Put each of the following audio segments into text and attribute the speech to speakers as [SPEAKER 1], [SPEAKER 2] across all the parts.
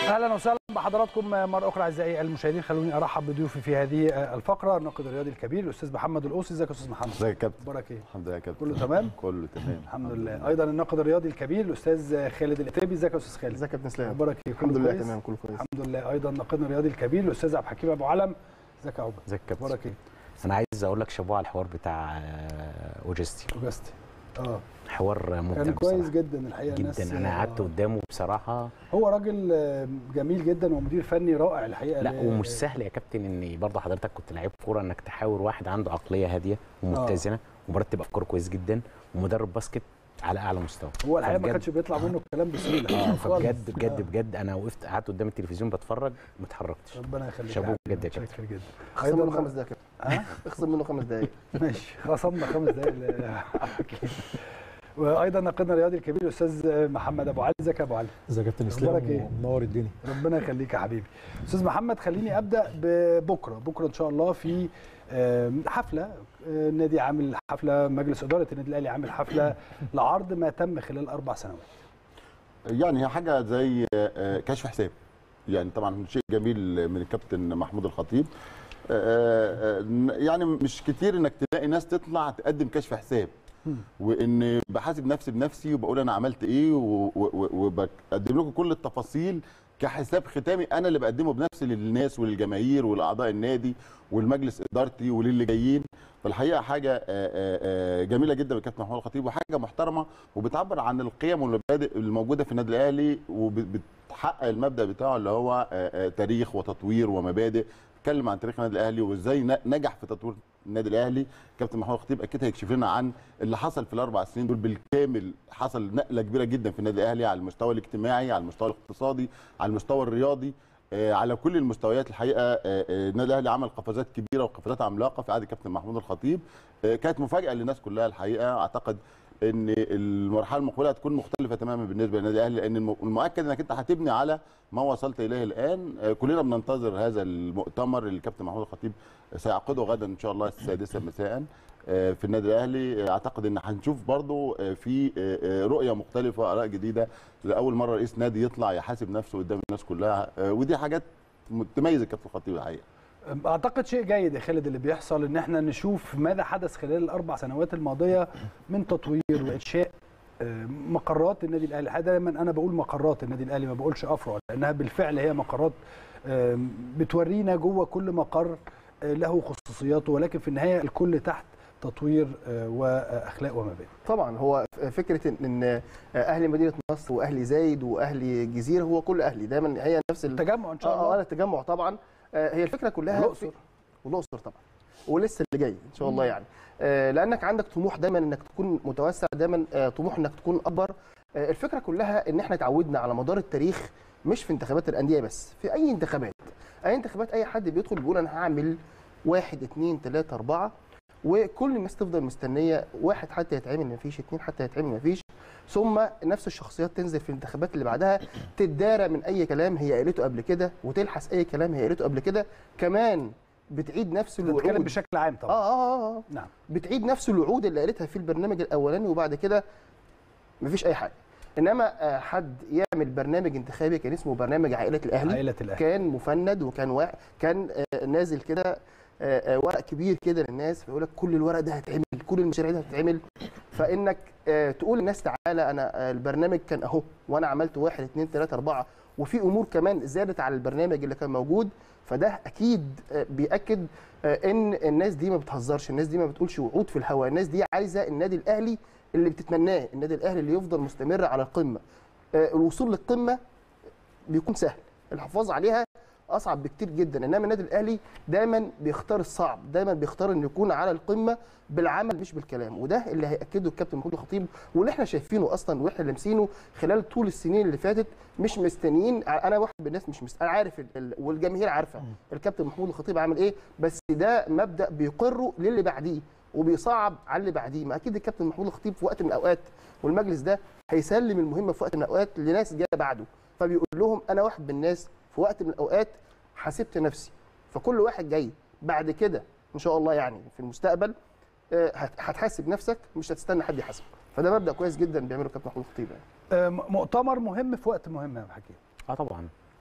[SPEAKER 1] اهلا وسهلا بحضراتكم مره اخرى اعزائي المشاهدين خلوني ارحب بضيوفي في هذه الفقره الناقد الرياضي الكبير الاستاذ محمد القوسي ازيك يا استاذ محمد
[SPEAKER 2] ازيك يا كابتن
[SPEAKER 1] اخبارك ايه
[SPEAKER 2] الحمد لله يا كابتن
[SPEAKER 1] كله تمام
[SPEAKER 2] كله تمام
[SPEAKER 1] الحمد لله ايضا الناقد الرياضي الكبير الاستاذ خالد الاتربي ازيك يا استاذ خالد
[SPEAKER 3] ازيك يا كابتن اسلام
[SPEAKER 1] اخبارك ايه
[SPEAKER 3] الحمد
[SPEAKER 1] كله
[SPEAKER 3] لله
[SPEAKER 1] كويس؟
[SPEAKER 3] تمام كله كويس
[SPEAKER 1] الحمد لله ايضا ناقدنا الرياضي الكبير الاستاذ عبد الحكيم ابو علم ازيك يا عقبه
[SPEAKER 4] ازيك يا كابتن
[SPEAKER 1] اخبارك ايه
[SPEAKER 4] انا عايز اقول لك شابوه على الحوار بتاع آه، اوجستي
[SPEAKER 1] اوجستي اه
[SPEAKER 4] حوار ممتع
[SPEAKER 1] كان كويس
[SPEAKER 4] بصراحة.
[SPEAKER 1] جدا الحقيقه الناس
[SPEAKER 4] جدا انا قعدت
[SPEAKER 1] آه،
[SPEAKER 4] قدامه بصراحه
[SPEAKER 1] هو راجل آه، جميل جدا ومدير فني رائع الحقيقه
[SPEAKER 4] لا
[SPEAKER 1] ل-
[SPEAKER 4] ومش سهل يا كابتن ان برضه حضرتك كنت لعيب كوره انك تحاور واحد عنده عقليه هاديه ومتزنه ومرتب افكاره كويس جدا ومدرب باسكت على اعلى مستوى
[SPEAKER 1] هو الحقيقه ما
[SPEAKER 4] فبجد-
[SPEAKER 1] كانش بيطلع منه الكلام بسهوله
[SPEAKER 4] اه
[SPEAKER 1] خالص.
[SPEAKER 4] فبجد بجد
[SPEAKER 1] آه.
[SPEAKER 4] بجد انا وقفت قعدت قدام التلفزيون بتفرج ما اتحركتش
[SPEAKER 1] ربنا يخليك
[SPEAKER 4] شابوه
[SPEAKER 1] يا حبيبي.
[SPEAKER 4] بجد يا كابتن.
[SPEAKER 1] متشكر جدا
[SPEAKER 3] اخصم منه
[SPEAKER 1] أيضاً-
[SPEAKER 3] خمس دقايق يا كابتن
[SPEAKER 1] ها
[SPEAKER 3] اخصم منه خمس دقايق
[SPEAKER 1] ماشي خصمنا خمس دقايق ل- أكيد. وايضا ناقدنا الرياضي الكبير الاستاذ محمد ابو علي ازيك يا ابو علي
[SPEAKER 5] ازيك يا كابتن
[SPEAKER 1] أخبارك
[SPEAKER 5] اسلام
[SPEAKER 1] إيه؟
[SPEAKER 5] ومنور الدنيا
[SPEAKER 1] ربنا يخليك يا حبيبي استاذ محمد خليني ابدا ببكره بكره ان شاء الله في آم، حفله آه، النادي عامل حفله مجلس اداره النادي الاهلي عامل حفله لعرض ما تم خلال اربع سنوات
[SPEAKER 2] يعني هي حاجه زي آه، كشف حساب يعني طبعا شيء جميل من الكابتن محمود الخطيب آه، آه، يعني مش كتير انك تلاقي ناس تطلع تقدم كشف حساب وان بحاسب نفسي بنفسي وبقول انا عملت ايه و- و- و- وبقدم لكم كل التفاصيل كحساب ختامي انا اللي بقدمه بنفسي للناس وللجماهير ولاعضاء النادي والمجلس ادارتي وللي جايين فالحقيقه حاجه آه، آه، آه، جميله جدا من الكابتن محمود الخطيب وحاجه محترمه وبتعبر عن القيم والمبادئ الموجوده في النادي الاهلي وبتحقق المبدا بتاعه اللي هو آه، آه، تاريخ وتطوير ومبادئ اتكلم عن تاريخ النادي الاهلي وازاي ن- نجح في تطوير النادي الاهلي كابتن محمود الخطيب اكيد هيكشف لنا عن اللي حصل في الاربع سنين دول بالكامل حصل نقله كبيره جدا في النادي الاهلي على المستوى الاجتماعي على المستوى الاقتصادي على المستوى الرياضي آه، على كل المستويات الحقيقه آه، آه، النادي الاهلي عمل قفزات كبيره وقفزات عملاقه في عهد الكابتن محمود الخطيب آه، كانت مفاجاه للناس كلها الحقيقه اعتقد ان المرحله المقبله هتكون مختلفه تماما بالنسبه للنادي الاهلي لان الم- المؤكد انك انت هتبني على ما وصلت اليه الان آه، كلنا بننتظر هذا المؤتمر اللي الكابتن محمود الخطيب سيعقده غدا ان شاء الله السادسه مساء آه، في النادي الاهلي آه، اعتقد ان هنشوف برضو آه، في آه، آه، رؤيه مختلفه اراء جديده لاول مره رئيس نادي يطلع يحاسب نفسه قدام الناس كلها آه، ودي حاجات تميز الكابتن الخطيب الحقيقه
[SPEAKER 1] اعتقد شيء جيد يا خالد اللي بيحصل ان احنا نشوف ماذا حدث خلال الاربع سنوات الماضيه من تطوير وانشاء آه، مقرات النادي الاهلي الحقيقة دايما انا بقول مقرات النادي الاهلي ما بقولش افرع لانها بالفعل هي مقرات آه، بتورينا جوه كل مقر آه، له خصوصياته ولكن في النهايه الكل تحت تطوير آه، واخلاق ومبادئ
[SPEAKER 3] طبعا هو فكره ان إن اهلي مدينه نصر واهلي زايد واهلي الجزيره هو كل اهلي دايما هي نفس ال...
[SPEAKER 1] التجمع ان شاء
[SPEAKER 3] اه اه
[SPEAKER 1] الله
[SPEAKER 3] التجمع طبعا آه، هي الفكره كلها
[SPEAKER 1] والأقصر.
[SPEAKER 3] في- والاقصر طبعا ولسه اللي جاي ان شاء الله يعني آه، لانك عندك طموح دايما انك تكون متوسع دايما آه، طموح انك تكون اكبر آه، الفكره كلها ان احنا اتعودنا على مدار التاريخ مش في انتخابات الانديه بس في اي انتخابات اي انتخابات اي حد بيدخل بيقول انا هعمل واحد اتنين تلاته اربعه وكل الناس تفضل مستنيه واحد حتى يتعمل مفيش اتنين حتى يتعمل مفيش ثم نفس الشخصيات تنزل في الانتخابات اللي بعدها تدارى من اي كلام هي قالته قبل كده وتلحس اي كلام هي قالته قبل كده كمان بتعيد نفس
[SPEAKER 1] بنتكلم
[SPEAKER 3] الوعود
[SPEAKER 1] بشكل عام
[SPEAKER 3] اه
[SPEAKER 1] طبعا
[SPEAKER 3] اه اه, آه.
[SPEAKER 1] نعم
[SPEAKER 3] بتعيد نفس الوعود اللي قالتها في البرنامج الاولاني وبعد كده مفيش اي حاجه انما آه، حد يعمل برنامج انتخابي كان اسمه برنامج عائله الاهلي
[SPEAKER 1] عائله الاهلي
[SPEAKER 3] كان مفند وكان واحد كان آه، نازل كده آه، آه، ورق كبير كده للناس فيقول لك كل الورق ده هيتعمل كل المشاريع دي هتتعمل فانك آه، تقول للناس تعالى انا آه، البرنامج كان اهو وانا عملت واحد اثنين ثلاثه اربعه وفي امور كمان زادت على البرنامج اللي كان موجود فده اكيد آه، بياكد آه، ان الناس دي ما بتهزرش الناس دي ما بتقولش وعود في الهواء الناس دي عايزه النادي الاهلي اللي بتتمناه النادي الاهلي اللي يفضل مستمر على القمه آه، الوصول للقمه بيكون سهل الحفاظ عليها اصعب بكتير جدا انما النادي الاهلي دايما بيختار الصعب دايما بيختار انه يكون على القمه بالعمل مش بالكلام وده اللي هياكده الكابتن محمود الخطيب واللي احنا شايفينه اصلا واحنا لامسينه خلال طول السنين اللي فاتت مش مستنيين انا واحد من الناس مش مست... انا عارف ال... ال... والجماهير عارفه الكابتن محمود الخطيب عامل ايه بس ده مبدا بيقره للي بعديه وبيصعب على اللي بعديه ما اكيد الكابتن محمود الخطيب في وقت من الاوقات والمجلس ده هيسلم المهمه في وقت من الاوقات لناس جايه بعده فبيقول لهم انا واحد من الناس في وقت من الاوقات حاسبت نفسي فكل واحد جاي بعد كده ان شاء الله يعني في المستقبل آه، هت- هتحاسب نفسك مش هتستنى حد يحاسبك فده مبدا كويس جدا بيعمله الكابتن محمود الخطيب يعني
[SPEAKER 1] آه، م- مؤتمر مهم في وقت مهم يا أبو حكيم
[SPEAKER 4] اه طبعا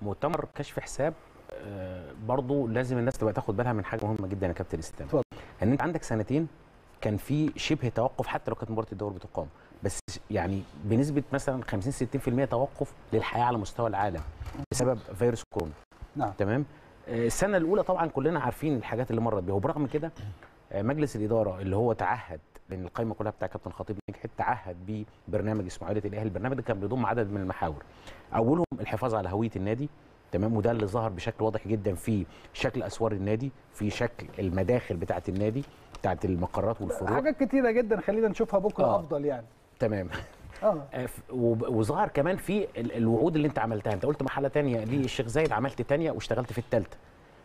[SPEAKER 4] مؤتمر كشف حساب آه، برضو لازم الناس تبقى تاخد بالها من حاجه مهمه جدا يا كابتن اسلام
[SPEAKER 1] اتفضل.
[SPEAKER 4] ان انت عندك سنتين كان في شبه توقف حتى لو كانت مباراه الدوري بتقام بس يعني بنسبه مثلا 50 60% توقف للحياه على مستوى العالم بسبب فيروس كورونا
[SPEAKER 1] نعم.
[SPEAKER 4] تمام آه، السنه الاولى طبعا كلنا عارفين الحاجات اللي مرت بيها وبرغم كده آه، مجلس الاداره اللي هو تعهد لان القائمه كلها بتاع كابتن خطيب نجحت تعهد ببرنامج اسمه عائله الاهلي البرنامج ده كان بيضم عدد من المحاور اولهم الحفاظ على هويه النادي تمام وده اللي ظهر بشكل واضح جدا في شكل اسوار النادي في شكل المداخل بتاعه النادي بتاعه المقرات والفروع
[SPEAKER 1] حاجات كتيره جدا خلينا نشوفها بكره
[SPEAKER 4] آه.
[SPEAKER 1] افضل يعني
[SPEAKER 4] تمام
[SPEAKER 1] اه
[SPEAKER 4] آه، ف- وب- وظهر كمان في ال- الوعود اللي انت عملتها انت قلت مرحله تانية للشيخ زايد عملت تانية واشتغلت في الثالثه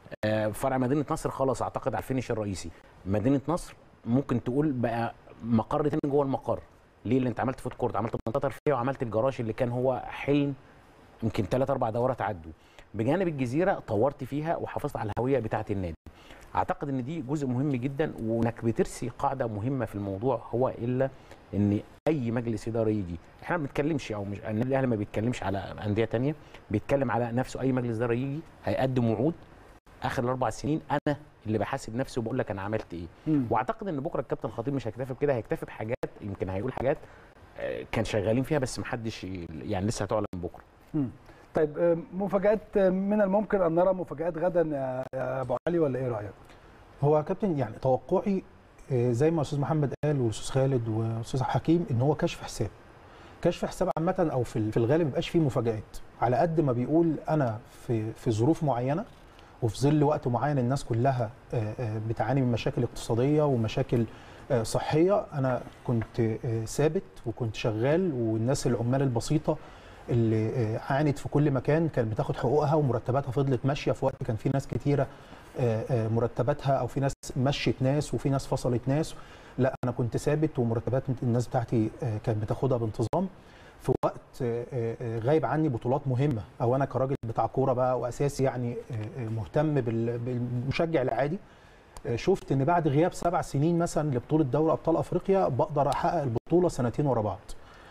[SPEAKER 4] فرع مدينه نصر خلاص اعتقد على الفينش الرئيسي مدينه نصر ممكن تقول بقى مقر تاني جوه المقر ليه اللي انت عملت فوت كورت عملت منطقه ترفيهيه وعملت الجراج اللي كان هو حلم يمكن ثلاث اربع دورات عدوا بجانب الجزيره طورت فيها وحافظت على الهويه بتاعه النادي اعتقد ان دي جزء مهم جدا وانك بترسي قاعده مهمه في الموضوع هو الا ان اي مجلس اداره يجي احنا ما بنتكلمش او مش النادي الاهلي ما بيتكلمش على انديه تانية بيتكلم على نفسه اي مجلس اداره يجي هيقدم وعود اخر الاربع سنين انا اللي بحاسب نفسي وبقول لك انا عملت ايه
[SPEAKER 1] مم.
[SPEAKER 4] واعتقد ان بكره الكابتن خطيب مش هيكتفي بكده هيكتفي بحاجات يمكن هيقول حاجات آه، كان شغالين فيها بس محدش ي- يعني لسه هتعلن بكره
[SPEAKER 1] مم. طيب آه، مفاجات آه، من الممكن ان نرى مفاجات غدا يا يا ابو علي ولا ايه رايك؟
[SPEAKER 5] هو يا كابتن يعني توقعي آه، زي ما استاذ محمد قال والاستاذ خالد والاستاذ حكيم ان هو كشف حساب كشف حساب عامه او في في الغالب ما بيبقاش فيه مفاجات على قد ما بيقول انا في في ظروف معينه وفي ظل وقت معين الناس كلها آه، آه، بتعاني من مشاكل اقتصاديه ومشاكل آه، صحيه انا كنت آه، ثابت وكنت شغال والناس العمال البسيطه اللي آه، عانت في كل مكان كانت بتاخد حقوقها ومرتباتها فضلت ماشيه في وقت كان في ناس كتيره آه، آه، مرتباتها او في ناس مشت ناس وفي ناس فصلت ناس لا انا كنت ثابت ومرتبات الناس بتاعتي آه، كانت بتاخدها بانتظام في وقت آه، آه، غايب عني بطولات مهمه او انا كراجل بتاع كوره بقى واساسي يعني آه، آه، مهتم بال- بالمشجع العادي آه، شفت ان بعد غياب سبع سنين مثلا لبطوله دوري ابطال افريقيا بقدر احقق البطوله سنتين ورا بعض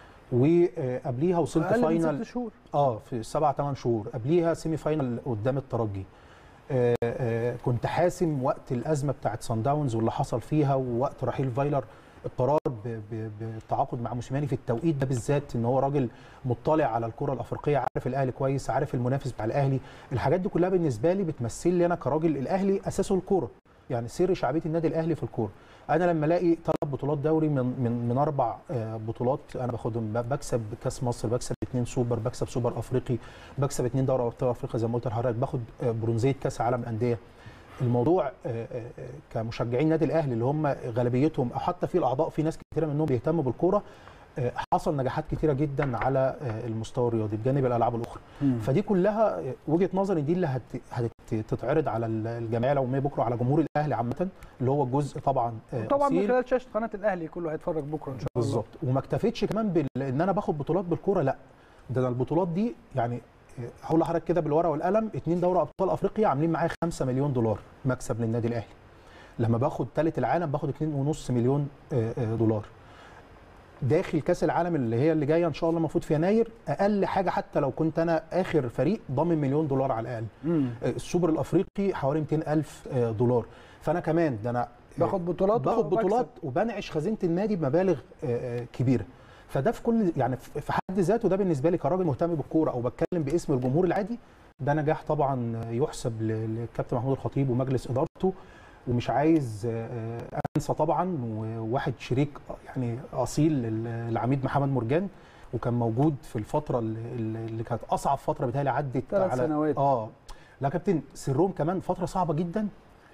[SPEAKER 5] وقبليها وصلت
[SPEAKER 1] اقل من
[SPEAKER 5] فاينل
[SPEAKER 1] ست شهور
[SPEAKER 5] اه في سبع ثمان شهور قبليها سيمي فاينل قدام الترجي آه آه كنت حاسم وقت الازمه بتاعت سان داونز واللي حصل فيها ووقت رحيل فايلر القرار ب- ب- بالتعاقد مع موسيماني في التوقيت ده بالذات ان هو راجل مطلع على الكره الافريقيه عارف الاهلي كويس عارف المنافس بتاع الاهلي الحاجات دي كلها بالنسبه لي بتمثل لي انا كراجل الاهلي اساسه الكوره يعني سر شعبيه النادي الاهلي في الكوره انا لما الاقي ثلاث بطولات دوري من من من اربع آه، بطولات انا باخدهم ب- بكسب كاس مصر بكسب اثنين سوبر بكسب سوبر افريقي بكسب اثنين دوري ابطال افريقيا زي ما قلت لحضرتك باخد آه، برونزيه كاس عالم الانديه الموضوع آه، آه، آه، كمشجعين النادي الاهلي اللي هم غالبيتهم او حتى في الاعضاء في ناس كتيره منهم بيهتموا بالكوره آه، حصل نجاحات كتيره جدا على آه، المستوى الرياضي بجانب الالعاب الاخرى فدي كلها آه، وجهه نظري دي اللي هت- هتتعرض على ال- الجمعيه العموميه بكره على جمهور الاهلي عامه اللي هو جزء طبعا آه،
[SPEAKER 1] طبعا من
[SPEAKER 5] أصيل.
[SPEAKER 1] خلال شاشه قناه الاهلي كله هيتفرج بكره ان شاء الله
[SPEAKER 5] بالظبط وما اكتفيتش كمان بال... ان انا باخد بطولات بالكوره لا ده انا البطولات دي يعني آه، هقول لحضرتك كده بالورقه والقلم اتنين دوري ابطال افريقيا عاملين معايا 5 مليون دولار مكسب للنادي الاهلي لما باخد ثالث العالم باخد 2.5 مليون آه، آه، دولار داخل كاس العالم اللي هي اللي جايه ان شاء الله المفروض في يناير اقل حاجه حتى لو كنت انا اخر فريق ضامن مليون دولار على الاقل
[SPEAKER 1] مم.
[SPEAKER 5] آه، السوبر الافريقي حوالي 200 الف آه، دولار فانا كمان ده انا آه،
[SPEAKER 1] باخد بطولات
[SPEAKER 5] باخد
[SPEAKER 1] وبكسب.
[SPEAKER 5] بطولات وبنعش خزينه النادي بمبالغ آه، آه، كبيره فده في كل يعني في في حد ذاته ده بالنسبه لي كراجل مهتم بالكوره او بتكلم باسم الجمهور العادي ده نجاح طبعا يحسب ل- للكابتن محمود الخطيب ومجلس ادارته ومش عايز آه، آه، انسى طبعا وواحد شريك يعني اصيل لل- العميد محمد مرجان وكان موجود في الفتره اللي, اللي كانت اصعب فتره بتهيألي عدت
[SPEAKER 1] ثلاث
[SPEAKER 5] على
[SPEAKER 1] سنوات.
[SPEAKER 5] اه لا يا كابتن سرهم كمان فتره صعبه جدا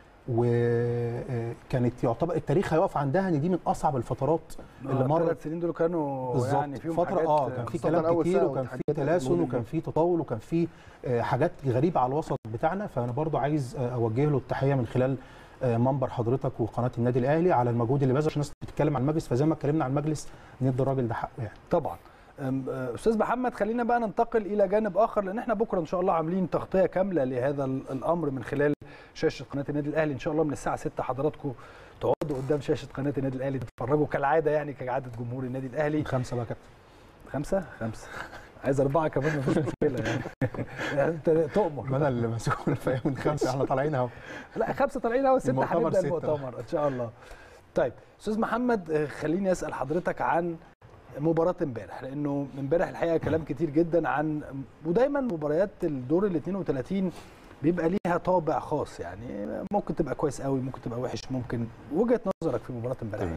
[SPEAKER 5] وكانت يعتبر التاريخ هيقف عندها ان دي من اصعب الفترات اللي مرت
[SPEAKER 1] الثلاث سنين دول كانوا
[SPEAKER 5] بالظبط
[SPEAKER 1] يعني فيهم
[SPEAKER 5] فتره
[SPEAKER 1] حاجات
[SPEAKER 5] اه كان في
[SPEAKER 3] خاصة
[SPEAKER 5] كلام
[SPEAKER 3] أول
[SPEAKER 5] كتير
[SPEAKER 3] سنة
[SPEAKER 5] وكان في
[SPEAKER 3] والتحديات
[SPEAKER 5] تلاسن
[SPEAKER 3] المهمة.
[SPEAKER 5] وكان في تطاول وكان في آه، حاجات غريبه على الوسط بتاعنا فانا برضو عايز آه، اوجه له التحيه من خلال آه، منبر حضرتك وقناه النادي الاهلي على المجهود اللي بذله عشان الناس بتتكلم عن المجلس فزي ما اتكلمنا عن المجلس ندي الراجل ده حقه يعني
[SPEAKER 1] طبعا أم، آه، استاذ محمد خلينا بقى ننتقل الى جانب اخر لان احنا بكره ان شاء الله عاملين تغطيه كامله لهذا ال- الامر من خلال شاشه قناه النادي الاهلي ان شاء الله من الساعه 6 حضراتكم تقعدوا قدام شاشه قناه النادي الاهلي تتفرجوا كالعاده يعني كعاده جمهور النادي الاهلي
[SPEAKER 5] خمسه بقى يا كابتن
[SPEAKER 1] خمسة خمسة عايز اربعه كمان مفيش مشكله يعني يعني انت
[SPEAKER 5] ما
[SPEAKER 1] تؤمر
[SPEAKER 5] انا اللي مسؤول فهي من خمسه احنا طالعين اهو
[SPEAKER 1] لا خمسه طالعين اهو سته
[SPEAKER 5] المؤتمر
[SPEAKER 1] هنبدا
[SPEAKER 5] ستة.
[SPEAKER 1] المؤتمر ان شاء الله طيب استاذ محمد آه، خليني اسال حضرتك عن مباراة امبارح لانه امبارح الحقيقه كلام كتير جدا عن ودايما مباريات الدور ال 32 بيبقى ليها طابع خاص يعني ممكن تبقى كويس قوي ممكن تبقى وحش ممكن وجهه نظرك في مباراة امبارح
[SPEAKER 2] تمام.
[SPEAKER 1] ايه؟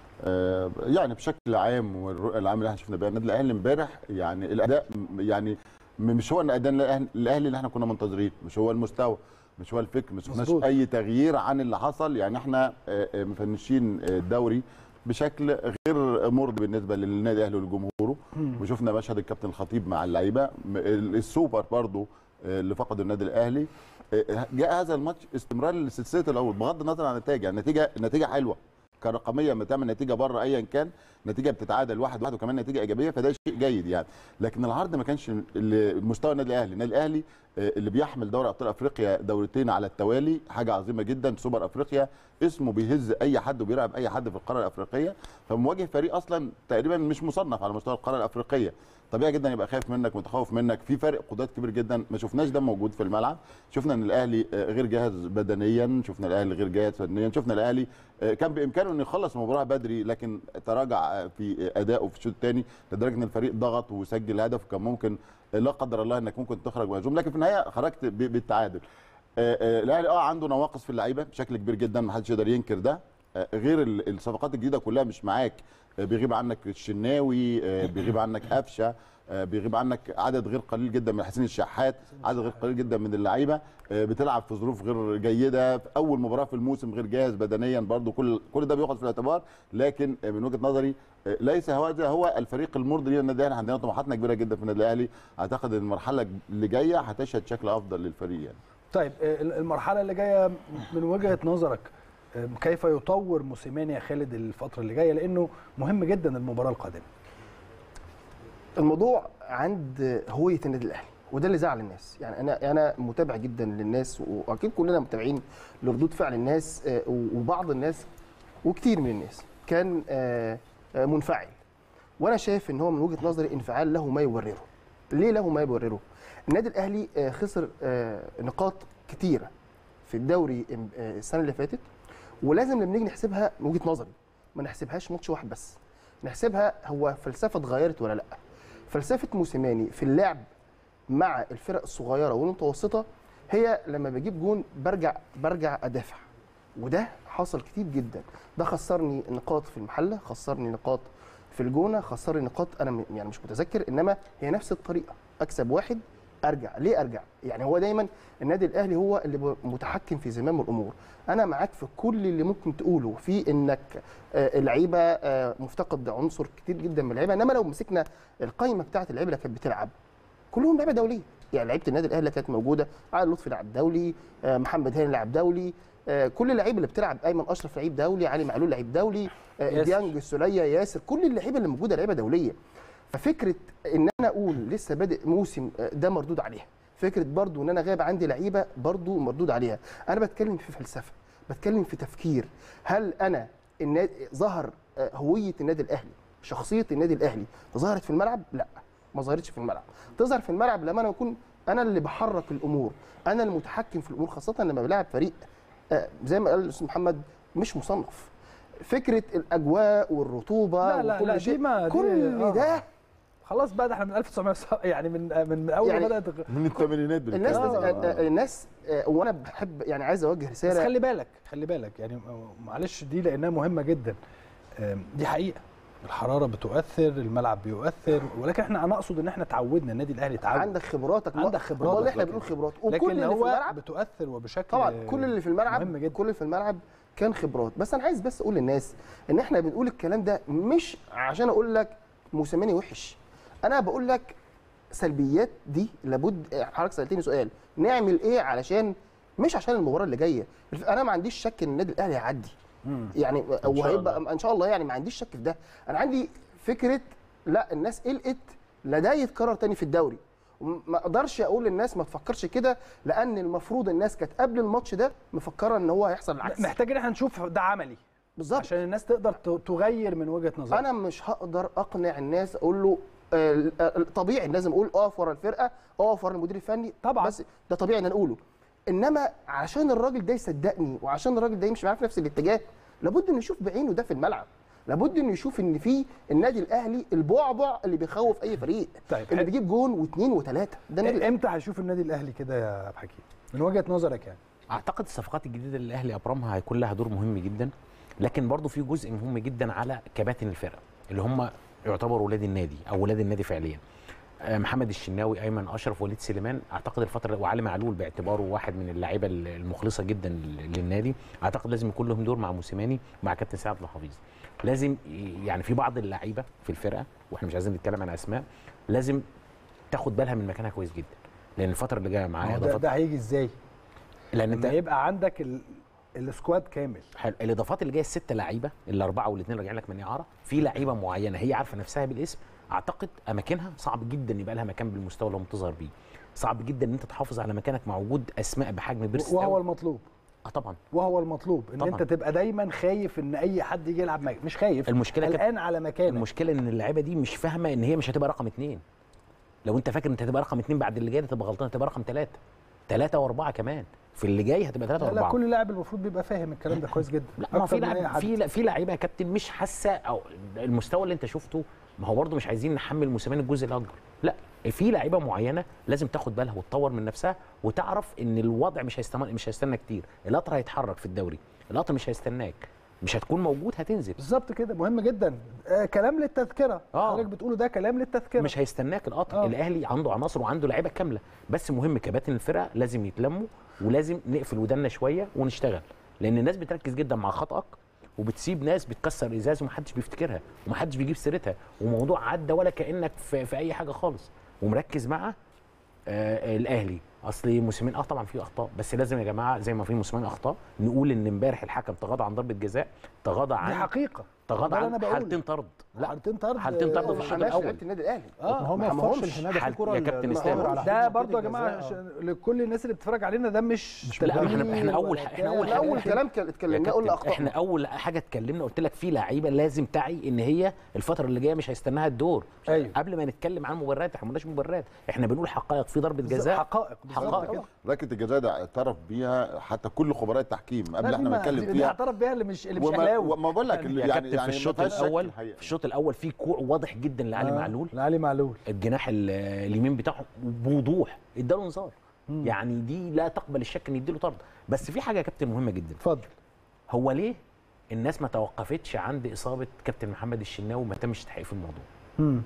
[SPEAKER 2] آه، يعني بشكل عام والرؤيه العامه اللي احنا شفنا بيها النادي الاهلي امبارح يعني الاداء م- يعني م- مش هو الاداء الأهلي- الاهلي اللي احنا كنا منتظرين مش هو المستوى مش هو الفكر ما شفناش
[SPEAKER 1] مظبوط.
[SPEAKER 2] اي تغيير عن اللي حصل يعني احنا آه، آه، مفنشين آه، الدوري بشكل غير مرضي بالنسبه للنادي الاهلي ولجمهوره وشفنا مشهد الكابتن الخطيب مع اللعيبه م- ال- السوبر برضو آه، اللي فقد النادي الاهلي آه، جاء هذا الماتش استمرار لسلسله الاول بغض النظر عن النتائج يعني النتيجه النتيجه حلوه كرقميه لما تعمل نتيجه بره ايا كان نتيجه بتتعادل واحد واحد وكمان نتيجه ايجابيه فده شيء جيد يعني لكن العرض ما كانش ال- مستوى النادي الاهلي النادي الاهلي آه، اللي بيحمل دوري ابطال افريقيا دورتين على التوالي حاجه عظيمه جدا سوبر افريقيا اسمه بيهز اي حد وبيلعب اي حد في القاره الافريقيه فمواجه فريق اصلا تقريبا مش مصنف على مستوى القاره الافريقيه طبيعي جدا يبقى خايف منك متخوف منك في فرق قدرات كبير جدا ما شفناش ده موجود في الملعب شفنا ان الاهلي آه، غير جاهز بدنيا شفنا الاهلي غير جاهز فنيا شفنا الاهلي آه، كان بامكانه انه يخلص المباراه بدري لكن تراجع آه، في ادائه في الشوط الثاني لدرجه ان الفريق ضغط وسجل هدف كان ممكن آه، لا قدر الله انك ممكن تخرج مهزوم لكن في النهايه خرجت ب- بالتعادل آه، آه، الاهلي اه عنده نواقص في اللعيبه بشكل كبير جدا ما حدش يقدر ينكر ده آه، غير ال- الصفقات الجديده كلها مش معاك آه، بيغيب عنك الشناوي آه، بيغيب عنك قفشه آه، بيغيب عنك عدد غير قليل جدا من حسين الشحات عدد غير قليل جدا من اللعيبه آه، بتلعب في ظروف غير جيده في اول مباراه في الموسم غير جاهز بدنيا برضو كل كل ده بياخد في الاعتبار لكن آه، من وجهه نظري آه، ليس هذا هو الفريق المرضي للنادي الاهلي عندنا طموحاتنا كبيره جدا في النادي الاهلي اعتقد ان المرحله اللي جايه هتشهد شكل افضل للفريق يعني
[SPEAKER 1] طيب آه، المرحله اللي جايه من وجهه نظرك آه، كيف يطور موسيماني يا خالد الفتره اللي جايه لانه مهم جدا المباراه القادمه
[SPEAKER 3] الموضوع عند هويه النادي الاهلي وده اللي زعل الناس يعني انا انا متابع جدا للناس واكيد كلنا متابعين لردود فعل الناس آه، وبعض الناس وكتير من الناس كان آه، آه، منفعل وانا شايف ان هو من وجهه نظري انفعال له ما يبرره ليه له ما يبرره النادي الاهلي آه، خسر آه، نقاط كتيره في الدوري آه، السنه اللي فاتت ولازم لما نيجي نحسبها من وجهه نظري ما نحسبهاش ماتش واحد بس نحسبها هو فلسفه اتغيرت ولا لا فلسفه موسيماني في اللعب مع الفرق الصغيره والمتوسطه هي لما بجيب جون برجع برجع ادافع وده حصل كتير جدا ده خسرني نقاط في المحله خسرني نقاط في الجونه خسرني نقاط انا م- يعني مش متذكر انما هي نفس الطريقه اكسب واحد ارجع ليه ارجع يعني هو دايما النادي الاهلي هو اللي ب- متحكم في زمام الامور انا معاك في كل اللي ممكن تقوله في انك آه، اللعيبه آه، مفتقد عنصر كتير جدا من اللعيبه انما لو مسكنا القائمه بتاعه اللعيبه اللي كانت بتلعب كلهم لعيبه دوليه يعني لعيبه النادي الاهلي اللي كانت موجوده علي لطفي لاعب دولي آه، محمد هاني لاعب دولي آه، كل اللعيبه اللي بتلعب ايمن اشرف لعيب دولي علي معلول لعيب دولي آه،
[SPEAKER 1] ياسر.
[SPEAKER 3] ديانج السوليه ياسر كل اللعيبه اللي موجوده لعيبه دوليه ففكره ان انا اقول لسه بادئ موسم آه، ده مردود عليها فكره برضو ان انا غايب عندي لعيبه برضو مردود عليها انا بتكلم في فلسفه بتكلم في تفكير هل انا النادي ظهر آه، هويه النادي الاهلي شخصيه النادي الاهلي ظهرت في الملعب لا ما ظهرتش في الملعب تظهر في الملعب لما انا اكون انا اللي بحرك الامور انا المتحكم في الامور خاصه لما بلاعب فريق آه، زي ما قال الاستاذ محمد مش مصنف فكره الاجواء والرطوبه
[SPEAKER 1] لا لا
[SPEAKER 3] وكل
[SPEAKER 1] لا دي
[SPEAKER 3] شيء
[SPEAKER 1] ما دي-
[SPEAKER 3] كل
[SPEAKER 1] آه.
[SPEAKER 3] ده
[SPEAKER 1] خلاص بقى ده احنا من 1900 يعني من من, من اول
[SPEAKER 3] يعني
[SPEAKER 1] ما بدات
[SPEAKER 2] من الثمانينات
[SPEAKER 3] الناس
[SPEAKER 2] بالكامل.
[SPEAKER 3] آه. آه، الناس آه، وانا بحب يعني عايز اوجه
[SPEAKER 1] بس
[SPEAKER 3] رساله
[SPEAKER 1] خلي بالك خلي بالك يعني معلش دي لانها مهمه جدا آم، دي حقيقه الحراره بتؤثر الملعب بيؤثر ولكن احنا انا اقصد ان احنا تعودنا النادي الاهلي تعود
[SPEAKER 3] عندك خبراتك
[SPEAKER 1] عندك خبراتك،
[SPEAKER 3] والله احنا
[SPEAKER 1] لكن-
[SPEAKER 3] بنقول خبرات وكل
[SPEAKER 1] لكن
[SPEAKER 3] اللي في
[SPEAKER 1] هو
[SPEAKER 3] الملعب
[SPEAKER 1] بتؤثر وبشكل
[SPEAKER 3] طبعا كل اللي في الملعب
[SPEAKER 1] مهم جدا
[SPEAKER 3] كل اللي في الملعب كان خبرات بس انا عايز بس اقول للناس ان احنا بنقول الكلام ده مش عشان اقول لك موسيماني وحش انا بقول لك سلبيات دي لابد حضرتك سالتني سؤال نعمل ايه علشان مش عشان المباراه اللي جايه انا ما عنديش شك ان النادي الاهلي هيعدي
[SPEAKER 1] مم.
[SPEAKER 3] يعني
[SPEAKER 2] شاء
[SPEAKER 3] وهيبقى
[SPEAKER 2] الله.
[SPEAKER 3] ان شاء الله يعني ما عنديش شك في ده انا عندي فكره لا الناس قلقت لا ده يتكرر تاني في الدوري ما اقدرش اقول للناس ما تفكرش كده لان المفروض الناس كانت قبل الماتش ده مفكره ان هو هيحصل العكس
[SPEAKER 1] محتاج ان احنا نشوف ده عملي
[SPEAKER 3] بالظبط
[SPEAKER 1] عشان الناس تقدر ت- تغير من وجهه نظرها
[SPEAKER 3] انا مش هقدر اقنع الناس اقول له آه، آه، طبيعي لازم اقول اقف ورا الفرقه اقف ورا المدير الفني
[SPEAKER 1] طبعاً.
[SPEAKER 3] بس ده طبيعي ان أنا اقوله انما عشان الراجل ده يصدقني وعشان الراجل ده يمشي معاه في نفس الاتجاه لابد انه يشوف بعينه ده في الملعب لابد انه يشوف ان في النادي الاهلي البعبع اللي بيخوف اي فريق
[SPEAKER 1] طيب،
[SPEAKER 3] اللي
[SPEAKER 1] حلو.
[SPEAKER 3] بيجيب جون واثنين وثلاثه ده النادي الأهلي.
[SPEAKER 1] امتى هشوف النادي الاهلي كده يا ابو حكيم من وجهه نظرك يعني
[SPEAKER 4] اعتقد الصفقات الجديده اللي الاهلي ابرمها هيكون لها دور مهم جدا لكن برضو في جزء مهم جدا على كباتن الفرقه اللي هم يعتبروا ولاد النادي او ولاد النادي فعليا آه، محمد الشناوي ايمن اشرف وليد سليمان اعتقد الفتره وعلي معلول باعتباره واحد من اللعيبه المخلصه جدا للنادي اعتقد لازم يكون لهم دور مع موسيماني مع كابتن سعد الحفيظ لازم ي- يعني في بعض اللعيبه في الفرقه واحنا مش عايزين نتكلم عن اسماء لازم تاخد بالها من مكانها كويس جدا لان الفتره اللي جايه
[SPEAKER 1] ما
[SPEAKER 4] معايا
[SPEAKER 1] هو ده,
[SPEAKER 4] اضافات
[SPEAKER 1] ده هيجي ازاي
[SPEAKER 4] لان انت
[SPEAKER 1] لما يبقى عندك ال... السكواد كامل
[SPEAKER 4] حلو الاضافات اللي جايه الست لعيبه الاربعه والاثنين راجعين لك من اعاره في لعيبه معينه هي عارفه نفسها بالاسم اعتقد اماكنها صعب جدا يبقى لها مكان بالمستوى اللي هم بتظهر بيه صعب جدا ان انت تحافظ على مكانك مع وجود اسماء بحجم بيرس
[SPEAKER 1] وهو
[SPEAKER 4] تاو.
[SPEAKER 1] المطلوب
[SPEAKER 4] اه طبعا
[SPEAKER 1] وهو المطلوب ان
[SPEAKER 4] طبعاً.
[SPEAKER 1] انت تبقى دايما خايف ان اي حد يجي يلعب معاك مش خايف
[SPEAKER 4] المشكله كده
[SPEAKER 1] الان على مكانك
[SPEAKER 4] المشكله ان اللعيبه دي مش فاهمه ان هي مش هتبقى رقم اثنين لو انت فاكر انت هتبقى رقم اثنين بعد اللي جاي ده تبقى غلطان هتبقى رقم ثلاثه ثلاثه واربعه كمان في اللي جاي هتبقى ثلاثه
[SPEAKER 1] لا, لا
[SPEAKER 4] واربعه
[SPEAKER 1] كل لاعب المفروض بيبقى فاهم الكلام ده كويس جدا
[SPEAKER 4] لا ما هو في
[SPEAKER 1] أكتر من أي
[SPEAKER 4] لعب
[SPEAKER 1] حد.
[SPEAKER 4] في في لعيبه يا كابتن مش حاسه او المستوى اللي انت شفته ما هو برضه مش عايزين نحمل موسيماني الجزء الاكبر لا في لعيبه معينه لازم تاخد بالها وتطور من نفسها وتعرف ان الوضع مش هيستمر مش هيستنى كتير القطر هيتحرك في الدوري القطر مش هيستناك مش هتكون موجود هتنزل
[SPEAKER 1] بالظبط كده مهم جدا آه كلام للتذكره
[SPEAKER 4] آه.
[SPEAKER 1] حضرتك بتقوله ده كلام للتذكره
[SPEAKER 4] مش هيستناك القطر
[SPEAKER 1] آه.
[SPEAKER 4] الاهلي عنده عناصر وعنده لعيبه كامله بس مهم كباتن الفرقه لازم يتلموا ولازم نقفل ودنا شويه ونشتغل لان الناس بتركز جدا مع خطأك وبتسيب ناس بتكسر ازاز ومحدش بيفتكرها ومحدش بيجيب سيرتها وموضوع عدى ولا كانك في, في اي حاجه خالص ومركز مع آه الاهلي اصل موسيمين اه طبعا في اخطاء بس لازم يا جماعه زي ما في موسيمين اخطاء نقول ان امبارح الحكم تغاضى عن ضربه جزاء تغاضى
[SPEAKER 1] دي
[SPEAKER 4] عن
[SPEAKER 1] حقيقه
[SPEAKER 4] تغاضى
[SPEAKER 1] ده اللي أنا
[SPEAKER 4] عن
[SPEAKER 1] بقوله.
[SPEAKER 4] حالتين طرد لا
[SPEAKER 1] حالتين طرد
[SPEAKER 4] حالتين طرد
[SPEAKER 1] آه،
[SPEAKER 4] في الشوط
[SPEAKER 3] حماش
[SPEAKER 4] الأول.
[SPEAKER 3] لعيبه النادي الاهلي
[SPEAKER 5] ما هو ما
[SPEAKER 3] ما
[SPEAKER 5] ينفعش
[SPEAKER 3] همهمش.
[SPEAKER 5] الحماده في
[SPEAKER 4] حل-
[SPEAKER 5] الكوره
[SPEAKER 4] يا كابتن
[SPEAKER 5] اللي
[SPEAKER 4] اسلام.
[SPEAKER 5] بتدور على
[SPEAKER 1] ده
[SPEAKER 5] حدود
[SPEAKER 1] برضه يا
[SPEAKER 5] الجزاء.
[SPEAKER 1] جماعه عشان لكل الناس اللي بتتفرج علينا ده مش
[SPEAKER 5] مش
[SPEAKER 4] لا،
[SPEAKER 1] تدليل
[SPEAKER 4] احنا- احنا أول-
[SPEAKER 1] ولا
[SPEAKER 4] احنا
[SPEAKER 1] بتاع.
[SPEAKER 4] أول
[SPEAKER 3] لا
[SPEAKER 4] حاجة-
[SPEAKER 3] اول كلام كان-
[SPEAKER 4] يا
[SPEAKER 3] اتكلمناه قلنا
[SPEAKER 4] كابتن،
[SPEAKER 3] اخطاء
[SPEAKER 4] احنا اول حاجه اتكلمنا قلت لك في لعيبه لازم تعي ان هي الفتره اللي جايه مش هيستناها الدور
[SPEAKER 1] أيوة.
[SPEAKER 4] قبل ما نتكلم عن مبررات احنا ما قلناش مبررات احنا بنقول حقائق في ضربه جزاء
[SPEAKER 1] حقائق بالظبط
[SPEAKER 4] حقائق.
[SPEAKER 1] كده.
[SPEAKER 2] ركله الجزاء ده اعترف بيها حتى كل خبراء التحكيم
[SPEAKER 1] لا،
[SPEAKER 2] قبل
[SPEAKER 1] دي
[SPEAKER 2] احنا
[SPEAKER 1] ما-
[SPEAKER 2] نتكلم
[SPEAKER 1] دي- دي
[SPEAKER 2] فيها
[SPEAKER 1] اعترف بيها اللي مش اللي مش
[SPEAKER 2] وما,
[SPEAKER 1] اهلاوي
[SPEAKER 2] وما بقول لك
[SPEAKER 4] يا
[SPEAKER 2] يعني
[SPEAKER 4] كابتن
[SPEAKER 2] يعني
[SPEAKER 4] في الشوط
[SPEAKER 2] ما فيهاش شك
[SPEAKER 4] الاول
[SPEAKER 2] الحقيقة.
[SPEAKER 4] في الشوط الاول في كوع واضح جدا لعلي
[SPEAKER 1] آه،
[SPEAKER 4] معلول
[SPEAKER 1] لعلي معلول
[SPEAKER 4] الجناح ال- اليمين بتاعه بوضوح اداله انذار يعني دي لا تقبل الشك ان يديله طرد بس في حاجه يا كابتن مهمه جدا
[SPEAKER 1] اتفضل
[SPEAKER 4] هو ليه الناس ما توقفتش عند اصابه كابتن محمد الشناوي وما تمش تحقيق في الموضوع
[SPEAKER 1] مم.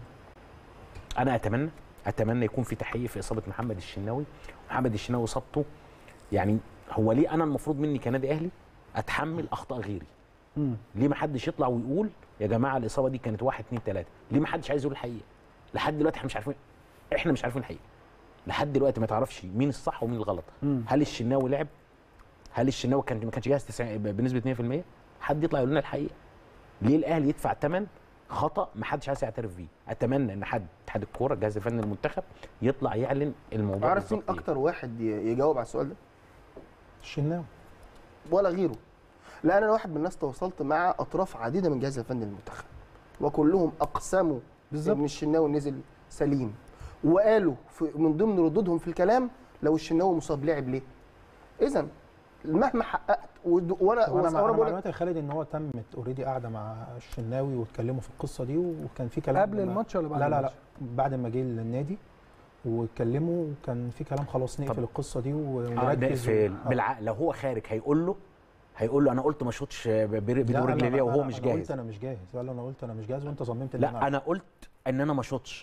[SPEAKER 4] انا اتمنى اتمنى يكون في تحقيق في اصابه محمد الشناوي محمد الشناوي اصابته يعني هو ليه انا المفروض مني كنادي اهلي اتحمل اخطاء غيري
[SPEAKER 1] مم.
[SPEAKER 4] ليه ما حدش يطلع ويقول يا جماعه الاصابه دي كانت واحد اتنين تلاته ليه ما حدش عايز يقول الحقيقه لحد دلوقتي احنا مش عارفين احنا مش عارفين الحقيقه لحد دلوقتي ما تعرفش مين الصح ومين الغلط
[SPEAKER 1] مم.
[SPEAKER 4] هل الشناوي لعب هل الشناوي كان ما كانش جاهز 90 بنسبه 100% حد يطلع يقول لنا الحقيقه ليه الاهلي يدفع ثمن خطا ما حدش عايز يعترف بيه اتمنى ان حد اتحاد الكوره الجهاز الفني المنتخب يطلع يعلن الموضوع
[SPEAKER 3] عارف مين
[SPEAKER 4] بالظبط إيه.
[SPEAKER 3] اكتر واحد ي- يجاوب على السؤال ده
[SPEAKER 5] الشناوي
[SPEAKER 3] ولا غيره لان انا واحد من الناس تواصلت مع اطراف عديده من الجهاز الفني للمنتخب وكلهم اقسموا
[SPEAKER 1] بالظبط.
[SPEAKER 3] ان الشناوي نزل سليم وقالوا في من ضمن ردودهم في الكلام لو الشناوي مصاب لعب ليه اذا مهما حققت ود- وانا
[SPEAKER 5] وانا
[SPEAKER 3] وانا
[SPEAKER 5] مع
[SPEAKER 3] بقول لك
[SPEAKER 5] معلومات يا خالد ان هو تمت اوريدي قاعده مع الشناوي واتكلموا في القصه دي وكان في كلام
[SPEAKER 1] قبل الماتش ولا بعد
[SPEAKER 5] لا لا لا
[SPEAKER 1] الماتش؟
[SPEAKER 5] بعد ما جه النادي واتكلموا وكان في كلام خلاص نقفل
[SPEAKER 4] طب.
[SPEAKER 5] القصه دي
[SPEAKER 4] اه
[SPEAKER 5] ونركز
[SPEAKER 4] نقفل
[SPEAKER 5] و- آه.
[SPEAKER 4] بالعقل لو هو خارج هيقول له هيقول له انا قلت ما شوطش ب- بر-
[SPEAKER 5] لا،
[SPEAKER 4] بدون
[SPEAKER 5] لا،
[SPEAKER 4] رجلي
[SPEAKER 5] لا،
[SPEAKER 4] ليه وهو
[SPEAKER 5] أنا-
[SPEAKER 4] مش
[SPEAKER 5] انا قلت
[SPEAKER 4] جاهز
[SPEAKER 5] انا مش جاهز قال له انا قلت انا مش جاهز وانت صممت ان
[SPEAKER 4] لا انا قلت ان انا ما شوطش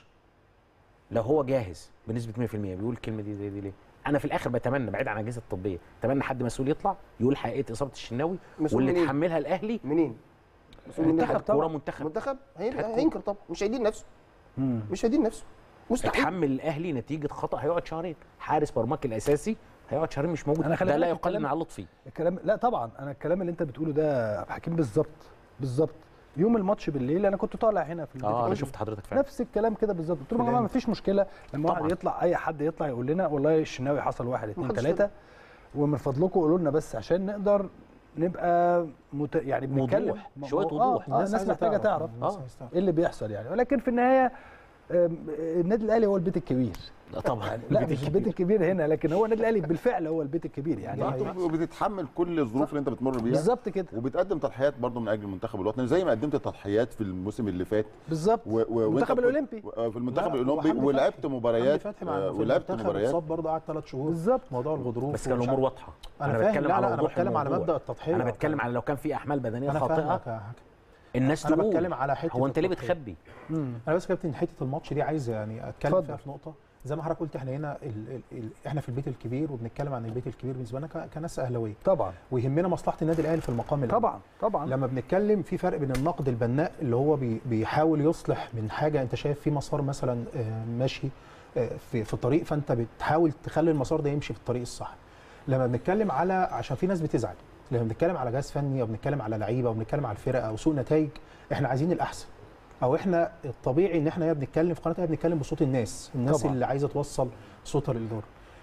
[SPEAKER 4] لو هو جاهز بنسبه 100% بيقول الكلمه دي زي دي ليه انا في الاخر بتمنى بعيد عن الاجهزه الطبيه اتمنى حد مسؤول يطلع يقول حقيقه اصابه الشناوي
[SPEAKER 3] مسؤول
[SPEAKER 4] واللي
[SPEAKER 3] منين؟
[SPEAKER 4] يتحملها الاهلي
[SPEAKER 3] منين؟ مسؤول منين؟
[SPEAKER 1] منتخب
[SPEAKER 4] كوره
[SPEAKER 1] طبعا.
[SPEAKER 4] منتخب
[SPEAKER 3] منتخب هين-
[SPEAKER 4] اتحاد كورة.
[SPEAKER 3] هينكر طبعا مش هيدين نفسه
[SPEAKER 1] مم.
[SPEAKER 3] مش هيدين نفسه مستحيل
[SPEAKER 4] اتحمل الاهلي نتيجه خطا هيقعد شهرين حارس مرماك الاساسي هيقعد شهرين مش موجود
[SPEAKER 1] أنا خلي
[SPEAKER 4] ده لا
[SPEAKER 1] بالك
[SPEAKER 4] يقلل
[SPEAKER 1] الكلام-
[SPEAKER 4] من على لطفي
[SPEAKER 1] الكلام لا طبعا انا الكلام اللي انت بتقوله ده يا عبد الحكيم بالظبط بالظبط يوم الماتش بالليل انا كنت طالع هنا في البيت
[SPEAKER 4] اه انا
[SPEAKER 1] كنت-
[SPEAKER 4] شفت حضرتك فعلا
[SPEAKER 1] نفس الكلام كده بالظبط قلت لهم يا جماعه ما فيش مشكله لما واحد
[SPEAKER 4] طبعاً.
[SPEAKER 1] يطلع اي حد يطلع يقول لنا والله الشناوي حصل واحد اتنين
[SPEAKER 3] محدش
[SPEAKER 1] تلاته ومن فضلكم قولوا لنا بس عشان نقدر نبقى مت... يعني بنتكلم
[SPEAKER 4] وضوح،
[SPEAKER 1] ما هو-
[SPEAKER 4] شوية وضوح.
[SPEAKER 1] اه, آه الناس
[SPEAKER 5] عايزة
[SPEAKER 1] محتاجه تعرف
[SPEAKER 5] الناس
[SPEAKER 4] آه.
[SPEAKER 5] عايزة تعرف.
[SPEAKER 1] ايه اللي بيحصل يعني ولكن في النهايه آم، النادي الاهلي هو البيت الكبير
[SPEAKER 4] طبعا
[SPEAKER 1] لا مش البيت الكبير هنا لكن هو النادي الاهلي بالفعل هو البيت الكبير يعني
[SPEAKER 2] يعني وبتتحمل كل الظروف اللي انت بتمر بيها
[SPEAKER 1] بالظبط كده
[SPEAKER 2] وبتقدم تضحيات برضه من اجل المنتخب الوطني زي ما قدمت تضحيات في الموسم اللي فات
[SPEAKER 1] بالظبط
[SPEAKER 2] و- و- وانت
[SPEAKER 1] المنتخب
[SPEAKER 2] كنت-
[SPEAKER 1] الاولمبي
[SPEAKER 2] و- في المنتخب
[SPEAKER 5] لا،
[SPEAKER 2] الاولمبي
[SPEAKER 5] وحمدي
[SPEAKER 2] ولعبت
[SPEAKER 5] فتحي.
[SPEAKER 2] مباريات
[SPEAKER 5] حمدي فتحي مع
[SPEAKER 2] آه،
[SPEAKER 5] في
[SPEAKER 2] ولعبت
[SPEAKER 5] المنتخب
[SPEAKER 2] مباريات
[SPEAKER 5] اتصاب برضه قعد ثلاث شهور
[SPEAKER 1] بالظبط
[SPEAKER 5] موضوع الغضروف
[SPEAKER 4] بس كان
[SPEAKER 5] ومش
[SPEAKER 4] الامور
[SPEAKER 5] عارف-
[SPEAKER 4] واضحه
[SPEAKER 5] انا فاهم لا لا انا
[SPEAKER 4] وضوح
[SPEAKER 5] بتكلم على
[SPEAKER 4] الموضوع.
[SPEAKER 5] مبدا التضحيه
[SPEAKER 4] انا بتكلم على لو كان في احمال بدنيه
[SPEAKER 5] انا
[SPEAKER 4] خاطئه
[SPEAKER 5] فاهمك يا حاج.
[SPEAKER 4] الناس
[SPEAKER 5] أنا
[SPEAKER 4] تقول
[SPEAKER 5] بتكلم على حتة
[SPEAKER 4] هو انت ليه
[SPEAKER 5] التضحية.
[SPEAKER 4] بتخبي
[SPEAKER 1] مم.
[SPEAKER 5] انا بس كابتن حته الماتش دي عايز يعني اتكلم
[SPEAKER 1] اتفضل.
[SPEAKER 5] فيها في نقطه زي ما حضرتك قلت احنا هنا ال ال ال احنا في البيت الكبير وبنتكلم عن البيت الكبير بالنسبه لنا ك- كناس اهلاويه
[SPEAKER 1] طبعا
[SPEAKER 5] ويهمنا مصلحه النادي الاهلي في المقام الاول
[SPEAKER 1] طبعا طبعا
[SPEAKER 5] لما بنتكلم في فرق بين النقد البناء اللي هو بي بيحاول يصلح من حاجه انت شايف في مسار مثلا آه، ماشي آه، في في طريق فانت بتحاول تخلي المسار ده يمشي في الطريق الصح لما بنتكلم على عشان في ناس بتزعل لما بنتكلم على جهاز فني او بنتكلم على لعيبه او بنتكلم على الفرقه او سوء نتائج احنا عايزين الاحسن او احنا الطبيعي ان احنا يا بنتكلم في قناه يا بنتكلم بصوت الناس الناس
[SPEAKER 1] طبعاً.
[SPEAKER 5] اللي عايزه توصل صوتها للاداره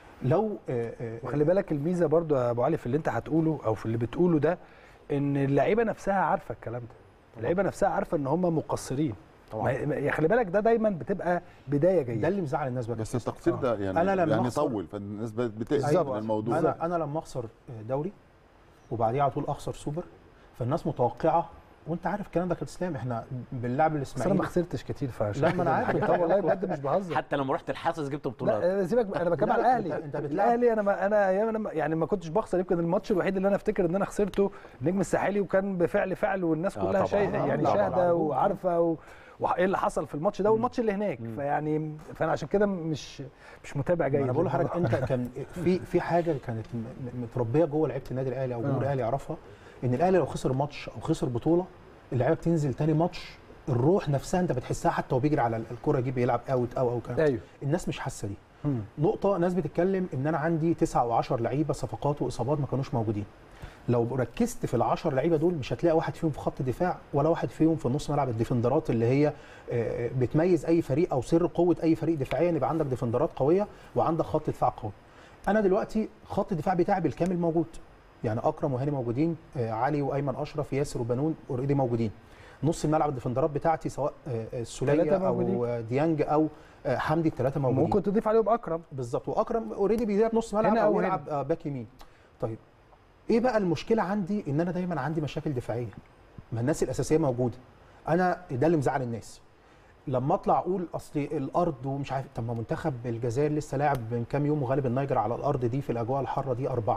[SPEAKER 5] لو آه، آه،
[SPEAKER 1] وخلي بالك الميزه برضو يا ابو علي في اللي انت هتقوله او في اللي بتقوله ده ان اللعيبه نفسها عارفه الكلام ده اللعيبه نفسها عارفه ان هم مقصرين
[SPEAKER 4] طبعاً.
[SPEAKER 1] ما- ما- خلي بالك ده دايما بتبقى بدايه
[SPEAKER 5] ده
[SPEAKER 1] جيده
[SPEAKER 5] اللي مزعل الناس بقى
[SPEAKER 2] بس التقصير ده يعني
[SPEAKER 5] أنا لما
[SPEAKER 2] يعني
[SPEAKER 5] أخسر-
[SPEAKER 2] طول فالناس بقت بتقلق
[SPEAKER 1] بالظبط.
[SPEAKER 2] من الموضوع
[SPEAKER 5] انا انا لما اخسر دوري وبعديها على طول اخسر سوبر فالناس متوقعه وانت عارف الكلام ده كابتن اسلام احنا بنلعب
[SPEAKER 1] بس انا
[SPEAKER 5] الاسماعيلي
[SPEAKER 1] ما خسرتش كتير فعشان
[SPEAKER 5] لا، ما أنا
[SPEAKER 1] كده
[SPEAKER 5] عارف.
[SPEAKER 1] الحاجة- طب والله بجد مش بهزر
[SPEAKER 4] حتى لما رحت الحاسس جبت بطولات
[SPEAKER 1] لا سيبك انا بتكلم
[SPEAKER 5] لا،
[SPEAKER 1] على
[SPEAKER 5] لا،
[SPEAKER 1] الاهلي
[SPEAKER 5] أنت- أنت بتلعب.
[SPEAKER 1] الاهلي انا ما انا ايام انا ما- يعني ما كنتش بخسر يمكن الماتش الوحيد اللي انا افتكر ان انا خسرته نجم الساحلي وكان بفعل فعل والناس
[SPEAKER 4] آه،
[SPEAKER 1] كلها
[SPEAKER 4] طبعاً.
[SPEAKER 1] شايفه
[SPEAKER 5] آه،
[SPEAKER 1] يعني
[SPEAKER 5] طبعاً.
[SPEAKER 1] شاهده وعارفه و... وايه اللي حصل في الماتش ده والماتش اللي هناك فيعني فانا عشان كده مش مش متابع جيد
[SPEAKER 5] انا بقول
[SPEAKER 1] للموضوع.
[SPEAKER 5] لحضرتك انت كان في في حاجه كانت م- م- متربيه جوه لعيبه النادي الاهلي او جمهور
[SPEAKER 1] آه.
[SPEAKER 5] الاهلي يعرفها ان الاهلي لو خسر ماتش او خسر بطوله اللعيبه بتنزل تاني ماتش الروح نفسها انت بتحسها حتى وهو بيجري على الكره يجيب يلعب اوت او او كلام
[SPEAKER 1] ايوه
[SPEAKER 5] الناس مش حاسه دي
[SPEAKER 1] مم.
[SPEAKER 5] نقطة ناس بتتكلم إن أنا عندي تسعة أو 10 لعيبة صفقات وإصابات ما كانوش موجودين. لو ركزت في العشر لعيبة دول مش هتلاقي واحد فيهم في خط دفاع ولا واحد فيهم في نص ملعب الديفندرات اللي هي آه، بتميز أي فريق أو سر قوة أي فريق دفاعيا يبقى عندك ديفندرات قوية وعندك خط دفاع قوي. أنا دلوقتي خط الدفاع بتاعي بالكامل موجود. يعني أكرم وهاني موجودين، آه، علي وأيمن أشرف، ياسر وبنون أوريدي موجودين. نص الملعب الديفندرات بتاعتي سواء آه، آه، السولية
[SPEAKER 1] ثلاثة
[SPEAKER 5] أو
[SPEAKER 1] موجودين.
[SPEAKER 5] آه، ديانج أو آه، حمدي الثلاثة موجودين.
[SPEAKER 1] ممكن تضيف عليهم اكرم
[SPEAKER 5] بالظبط واكرم اوريدي بيلعب نص ملعب
[SPEAKER 1] هنا
[SPEAKER 5] او
[SPEAKER 1] أو
[SPEAKER 5] يلعب آه، باك يمين طيب ايه بقى المشكله عندي ان انا دايما عندي مشاكل دفاعيه ما الناس الاساسيه موجوده انا ده اللي مزعل الناس لما اطلع اقول اصل الارض ومش عارف طب ما منتخب الجزائر لسه لاعب من كام يوم وغالب النيجر على الارض دي في الاجواء الحاره دي اربعه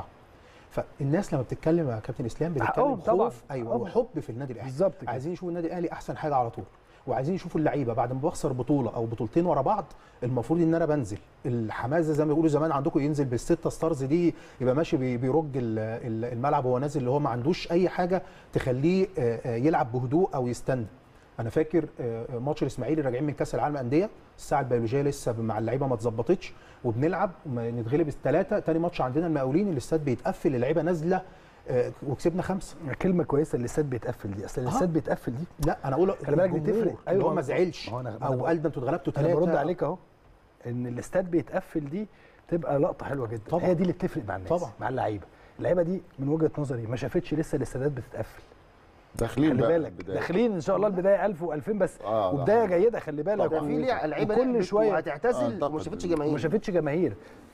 [SPEAKER 5] فالناس لما بتتكلم يا كابتن اسلام بتتكلم
[SPEAKER 1] حقهم طبعاً.
[SPEAKER 5] خوف ايوه
[SPEAKER 1] حقهم.
[SPEAKER 5] وحب في النادي الاهلي
[SPEAKER 1] بالظبط كده
[SPEAKER 5] عايزين يشوفوا النادي الاهلي احسن حاجه على طول وعايزين يشوفوا اللعيبه بعد ما بخسر بطوله او بطولتين ورا بعض المفروض ان انا بنزل الحماس ده زي ما بيقولوا زمان عندكم ينزل بالستة ستارز دي يبقى ماشي بي- بيرج ال- ال- الملعب وهو نازل اللي هو ما عندوش اي حاجه تخليه آه، آه، يلعب بهدوء او يستنى انا فاكر آه، ماتش الاسماعيلي راجعين من كاس العالم انديه الساعه البيولوجيه لسه مع اللعيبه ما اتظبطتش وبنلعب وما نتغلب الثلاثه تاني ماتش عندنا المقاولين الاستاد بيتقفل اللعيبه نازله آه، وكسبنا خمسه
[SPEAKER 1] كلمه كويسه الاستاد بيتقفل دي اصل الاستاد بيتقفل دي
[SPEAKER 5] لا انا اقول
[SPEAKER 1] خلي بالك دي
[SPEAKER 5] الجمهور
[SPEAKER 1] تفرق.
[SPEAKER 5] اللي هو
[SPEAKER 1] أيوة،
[SPEAKER 5] ما زعلش
[SPEAKER 1] ما هو أنا- ما أنا
[SPEAKER 5] او
[SPEAKER 1] بقول-
[SPEAKER 5] قال ده انتوا اتغلبتوا
[SPEAKER 1] انا
[SPEAKER 5] ثلاثه
[SPEAKER 1] برد عليك اهو ان الاستاد بيتقفل دي تبقى لقطه حلوه جدا
[SPEAKER 5] طبعاً.
[SPEAKER 1] هي دي اللي بتفرق مع الناس
[SPEAKER 5] طبعاً.
[SPEAKER 1] مع اللعيبه اللعيبه دي من وجهه نظري ما شافتش لسه الاستادات بتتقفل
[SPEAKER 2] داخلين
[SPEAKER 1] خلي
[SPEAKER 2] بقى
[SPEAKER 1] بالك
[SPEAKER 2] البداية.
[SPEAKER 1] داخلين ان شاء الله البدايه 1000 و2000 بس
[SPEAKER 2] آه، ده
[SPEAKER 1] وبدايه
[SPEAKER 2] حقيقي.
[SPEAKER 1] جيده خلي بالك
[SPEAKER 3] ده في لع- لعيبه
[SPEAKER 1] وكل
[SPEAKER 3] لعبت
[SPEAKER 1] شويه
[SPEAKER 3] وهتعتزل
[SPEAKER 2] أعتقد
[SPEAKER 3] وما شافتش
[SPEAKER 2] إن-
[SPEAKER 3] جماهير
[SPEAKER 1] وما شافتش جماهير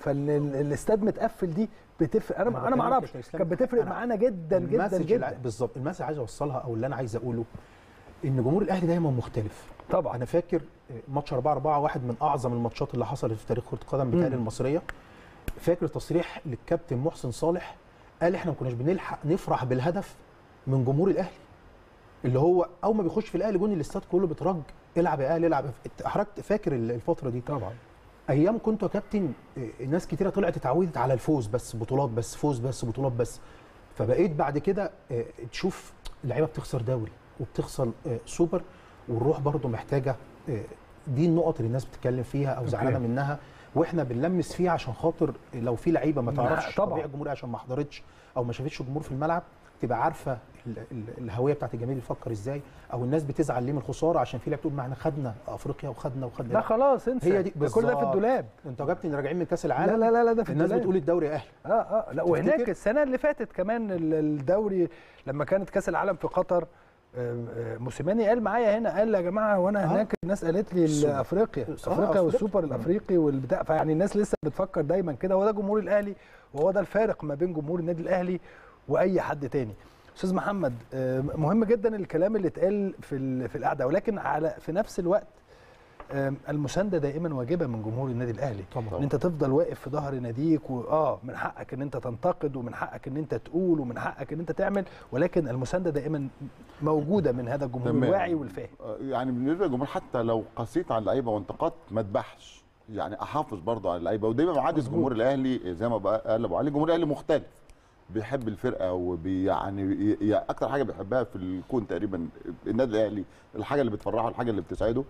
[SPEAKER 1] فالاستاد متقفل دي بتفرق انا
[SPEAKER 5] أنا
[SPEAKER 1] انا ما
[SPEAKER 5] بكلمك
[SPEAKER 1] اعرفش
[SPEAKER 5] يا إسلام.
[SPEAKER 1] كانت بتفرق
[SPEAKER 5] أنا-
[SPEAKER 1] معانا جدا جدا
[SPEAKER 5] المسج اللي-
[SPEAKER 1] جدا
[SPEAKER 5] بالظبط المسج اللي عايز اوصلها او اللي انا عايز اقوله ان جمهور الاهلي دايما مختلف
[SPEAKER 1] طبعا
[SPEAKER 5] انا فاكر ماتش 4 4 واحد من اعظم الماتشات اللي حصلت في تاريخ كره القدم بتاعي
[SPEAKER 1] مم.
[SPEAKER 5] المصريه فاكر تصريح للكابتن محسن صالح قال احنا ما كناش بنلحق نفرح بالهدف من جمهور الاهلي اللي هو اول ما بيخش في الاهلي جون الاستاد كله بيترج العب يا اهلي العب حضرتك فاكر الفتره دي
[SPEAKER 1] طبعا
[SPEAKER 5] ايام كنت يا كابتن آه، ناس كتيره طلعت اتعودت على الفوز بس بطولات بس فوز بس بطولات بس فبقيت بعد كده آه، تشوف اللعيبه بتخسر دوري وبتخسر آه، سوبر والروح برضو محتاجه آه، دي النقط اللي الناس بتتكلم فيها او زعلانه
[SPEAKER 1] أوكي.
[SPEAKER 5] منها واحنا بنلمس فيها عشان خاطر لو في لعيبه ما
[SPEAKER 1] لا،
[SPEAKER 5] تعرفش
[SPEAKER 1] طبعاً.
[SPEAKER 5] طبيعه الجمهور إيه عشان ما حضرتش او ما شافتش الجمهور في الملعب تبقى عارفه ال- ال- الهويه بتاعت الجماهير بتفكر ازاي او الناس بتزعل ليه من الخساره عشان في لعيبه بتقول ما احنا خدنا افريقيا وخدنا وخدنا
[SPEAKER 1] لا خلاص انسى
[SPEAKER 5] هي دي
[SPEAKER 1] ده كل ده في
[SPEAKER 5] بالظبط.
[SPEAKER 1] الدولاب
[SPEAKER 5] انتوا يا كابتن راجعين من كاس
[SPEAKER 1] لا
[SPEAKER 5] العالم
[SPEAKER 1] لا لا لا ده في
[SPEAKER 5] الناس
[SPEAKER 1] الدولاب.
[SPEAKER 5] بتقول الدوري اهلي
[SPEAKER 1] اه اه لا وهناك
[SPEAKER 5] تفتكر؟
[SPEAKER 1] السنه اللي فاتت كمان ال- الدوري لما كانت كاس العالم في قطر آم، آه، موسيماني قال معايا هنا قال يا جماعه وانا
[SPEAKER 5] آه.
[SPEAKER 1] هناك الناس قالت لي
[SPEAKER 5] السوبر.
[SPEAKER 1] افريقيا
[SPEAKER 5] آه،
[SPEAKER 1] افريقيا
[SPEAKER 5] أفريقيا.
[SPEAKER 1] والسوبر الافريقي والبتاع فيعني الناس لسه بتفكر دايما كده هو ده جمهور الاهلي وهو ده الفارق ما بين جمهور النادي الاهلي واي حد تاني استاذ محمد آه، مهم جدا الكلام اللي اتقال في ال- في القعده ولكن على في نفس الوقت آم، المسانده دائما واجبه من جمهور النادي الاهلي
[SPEAKER 5] طبعا
[SPEAKER 1] ان انت تفضل واقف في ظهر ناديك واه من حقك ان انت تنتقد ومن حقك ان انت تقول ومن حقك ان انت تعمل ولكن المسانده دائما موجوده من هذا الجمهور
[SPEAKER 2] تمام.
[SPEAKER 1] الواعي والفاهم
[SPEAKER 2] آه، يعني بالنسبه للجمهور حتى لو قسيت على اللعيبه وانتقدت ما اذبحش يعني احافظ برضه على اللعيبه ودايما بعادي
[SPEAKER 1] مظبوط.
[SPEAKER 2] الجمهور الاهلي زي ما بقى- قال ابو علي الجمهور الاهلي مختلف بيحب الفرقه ويعني اكتر حاجه بيحبها في الكون تقريبا النادي الاهلي الحاجه اللي بتفرحه الحاجه اللي بتسعده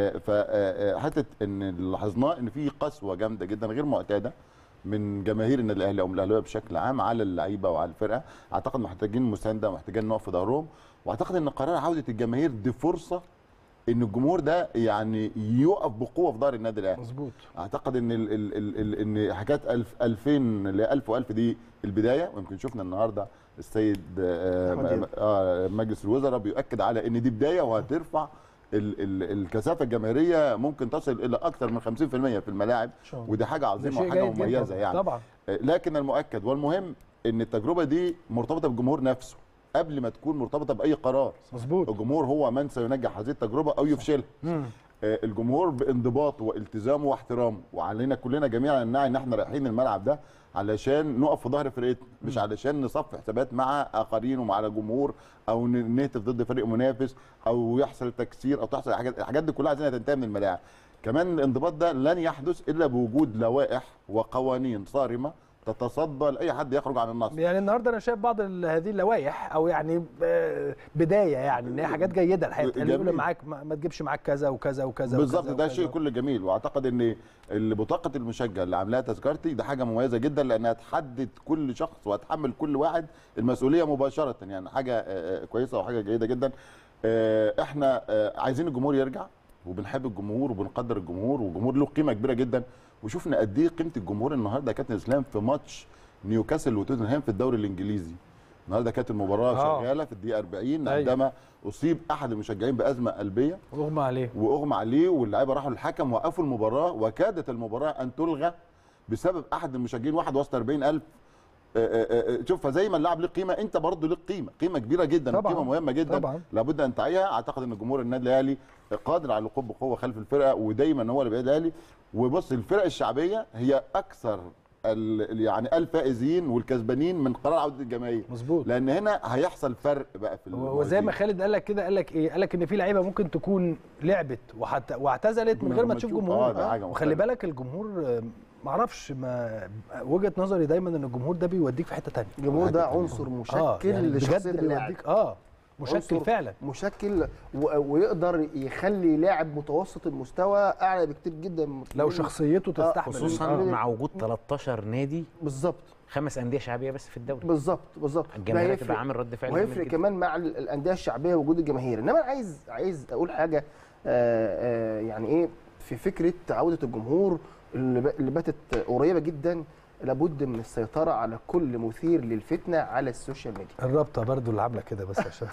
[SPEAKER 2] فحته ان اللي لاحظناه ان في قسوه جامده جدا غير معتاده من جماهير النادي الاهلي او من الاهلاويه بشكل عام على اللعيبه وعلى الفرقه اعتقد محتاجين مسانده محتاجين نقف في ظهرهم واعتقد ان قرار عوده الجماهير دي فرصه ان الجمهور ده يعني يقف بقوه في ظهر النادي الاهلي
[SPEAKER 1] مظبوط
[SPEAKER 2] اعتقد ان ال ال ال ال ان حكايه 1000 2000 ل 1000 و1000 دي البدايه ويمكن شفنا النهارده السيد آه،
[SPEAKER 3] أحمد دياب.
[SPEAKER 2] آه، مجلس الوزراء بيؤكد على ان دي بدايه وهترفع ال ال الكثافه الجماهيريه ممكن تصل الى اكثر من 50% في الملاعب
[SPEAKER 5] ان شاء الله
[SPEAKER 2] ودي حاجه
[SPEAKER 1] ده
[SPEAKER 2] عظيمه
[SPEAKER 1] شيء
[SPEAKER 2] وحاجه
[SPEAKER 1] جيد جدا
[SPEAKER 2] مميزه يعني
[SPEAKER 1] طبعا
[SPEAKER 2] آه، لكن المؤكد والمهم ان التجربه دي مرتبطه بالجمهور نفسه قبل ما تكون مرتبطه باي قرار
[SPEAKER 1] مظبوط
[SPEAKER 2] الجمهور هو من سينجح هذه التجربه او يفشلها
[SPEAKER 1] مم.
[SPEAKER 2] آه، الجمهور بانضباطه والتزامه واحترامه وعلينا كلنا جميعا ان نعي ان احنا رايحين الملعب ده علشان نقف في ظهر فرقتنا مش علشان نصفي حسابات مع اخرين ومع الجمهور او ن- نهتف ضد فريق منافس او يحصل تكسير او تحصل حاجات الحاجات دي كلها عايزينها تنتهي من الملاعب كمان الانضباط ده لن يحدث الا بوجود لوائح وقوانين صارمه تتصدى لاي حد يخرج عن النص
[SPEAKER 1] يعني النهارده انا شايف بعض ال- هذه اللوائح او يعني آه، بدايه يعني ان هي حاجات جيده الحقيقه اللي يقول
[SPEAKER 2] جميل.
[SPEAKER 1] معاك ما ما تجيبش معاك كذا وكذا وكذا
[SPEAKER 2] بالظبط
[SPEAKER 1] وكذا
[SPEAKER 2] ده
[SPEAKER 1] وكذا.
[SPEAKER 2] شيء كله جميل واعتقد ان اللي بطاقه المشجع اللي عاملاها تذكرتي ده حاجه مميزه جدا لانها تحدد كل شخص وهتحمل كل واحد المسؤوليه مباشره يعني حاجه آه، آه، كويسه وحاجه جيده جدا آه، احنا آه، عايزين الجمهور يرجع وبنحب الجمهور وبنقدر الجمهور والجمهور له قيمه كبيره جدا وشفنا قد ايه قيمه الجمهور النهارده يا كابتن اسلام في ماتش نيوكاسل وتوتنهام في الدوري الانجليزي النهارده كانت المباراه
[SPEAKER 1] آه.
[SPEAKER 2] شغاله في الدقيقه 40
[SPEAKER 1] أيوة.
[SPEAKER 2] عندما اصيب احد المشجعين بازمه قلبيه
[SPEAKER 1] اغمى عليه
[SPEAKER 2] واغمى عليه واللعيبه راحوا للحكم وقفوا المباراه وكادت المباراه ان تلغى بسبب احد المشجعين واحد وسط 40000 آه، آه، آه، شوف فزي ما اللاعب له قيمه انت برضه لك قيمه قيمه كبيره جدا
[SPEAKER 1] طبعاً،
[SPEAKER 2] قيمه مهمه جدا
[SPEAKER 1] طبعاً.
[SPEAKER 2] لابد ان تعيها اعتقد ان جمهور النادي الاهلي قادر على الوقوف بقوه خلف الفرقه ودايما هو اللي بيدعي الاهلي وبص الفرق الشعبيه هي اكثر ال- يعني الفائزين والكسبانين من قرار عوده الجماهير
[SPEAKER 1] مظبوط
[SPEAKER 2] لان هنا هيحصل فرق بقى في
[SPEAKER 1] هو زي ما
[SPEAKER 2] الموازين.
[SPEAKER 1] خالد قال لك كده قال لك ايه قال لك ان في لعيبه ممكن تكون لعبت وحت... واعتزلت من غير ما تشوف جمهور
[SPEAKER 2] اه ده حاجه
[SPEAKER 1] وخلي
[SPEAKER 2] مختلفة.
[SPEAKER 1] بالك الجمهور آه، معرفش ما وجهه نظري دايما ان الجمهور ده بيوديك في حته تانية
[SPEAKER 3] الجمهور ده
[SPEAKER 2] حتة تانية.
[SPEAKER 3] عنصر مشكل
[SPEAKER 1] اه يعني
[SPEAKER 3] لشخصيه
[SPEAKER 1] بجد
[SPEAKER 3] اللاعب
[SPEAKER 1] بيوديك اه مشكل
[SPEAKER 3] عنصر
[SPEAKER 1] فعلا
[SPEAKER 3] مشكل و- ويقدر يخلي لاعب متوسط المستوى اعلى بكتير جدا من
[SPEAKER 1] لو
[SPEAKER 3] من-
[SPEAKER 1] شخصيته تستحمل
[SPEAKER 4] خصوصا
[SPEAKER 3] آه.
[SPEAKER 4] مع وجود 13 نادي
[SPEAKER 3] بالظبط
[SPEAKER 4] خمس انديه شعبيه بس في الدوري
[SPEAKER 3] بالظبط بالظبط
[SPEAKER 4] الجماهير
[SPEAKER 3] ده
[SPEAKER 4] هتبقى
[SPEAKER 3] هيفرق.
[SPEAKER 4] عامل رد فعل جامد
[SPEAKER 3] وهيفرق
[SPEAKER 4] جدا.
[SPEAKER 3] كمان مع ال- الانديه الشعبيه وجود الجماهير انما انا عايز عايز اقول حاجه آه، آه، يعني ايه في فكره عوده الجمهور اللي ب- اللي باتت قريبه جدا لابد من السيطره على كل مثير للفتنه على السوشيال ميديا
[SPEAKER 1] الرابطه برضو اللي عامله كده بس عشان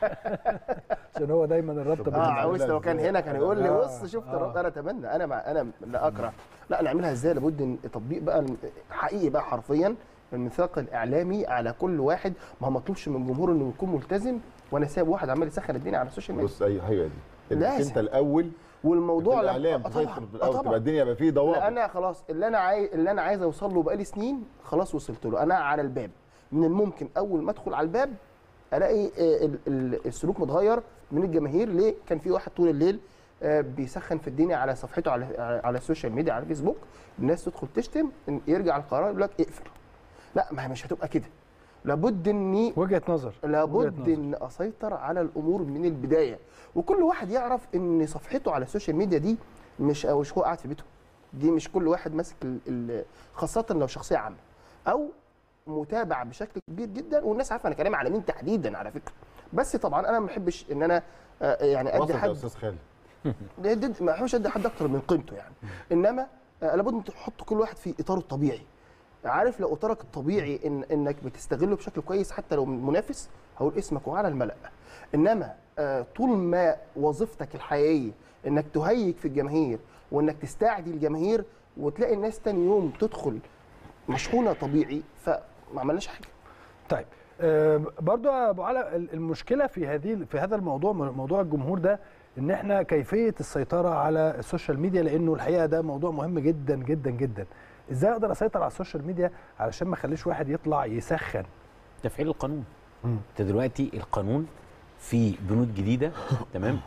[SPEAKER 1] عشان هو دايما الرابطه
[SPEAKER 3] اه
[SPEAKER 1] بالنسبة
[SPEAKER 3] عاوز لو كان هنا كان يقول لي
[SPEAKER 1] آه،
[SPEAKER 3] بص شفت
[SPEAKER 1] آه.
[SPEAKER 3] آه. انا اتمنى انا مع انا لا اكره لا نعملها ازاي لابد ان تطبيق بقى حقيقي بقى حرفيا الميثاق الاعلامي على كل واحد ما هو مطلوبش من الجمهور انه يكون ملتزم وانا سايب واحد عمال يسخن الدنيا على السوشيال ميديا
[SPEAKER 2] بص اي هي دي انك
[SPEAKER 3] لازم.
[SPEAKER 2] انت الاول
[SPEAKER 3] والموضوع
[SPEAKER 2] في
[SPEAKER 3] لما-
[SPEAKER 2] الاعلام
[SPEAKER 3] آه
[SPEAKER 2] تسيطر
[SPEAKER 3] طبعا
[SPEAKER 2] في
[SPEAKER 3] آه
[SPEAKER 2] الاول
[SPEAKER 3] طبعا
[SPEAKER 2] تبقى الدنيا يبقى فيه ضوابط
[SPEAKER 3] لا انا خلاص اللي انا عايز اللي انا عايز اوصل له بقالي سنين خلاص وصلت له انا على الباب من الممكن اول ما ادخل على الباب الاقي آه، ال- ال- السلوك متغير من الجماهير ليه كان في واحد طول الليل آه، بيسخن في الدنيا على صفحته على على- على السوشيال ميديا على الفيسبوك الناس تدخل تشتم إن يرجع القرار يقول لك اقفل لا ما هي مش هتبقى كده لابد اني
[SPEAKER 1] وجهه نظر وجهة
[SPEAKER 3] لابد
[SPEAKER 1] نظر.
[SPEAKER 3] ان اسيطر على الامور من البدايه وكل واحد يعرف ان صفحته على السوشيال ميديا دي مش أو مش هو قاعد في بيته دي مش كل واحد ماسك ال- ال- خاصه لو شخصيه عامه او متابع بشكل كبير جدا والناس عارفه انا كلامي على مين تحديدا على فكره بس طبعا انا ما بحبش ان انا آه، يعني ادي
[SPEAKER 2] وصل يا
[SPEAKER 3] حد
[SPEAKER 2] استاذ خالد
[SPEAKER 3] ده- ده- ما بحبش ادي حد اكتر من قيمته يعني انما آه، لابد ان تحط كل واحد في اطاره الطبيعي عارف لو اطارك الطبيعي إن انك بتستغله بشكل كويس حتى لو من منافس هقول اسمك وعلى الملأ انما آه، طول ما وظيفتك الحقيقيه انك تهيج في الجماهير وانك تستعدي الجماهير وتلاقي الناس تاني يوم تدخل مشحونه طبيعي فما عملناش حاجه
[SPEAKER 1] طيب آه، برضو يا ابو علاء ال- المشكله في هذه في هذا الموضوع موضوع الجمهور ده ان احنا كيفيه السيطره على السوشيال ميديا لانه الحقيقه ده موضوع مهم جدا جدا جدا ازاي اقدر اسيطر على السوشيال ميديا علشان ما اخليش واحد يطلع يسخن
[SPEAKER 4] تفعيل القانون انت دلوقتي القانون في بنود جديده تمام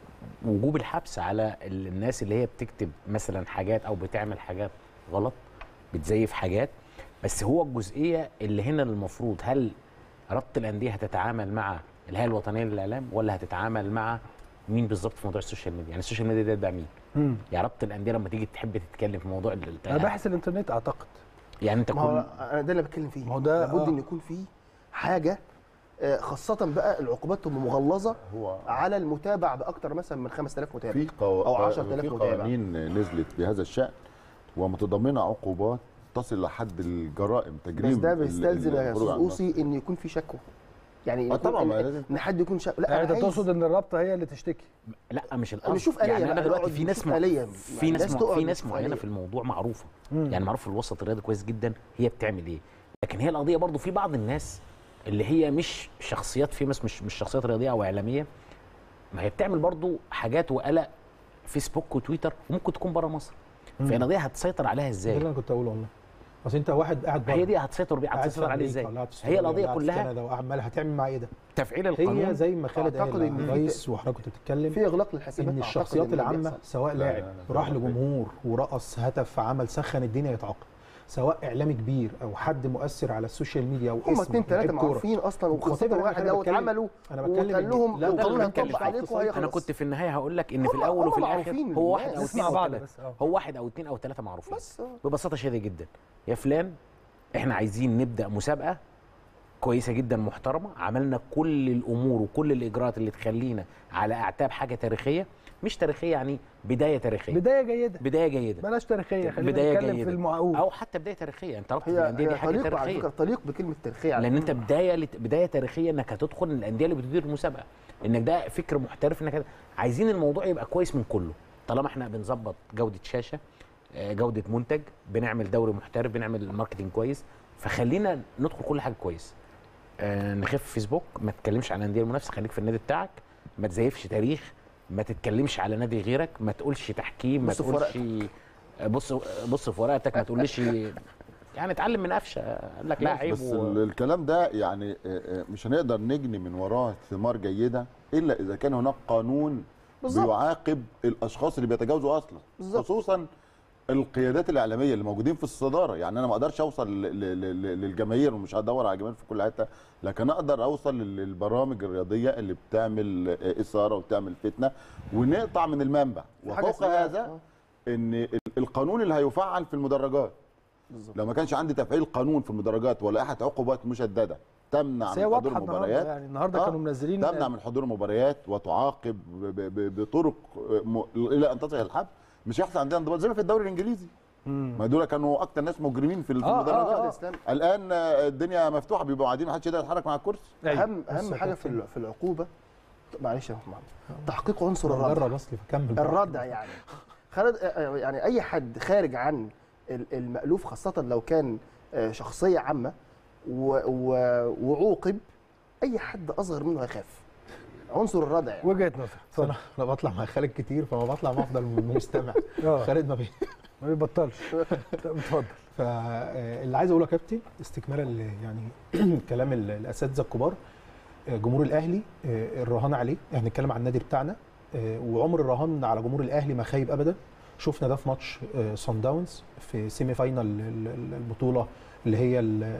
[SPEAKER 4] وجوب الحبس على ال- الناس اللي هي بتكتب مثلا حاجات او بتعمل حاجات غلط بتزيف حاجات بس هو الجزئيه اللي هنا المفروض هل ربط الانديه هتتعامل مع الهيئه الوطنيه للاعلام ولا هتتعامل مع مين بالظبط في موضوع السوشيال ميديا يعني السوشيال ميديا ده, ده مين يعني ربط الانديه لما تيجي تحب تتكلم في موضوع ال-
[SPEAKER 1] انا بحث الانترنت اعتقد
[SPEAKER 4] يعني انت
[SPEAKER 3] ما هو
[SPEAKER 4] كل
[SPEAKER 3] انا ده اللي بتكلم فيه
[SPEAKER 1] ما هو ده-
[SPEAKER 3] لابد
[SPEAKER 1] آه.
[SPEAKER 3] ان يكون فيه حاجه آه، خاصه بقى العقوبات تبقى مغلظه
[SPEAKER 2] هو
[SPEAKER 3] على المتابع باكتر مثلا من 5000 متابع
[SPEAKER 2] في قو...
[SPEAKER 3] أو 10,000
[SPEAKER 2] في
[SPEAKER 3] متابع.
[SPEAKER 2] قوانين نزلت بهذا الشأن ومتضمنه عقوبات تصل لحد الجرائم تجريم
[SPEAKER 3] بس ده
[SPEAKER 2] ال-
[SPEAKER 3] بيستلزم يا
[SPEAKER 2] الخروج
[SPEAKER 3] استاذ
[SPEAKER 2] عن النص.
[SPEAKER 3] اوصي ان يكون في شكوى يعني
[SPEAKER 2] آه
[SPEAKER 3] يكون
[SPEAKER 2] طبعاً،
[SPEAKER 3] إن-
[SPEAKER 2] ما لازم.
[SPEAKER 3] ان حد يكون شكوى لا
[SPEAKER 1] يعني
[SPEAKER 3] أنا
[SPEAKER 1] انت
[SPEAKER 3] عايز-
[SPEAKER 1] تقصد ان الرابطه هي اللي تشتكي
[SPEAKER 4] لا مش القصد
[SPEAKER 3] نشوف آلية
[SPEAKER 4] يعني
[SPEAKER 3] بقى،
[SPEAKER 4] انا دلوقتي
[SPEAKER 3] نقعد
[SPEAKER 4] في ناس
[SPEAKER 3] نشوف
[SPEAKER 4] م...
[SPEAKER 3] آلية.
[SPEAKER 4] في
[SPEAKER 3] يعني
[SPEAKER 4] ناس
[SPEAKER 3] الناس
[SPEAKER 4] م...
[SPEAKER 3] تقعد
[SPEAKER 4] في ناس
[SPEAKER 3] نشوف
[SPEAKER 4] معينه
[SPEAKER 3] آلية.
[SPEAKER 4] في الموضوع معروفه
[SPEAKER 1] مم.
[SPEAKER 4] يعني معروف في الوسط الرياضي كويس جدا هي بتعمل ايه لكن هي القضيه برضو في بعض الناس اللي هي مش شخصيات فيمس مش مش شخصيات رياضيه او اعلاميه ما هي بتعمل برضو حاجات وقلق فيسبوك وتويتر وممكن تكون بره مصر فهي القضيه هتسيطر عليها
[SPEAKER 5] ده
[SPEAKER 4] ازاي
[SPEAKER 5] اللي انا كنت اقوله والله اصل انت واحد قاعد بره
[SPEAKER 4] هي دي هتسيطر بيه
[SPEAKER 5] قاعد في
[SPEAKER 4] هتسيطر عليه
[SPEAKER 5] أمريكا
[SPEAKER 4] ازاي
[SPEAKER 5] ولا قاعد في
[SPEAKER 4] هي
[SPEAKER 5] استراليا
[SPEAKER 4] القضيه
[SPEAKER 5] ولا قاعد في
[SPEAKER 4] كلها
[SPEAKER 5] كندا وعمال هتعمل معاه ايه ده؟
[SPEAKER 4] تفعيل القانون
[SPEAKER 5] هي زي ما خالد
[SPEAKER 3] أعتقد
[SPEAKER 5] قال
[SPEAKER 3] إن في-
[SPEAKER 5] الرئيس وحضرتك كنت بتتكلم
[SPEAKER 3] في اغلاق للحسابات
[SPEAKER 5] ان
[SPEAKER 3] أعتقد
[SPEAKER 5] الشخصيات
[SPEAKER 3] إن ده
[SPEAKER 5] العامه
[SPEAKER 3] بيحصل.
[SPEAKER 5] سواء
[SPEAKER 2] لا،
[SPEAKER 5] لاعب
[SPEAKER 2] لا، لا،
[SPEAKER 5] راح
[SPEAKER 2] لا.
[SPEAKER 5] لجمهور ورقص هدف عمل سخن الدنيا يتعاقب سواء اعلامي كبير او حد مؤثر على السوشيال ميديا او
[SPEAKER 3] هم
[SPEAKER 5] اسم
[SPEAKER 3] اثنين ثلاثه
[SPEAKER 5] لعيب كورة.
[SPEAKER 3] معروفين اصلا
[SPEAKER 5] وخطيب
[SPEAKER 3] وخاصه
[SPEAKER 5] أنا
[SPEAKER 3] واحد
[SPEAKER 5] بتكلم-
[SPEAKER 3] لو اتعملوا
[SPEAKER 5] انا بتكلم
[SPEAKER 3] وقال
[SPEAKER 5] إن-
[SPEAKER 3] لهم
[SPEAKER 5] لا، ده
[SPEAKER 3] القانون
[SPEAKER 5] اللي بتكلم
[SPEAKER 3] هيطبق
[SPEAKER 5] فيه.
[SPEAKER 3] عليكم
[SPEAKER 4] انا
[SPEAKER 3] وهيخلص
[SPEAKER 4] كنت في النهايه هقول لك ان في
[SPEAKER 3] هم-
[SPEAKER 4] الاول
[SPEAKER 3] هم
[SPEAKER 4] وفي الاخر
[SPEAKER 3] معروفين
[SPEAKER 4] هو واحد
[SPEAKER 3] للناس.
[SPEAKER 4] او
[SPEAKER 1] نسمع
[SPEAKER 4] اثنين او
[SPEAKER 1] بعض
[SPEAKER 4] ثلاثه
[SPEAKER 1] بس اه
[SPEAKER 4] هو واحد او اثنين او ثلاثه معروفين
[SPEAKER 3] بس آه.
[SPEAKER 4] ببساطه شديده جدا يا فلان احنا عايزين نبدا مسابقه كويسه جدا محترمه عملنا كل الامور وكل الاجراءات اللي تخلينا على اعتاب حاجه تاريخيه مش تاريخيه يعني بدايه تاريخيه
[SPEAKER 1] بدايه جيده
[SPEAKER 4] بدايه جيده
[SPEAKER 1] بلاش تاريخيه خلينا
[SPEAKER 4] بدايه
[SPEAKER 1] نتكلم في
[SPEAKER 4] جيده
[SPEAKER 1] المعقول
[SPEAKER 4] او حتى بدايه تاريخيه انت ربط
[SPEAKER 3] هي
[SPEAKER 4] الانديه دي
[SPEAKER 3] هي
[SPEAKER 4] حاجه
[SPEAKER 3] تليق على
[SPEAKER 4] تاريخيه
[SPEAKER 3] فكره تليق بكلمه تاريخيه على
[SPEAKER 4] لان انت
[SPEAKER 3] فكرة.
[SPEAKER 4] بدايه لت... بدايه تاريخيه انك هتدخل الانديه اللي بتدير المسابقه انك ده فكر محترف انك هت- عايزين الموضوع يبقى كويس من كله طالما احنا بنظبط جوده شاشه آه، جوده منتج بنعمل دوري محترف بنعمل ماركتنج كويس فخلينا ندخل كل حاجه كويس آه، نخف فيسبوك ما تتكلمش عن الانديه المنافسه خليك في النادي بتاعك ما تزيفش تاريخ ما تتكلمش على نادي غيرك ما تقولش تحكيم ما
[SPEAKER 3] بص في
[SPEAKER 4] تقولش آه، بص بص في ورقتك ما تقولش يعني اتعلم من قفشه قال لك لا عيب
[SPEAKER 2] بس
[SPEAKER 4] و...
[SPEAKER 2] ال- الكلام ده يعني آه، آه، مش هنقدر نجني من وراه ثمار جيده الا اذا كان هناك قانون
[SPEAKER 3] بالظبط.
[SPEAKER 2] بيعاقب الاشخاص اللي بيتجاوزوا اصلا
[SPEAKER 3] بالظبط.
[SPEAKER 2] خصوصا القيادات الاعلاميه اللي موجودين في الصداره يعني انا ما اقدرش اوصل ل- ل- ل- للجماهير ومش هدور على الجماهير في كل حته لكن اقدر اوصل لل- للبرامج الرياضيه اللي بتعمل آه، اثاره وبتعمل فتنه ونقطع من المنبع
[SPEAKER 3] في حاجة
[SPEAKER 2] وفوق
[SPEAKER 3] اسمها-
[SPEAKER 2] هذا
[SPEAKER 3] آه.
[SPEAKER 2] ان ال- القانون اللي هيفعل في المدرجات
[SPEAKER 3] بالظبط
[SPEAKER 2] لو ما كانش عندي تفعيل قانون في المدرجات ولائحه عقوبات مشدده تمنع
[SPEAKER 1] بس هي
[SPEAKER 2] من حضور
[SPEAKER 1] واضحه النهارده
[SPEAKER 2] المباريات
[SPEAKER 1] يعني النهارده
[SPEAKER 2] آه،
[SPEAKER 1] كانوا منزلين
[SPEAKER 2] تمنع من حضور المباريات وتعاقب ب- ب- ب- بطرق م... الى ان تصل الحد مش هيحصل عندنا انضباط زي ما في الدوري الانجليزي
[SPEAKER 1] مم.
[SPEAKER 2] ما دول كانوا اكتر ناس مجرمين في في
[SPEAKER 1] آه، آه،
[SPEAKER 2] المدرجات
[SPEAKER 1] آه.
[SPEAKER 3] الاسلام
[SPEAKER 2] الان آه، الدنيا مفتوحه بيبقوا قاعدين محدش يقدر يتحرك مع الكرسي
[SPEAKER 1] أيوة.
[SPEAKER 3] اهم
[SPEAKER 5] بص
[SPEAKER 3] اهم
[SPEAKER 5] يا
[SPEAKER 3] حاجه في
[SPEAKER 5] كابتن.
[SPEAKER 3] ال- في العقوبه معلش يا محمد تحقيق عنصر الردع
[SPEAKER 5] جرب اصلي فكمل
[SPEAKER 3] الردع يعني خالد آه، يعني اي حد خارج عن ال- المألوف خاصه لو كان آه، شخصيه عامه و- و- وعوقب اي حد اصغر منه هيخاف عنصر الردع يعني.
[SPEAKER 1] وجهه نظر
[SPEAKER 5] بس انا انا بطلع مع خالد كتير فما بطلع ما افضل مستمع
[SPEAKER 1] اه
[SPEAKER 5] خالد ما بي
[SPEAKER 1] ما بيبطلش طب اتفضل
[SPEAKER 5] فاللي عايز اقوله يا كابتن استكمالا ل- يعني كلام ال- الاساتذه الكبار آه، جمهور الاهلي آه، الرهان عليه يعني نتكلم عن النادي بتاعنا آه، وعمر الرهان على جمهور الاهلي ما خايب ابدا شفنا ده في ماتش صن داونز في سيمي فاينال ال- ال- البطوله اللي هي ال-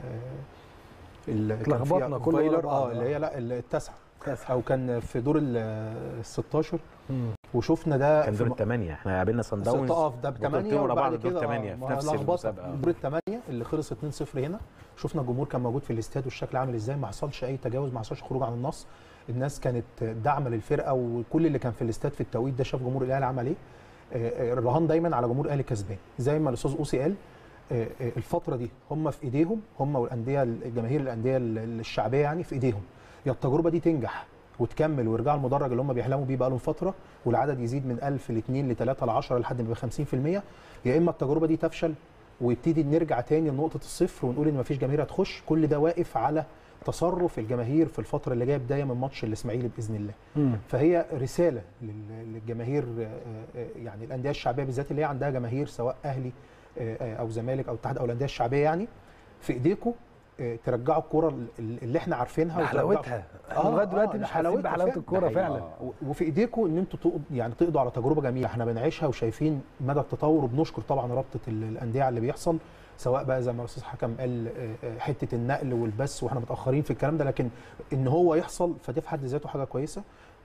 [SPEAKER 5] اللي كان فيها
[SPEAKER 1] اتلخبطنا كله ورا
[SPEAKER 5] فايلر
[SPEAKER 1] بعض.
[SPEAKER 5] اه اللي هي لا التاسعه
[SPEAKER 1] تسعة.
[SPEAKER 5] او كان في دور ال 16 وشفنا ده
[SPEAKER 4] كان
[SPEAKER 5] في
[SPEAKER 4] دور
[SPEAKER 5] م-
[SPEAKER 4] الثمانيه احنا قابلنا صن داونز
[SPEAKER 5] تقف ده بثمانية
[SPEAKER 4] بطولتين ورا بعض
[SPEAKER 5] وبعد
[SPEAKER 4] دور
[SPEAKER 5] كده
[SPEAKER 4] ثمانية
[SPEAKER 5] آه،
[SPEAKER 4] في
[SPEAKER 5] ما
[SPEAKER 4] نفس
[SPEAKER 5] لخبطة.
[SPEAKER 4] المسابقة.
[SPEAKER 5] دور الثمانية اللي خلص 2-0 هنا شفنا الجمهور كان موجود في الاستاد والشكل عامل ازاي ما حصلش اي تجاوز ما حصلش خروج عن النص الناس كانت داعمه للفرقه وكل اللي كان في الاستاد في التوقيت ده شاف جمهور الاهلي عمل ايه آه، آه، الرهان دايما على جمهور الاهلي كسبان زي ما الاستاذ اوسي قال آه، آه، الفتره دي هم في ايديهم هم والانديه الجماهير الانديه ال- الشعبيه يعني في ايديهم يا التجربه دي تنجح وتكمل ويرجعوا المدرج اللي هم بيحلموا بيه بقالهم فتره والعدد يزيد من 1000 ل 2 ل 3 ل 10 لحد ما يبقى 50% يا اما التجربه دي تفشل ويبتدي نرجع تاني لنقطه الصفر ونقول ان مفيش جماهير هتخش كل ده واقف على تصرف الجماهير في الفتره اللي جايه بدايه من ماتش الاسماعيلي باذن الله
[SPEAKER 1] مم.
[SPEAKER 5] فهي رساله لل- للجماهير آه، آه، يعني الانديه الشعبيه بالذات اللي هي عندها جماهير سواء اهلي آه، آه، او زمالك او اتحاد او الانديه الشعبيه يعني في ايديكم آه، ترجعوا الكوره ال- اللي احنا عارفينها وترجعوا-
[SPEAKER 1] حلاوتها
[SPEAKER 5] آه،
[SPEAKER 1] لغايه دلوقتي
[SPEAKER 5] آه،
[SPEAKER 1] مش حاسين
[SPEAKER 5] حلاوتها
[SPEAKER 1] بحلاوه
[SPEAKER 5] فعلا.
[SPEAKER 1] الكوره
[SPEAKER 4] ده حقيقي.
[SPEAKER 1] فعلا
[SPEAKER 5] و- وفي ايديكم ان انتوا تقض- يعني تقضوا على تجربه جميله احنا بنعيشها وشايفين مدى التطور وبنشكر طبعا رابطه ال- الانديه على اللي بيحصل سواء بقى زي ما الاستاذ حكم قال آه، آه، حته النقل والبث واحنا متاخرين في الكلام ده لكن ان هو يحصل فده في حد ذاته حاجه كويسه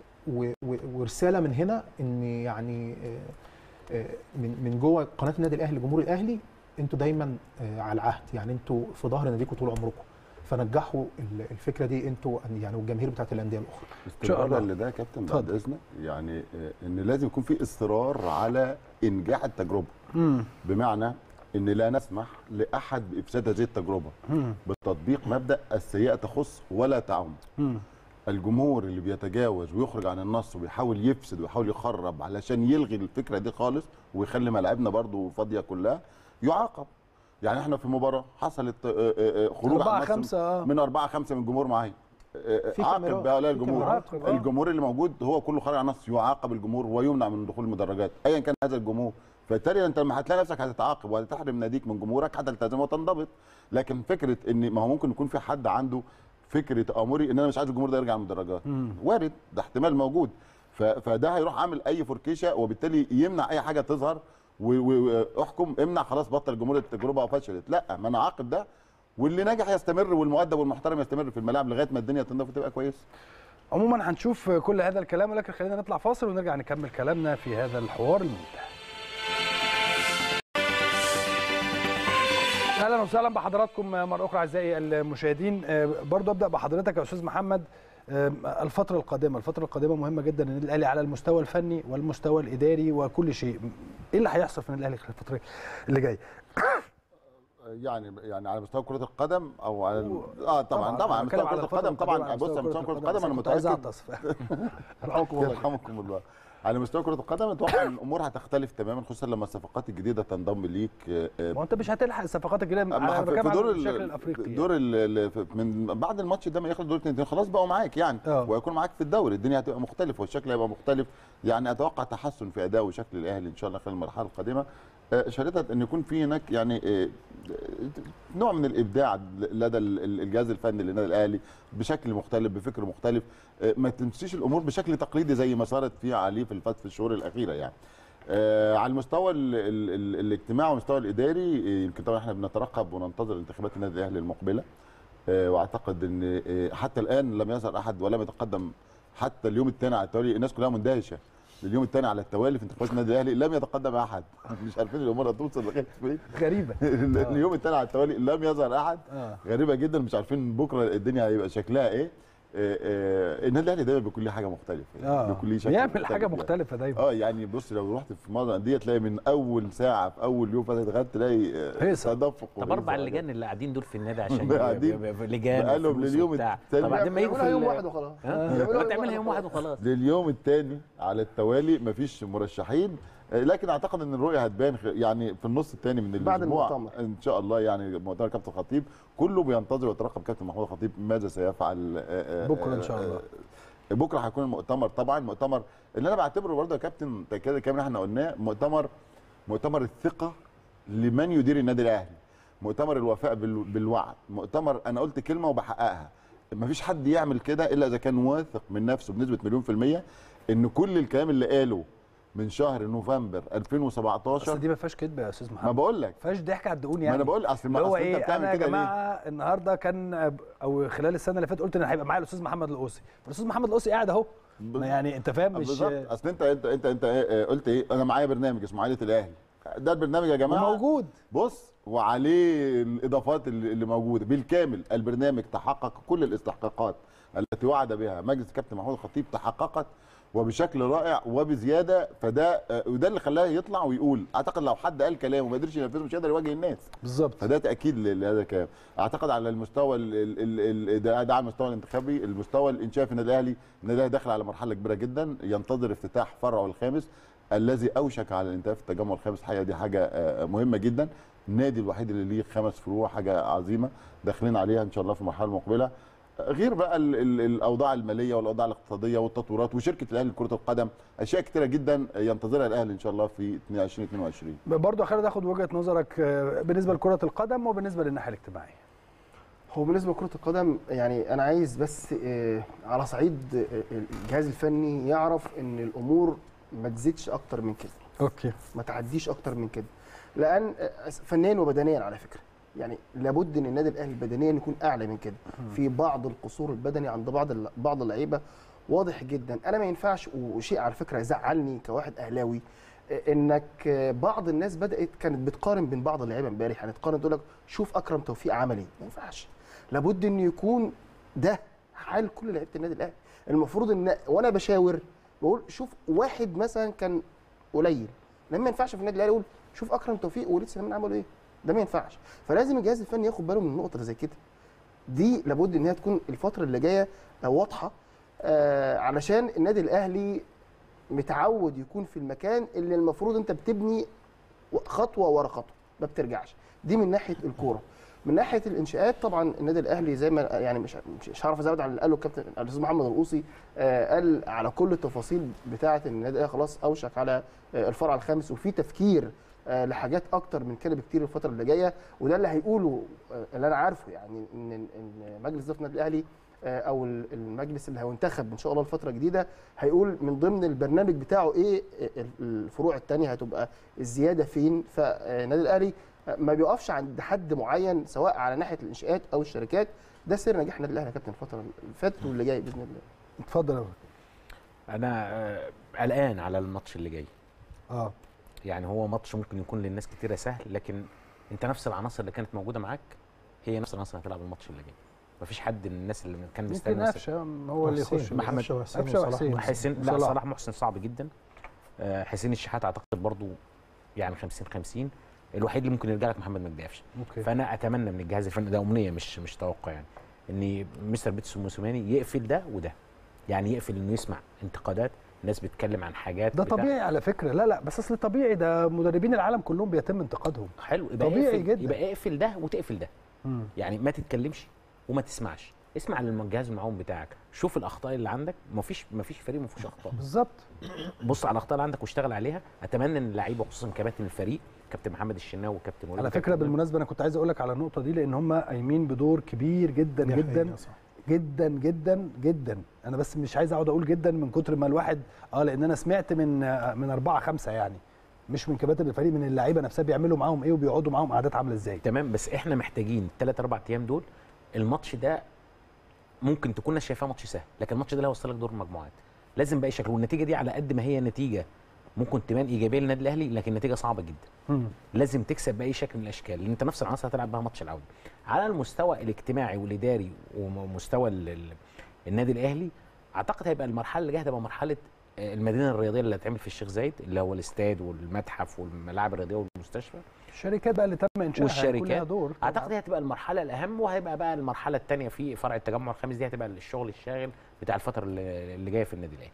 [SPEAKER 5] و- و- ورساله من هنا ان يعني آه، آه، من من جوه قناه النادي الاهلي جمهور الاهلي انتوا دايما آه، على العهد يعني انتوا في ظهر ناديكم طول عمركم فنجحوا ال- الفكره دي انتوا يعني والجماهير بتاعت الانديه الاخرى
[SPEAKER 1] شاء الله.
[SPEAKER 2] استمرارا لده يا كابتن بعد
[SPEAKER 1] اتفضل.
[SPEAKER 2] اذنك يعني آه، ان لازم يكون في اصرار على انجاح التجربه
[SPEAKER 1] مم.
[SPEAKER 2] بمعنى ان لا نسمح لاحد بافساد هذه التجربه
[SPEAKER 1] مم.
[SPEAKER 2] بتطبيق مبدا السيئه تخص ولا تعم
[SPEAKER 1] مم.
[SPEAKER 2] الجمهور اللي بيتجاوز ويخرج عن النص وبيحاول يفسد ويحاول يخرب علشان يلغي الفكره دي خالص ويخلي ملاعبنا برضو فاضيه كلها يعاقب يعني احنا في مباراه حصلت آه، آه، آه، خروج
[SPEAKER 1] أربعة
[SPEAKER 2] عن النص
[SPEAKER 1] خمسة آه.
[SPEAKER 2] من أربعة خمسة من الجمهور معايا آه،
[SPEAKER 5] في
[SPEAKER 2] عاقب
[SPEAKER 5] كاميرات،
[SPEAKER 2] بقى لا
[SPEAKER 5] في
[SPEAKER 2] الجمهور
[SPEAKER 1] كاميرات، آه.
[SPEAKER 2] الجمهور اللي موجود هو كله خارج عن النص يعاقب الجمهور ويمنع من دخول المدرجات ايا كان هذا الجمهور فبالتالي انت لما هتلاقي نفسك هتتعاقب وهتحرم ناديك من جمهورك هتلتزم وتنضبط لكن فكره ان ما هو ممكن يكون في حد عنده فكره تامري ان انا مش عايز الجمهور ده يرجع من المدرجات وارد ده احتمال موجود ف- فده هيروح عامل اي فركيشه وبالتالي يمنع اي حاجه تظهر و- و- واحكم امنع خلاص بطل الجمهور التجربه فشلت لا ما انا عاقب ده واللي نجح يستمر والمؤدب والمحترم يستمر في الملاعب لغايه ما الدنيا تنضف وتبقى كويسه
[SPEAKER 1] عموما هنشوف كل هذا الكلام ولكن خلينا نطلع فاصل ونرجع نكمل كلامنا في هذا الحوار الممتع اهلا وسهلا بحضراتكم مره اخرى اعزائي المشاهدين آه، برضو ابدا بحضرتك يا استاذ محمد آه، الفتره القادمه الفتره القادمه مهمه جدا للنادي الاهلي على المستوى الفني والمستوى الاداري وكل شيء ايه اللي هيحصل في النادي الاهلي خلال الفتره اللي جايه
[SPEAKER 2] يعني يعني على مستوى كره القدم او على ال- اه طبعا طبعا على
[SPEAKER 1] بتكلم
[SPEAKER 2] مستوى
[SPEAKER 1] على
[SPEAKER 2] كره
[SPEAKER 1] الفترة
[SPEAKER 2] القدم طبعا
[SPEAKER 1] على
[SPEAKER 2] بص على مستوى كره القدم انا
[SPEAKER 1] كنت عايز
[SPEAKER 2] متاكد
[SPEAKER 1] اعطس رحمكم الله
[SPEAKER 2] يرحمكم الله على مستوى كره القدم اتوقع ان الامور هتختلف تماما خصوصا لما الصفقات الجديده تنضم ليك آه، آه،
[SPEAKER 1] ما هو انت مش هتلحق الصفقات الجديده
[SPEAKER 2] أما
[SPEAKER 1] انا
[SPEAKER 2] في
[SPEAKER 1] بتكلم
[SPEAKER 2] دور
[SPEAKER 1] على
[SPEAKER 2] ال-
[SPEAKER 1] الشكل الافريقي يعني.
[SPEAKER 2] دور ال- ال- من بعد الماتش ده ما يخلص دور الاثنين خلاص بقوا معاك يعني
[SPEAKER 1] آه.
[SPEAKER 2] ويكون معاك في الدوري الدنيا هتبقى مختلفه والشكل هيبقى مختلف يعني اتوقع تحسن في اداء وشكل الاهلي ان شاء الله خلال المرحله القادمه آه، شريطه ان يكون في هناك يعني آه، نوع من الابداع لدى ال- ال- الجهاز الفني للنادي الاهلي بشكل مختلف بفكر مختلف آه، ما تمشيش الامور بشكل تقليدي زي ما صارت فيه عليه في الفت في الشهور الاخيره يعني آه، على المستوى ال ال ال الاجتماعي والمستوى الاداري آه، يمكن طبعا احنا بنترقب وننتظر انتخابات النادي الاهلي المقبله آه، واعتقد ان آه، حتى الان لم يظهر احد ولم يتقدم حتى اليوم الثاني على التوالي الناس كلها مندهشه اليوم الثاني على التوالي في انتخابات النادي الاهلي لم يتقدم احد مش عارفين الامور هتوصل لغايه فين
[SPEAKER 1] غريبه
[SPEAKER 2] اليوم الثاني على التوالي لم يظهر احد
[SPEAKER 1] آه.
[SPEAKER 2] غريبه جدا مش عارفين بكره الدنيا هيبقى شكلها ايه آه، آه، النادي الاهلي دايما بيكون ليه حاجه مختلفه
[SPEAKER 1] اه
[SPEAKER 2] بيكون ليه شكل
[SPEAKER 1] بيعمل
[SPEAKER 2] مختلف
[SPEAKER 1] حاجه
[SPEAKER 2] يعني.
[SPEAKER 1] مختلفه دايما
[SPEAKER 2] اه يعني بص لو رحت في معظم الانديه تلاقي من اول ساعه في اول يوم فتره غد تلاقي آه،
[SPEAKER 1] هيصة.
[SPEAKER 2] تدفق
[SPEAKER 4] طب اربع
[SPEAKER 2] وهيصة.
[SPEAKER 4] اللجان اللي قاعدين دول في النادي عشان
[SPEAKER 2] قاعدين
[SPEAKER 4] ب- ب- لجان
[SPEAKER 2] بقالهم
[SPEAKER 4] وفلوس
[SPEAKER 2] لليوم
[SPEAKER 4] وبتاع.
[SPEAKER 2] التاني.
[SPEAKER 4] طب بعدين ما يجوا في
[SPEAKER 3] يعملوها يوم
[SPEAKER 4] ال-
[SPEAKER 3] واحد وخلاص
[SPEAKER 4] ها؟
[SPEAKER 3] يعملوها
[SPEAKER 4] ما تعملها يوم واحد وخلاص
[SPEAKER 2] لليوم الثاني على التوالي مفيش مرشحين آه، لكن اعتقد ان الرؤيه هتبان خ- يعني في النص الثاني من
[SPEAKER 3] بعد
[SPEAKER 2] الاسبوع
[SPEAKER 3] المؤتمر.
[SPEAKER 2] ان شاء الله يعني مؤتمر كابتن الخطيب كله بينتظر ويترقب كابتن محمود الخطيب ماذا سيفعل آه، آه،
[SPEAKER 1] بكرة إن شاء
[SPEAKER 2] آه،
[SPEAKER 1] الله.
[SPEAKER 2] آه، بكره هيكون المؤتمر طبعا المؤتمر اللي انا بعتبره برضه يا كابتن كده كمان احنا قلناه مؤتمر مؤتمر الثقه لمن يدير النادي الاهلي مؤتمر الوفاء بال- بالوعد مؤتمر انا قلت كلمه وبحققها مفيش حد يعمل كده الا اذا كان واثق من نفسه بنسبه مليون في الميه ان كل الكلام اللي قاله من شهر نوفمبر
[SPEAKER 1] اصل
[SPEAKER 2] 2017
[SPEAKER 1] دي ما فيهاش كدب يا استاذ
[SPEAKER 2] ما
[SPEAKER 1] محمد
[SPEAKER 2] بقول لك
[SPEAKER 1] ما فيهاش ضحك على الدقون
[SPEAKER 2] ما
[SPEAKER 1] يعني
[SPEAKER 2] انا بقول اصل
[SPEAKER 1] اللي
[SPEAKER 2] ما
[SPEAKER 1] هو
[SPEAKER 2] اصل انت
[SPEAKER 1] ايه
[SPEAKER 2] بتعمل
[SPEAKER 1] انا يا
[SPEAKER 2] كده ليه؟
[SPEAKER 1] جماعه النهارده كان او خلال السنه اللي فاتت قلت ان هيبقى معايا الاستاذ محمد القوسي فالاستاذ محمد القوسي قاعد اهو ما يعني انت فاهم مش
[SPEAKER 2] بالظبط اصل انت انت انت انت إيه، قلت ايه انا معايا برنامج اسمه عائله الاهلي ده البرنامج يا جماعه
[SPEAKER 1] موجود
[SPEAKER 2] بص وعليه الاضافات اللي اللي موجوده بالكامل البرنامج تحقق كل الاستحقاقات التي وعد بها مجلس كابتن محمود الخطيب تحققت وبشكل رائع وبزياده فده آه، وده اللي خلاه يطلع ويقول اعتقد لو حد قال كلام وما قدرش ينفذه مش هيقدر يواجه الناس
[SPEAKER 1] بالظبط
[SPEAKER 2] فده تاكيد ل- لهذا الكلام اعتقد على المستوى ال ال ال ده, ده على المستوى الانتخابي المستوى الانشاء في النادي الاهلي النادي الاهلي داخل على مرحله كبيره جدا ينتظر افتتاح فرعه الخامس الذي اوشك على الانتهاء في التجمع الخامس الحقيقه دي حاجه آه، مهمه جدا النادي الوحيد اللي ليه خمس فروع حاجه عظيمه داخلين عليها ان شاء الله في المرحله المقبله غير بقى ال ال الاوضاع الماليه والاوضاع الاقتصاديه والتطورات وشركه الاهلي لكره القدم اشياء كثيره جدا ينتظرها الاهلي ان شاء الله في 2022
[SPEAKER 1] برضه خالد اخد وجهه نظرك آه، بالنسبه لكره القدم وبالنسبه للناحيه الاجتماعيه
[SPEAKER 3] هو بالنسبه لكره القدم يعني انا عايز بس آه، على صعيد آه، الجهاز الفني يعرف ان الامور ما تزيدش اكتر من كده
[SPEAKER 1] اوكي
[SPEAKER 3] ما تعديش اكتر من كده لان آه، فنيا وبدنيا على فكره يعني لابد ان النادي الاهلي بدنيا يكون اعلى من كده في بعض القصور البدني عند بعض الل- بعض اللعيبه واضح جدا انا ما ينفعش وشيء على فكره يزعلني كواحد اهلاوي آه، انك آه، بعض الناس بدات كانت بتقارن بين بعض اللعيبه امبارح يعني تقارن تقول لك شوف اكرم توفيق عمل ايه ما ينفعش لابد ان يكون ده حال كل لعيبه النادي الاهلي المفروض ان وانا بشاور بقول شوف واحد مثلا كان قليل لما ما ينفعش في النادي الاهلي اقول شوف اكرم توفيق ووليد سليمان عملوا ايه ده ما ينفعش فلازم الجهاز الفني ياخد باله من النقطه اللي زي كده دي لابد ان هي تكون الفتره اللي جايه آه، واضحه آه علشان النادي الاهلي متعود يكون في المكان اللي المفروض انت بتبني خطوه ورا خطوه ما بترجعش دي من ناحيه الكوره من ناحيه الانشاءات طبعا النادي الاهلي زي ما يعني مش مش مش هعرف ازود على اللي قاله الكابتن الاستاذ محمد القوصي آه قال على كل التفاصيل بتاعه ان النادي الاهلي خلاص اوشك على آه الفرع الخامس وفي تفكير آه لحاجات اكتر من كده بكتير الفتره اللي جايه وده اللي هيقوله آه اللي انا عارفه يعني ان ان مجلس اداره النادي الاهلي آه، او ال- المجلس اللي هينتخب ان شاء الله الفتره الجديده هيقول من ضمن البرنامج بتاعه ايه آه، الفروع الثانيه هتبقى الزياده فين فالنادي الاهلي آه، ما بيقفش عند حد معين سواء على ناحيه الانشاءات او الشركات ده سر نجاح النادي الاهلي يا كابتن الفتره اللي فاتت واللي جاي باذن الله
[SPEAKER 1] اتفضل يا أبو.
[SPEAKER 4] انا آه، قلقان على الماتش اللي جاي
[SPEAKER 1] اه
[SPEAKER 4] يعني هو ماتش ممكن يكون للناس كتيره سهل لكن انت نفس العناصر اللي كانت موجوده معاك هي نفس العناصر اللي هتلعب الماتش اللي جاي مفيش حد من الناس اللي كان
[SPEAKER 1] يمكن
[SPEAKER 4] مستني مثلاً
[SPEAKER 1] قفشه هو اللي
[SPEAKER 5] حسين.
[SPEAKER 1] يخش
[SPEAKER 4] محمد
[SPEAKER 5] قفشة وحسين
[SPEAKER 1] قفشة
[SPEAKER 5] وصلاح
[SPEAKER 1] وحسين.
[SPEAKER 5] محسن.
[SPEAKER 4] حسين لا
[SPEAKER 1] صلاح.
[SPEAKER 4] صلاح محسن صعب جدا آه، حسين الشحات اعتقد برضو يعني 50 50 الوحيد اللي ممكن يرجع لك محمد مجدي قفشه
[SPEAKER 1] اوكي
[SPEAKER 4] فانا اتمنى من الجهاز الفني ده امنيه مش مش توقع يعني ان مستر بيتسو موسوماني يقفل ده وده يعني يقفل انه يسمع انتقادات ناس بتتكلم عن حاجات
[SPEAKER 1] ده
[SPEAKER 4] بتاع-
[SPEAKER 1] طبيعي على فكره لا لا بس اصل طبيعي ده مدربين العالم كلهم بيتم انتقادهم
[SPEAKER 4] حلو يبقى
[SPEAKER 1] طبيعي
[SPEAKER 4] اقفل
[SPEAKER 1] جدا.
[SPEAKER 4] يبقى اقفل ده وتقفل ده
[SPEAKER 1] مم.
[SPEAKER 4] يعني ما تتكلمش وما تسمعش اسمع للجهاز المعاون بتاعك شوف الاخطاء اللي عندك مفيش مفيش فريق ما فيهوش اخطاء
[SPEAKER 1] بالظبط
[SPEAKER 4] بص على الاخطاء اللي عندك واشتغل عليها اتمنى ان اللعيبه وخصوصا كباتن الفريق كابتن محمد الشناوي وكابتن وليد
[SPEAKER 1] على فكره
[SPEAKER 4] وكابتن
[SPEAKER 1] بالمناسبه انا كنت عايز اقول لك على النقطه دي لان هم قايمين بدور كبير جدا
[SPEAKER 5] دي
[SPEAKER 1] جدا
[SPEAKER 5] حقيقة صح.
[SPEAKER 1] جدا جدا جدا انا بس مش عايز اقعد اقول جدا من كتر ما الواحد اه لان انا سمعت من آه، من اربعه خمسه يعني مش من كباتن الفريق من اللعيبه نفسها بيعملوا معاهم ايه وبيقعدوا معاهم قعدات عامله ازاي
[SPEAKER 4] تمام بس احنا محتاجين الثلاث اربع ايام دول الماتش ده ممكن تكون الناس شايفاه ماتش سهل لكن الماتش ده اللي هيوصلك دور المجموعات لازم باي شكل والنتيجه دي على قد ما هي نتيجه ممكن تبان ايجابيه للنادي الاهلي لكن نتيجه صعبه جدا
[SPEAKER 1] مم.
[SPEAKER 4] لازم تكسب باي شكل من الاشكال لان انت نفس العناصر هتلعب بها ماتش العوده على المستوى الاجتماعي والاداري ومستوى ال- ال- النادي الاهلي اعتقد هيبقى المرحله اللي جايه هتبقى مرحله آه، المدينه الرياضيه اللي هتعمل في الشيخ زايد اللي هو الاستاد والمتحف والملاعب الرياضيه والمستشفى
[SPEAKER 1] الشركات بقى اللي تم انشائها هيكون
[SPEAKER 4] والشركات.
[SPEAKER 1] لها دور طبعاً.
[SPEAKER 4] اعتقد دي هتبقى المرحله الاهم وهيبقى بقى المرحله الثانيه في فرع التجمع الخامس دي هتبقى الشغل الشاغل بتاع الفتره اللي اللي جايه في النادي الاهلي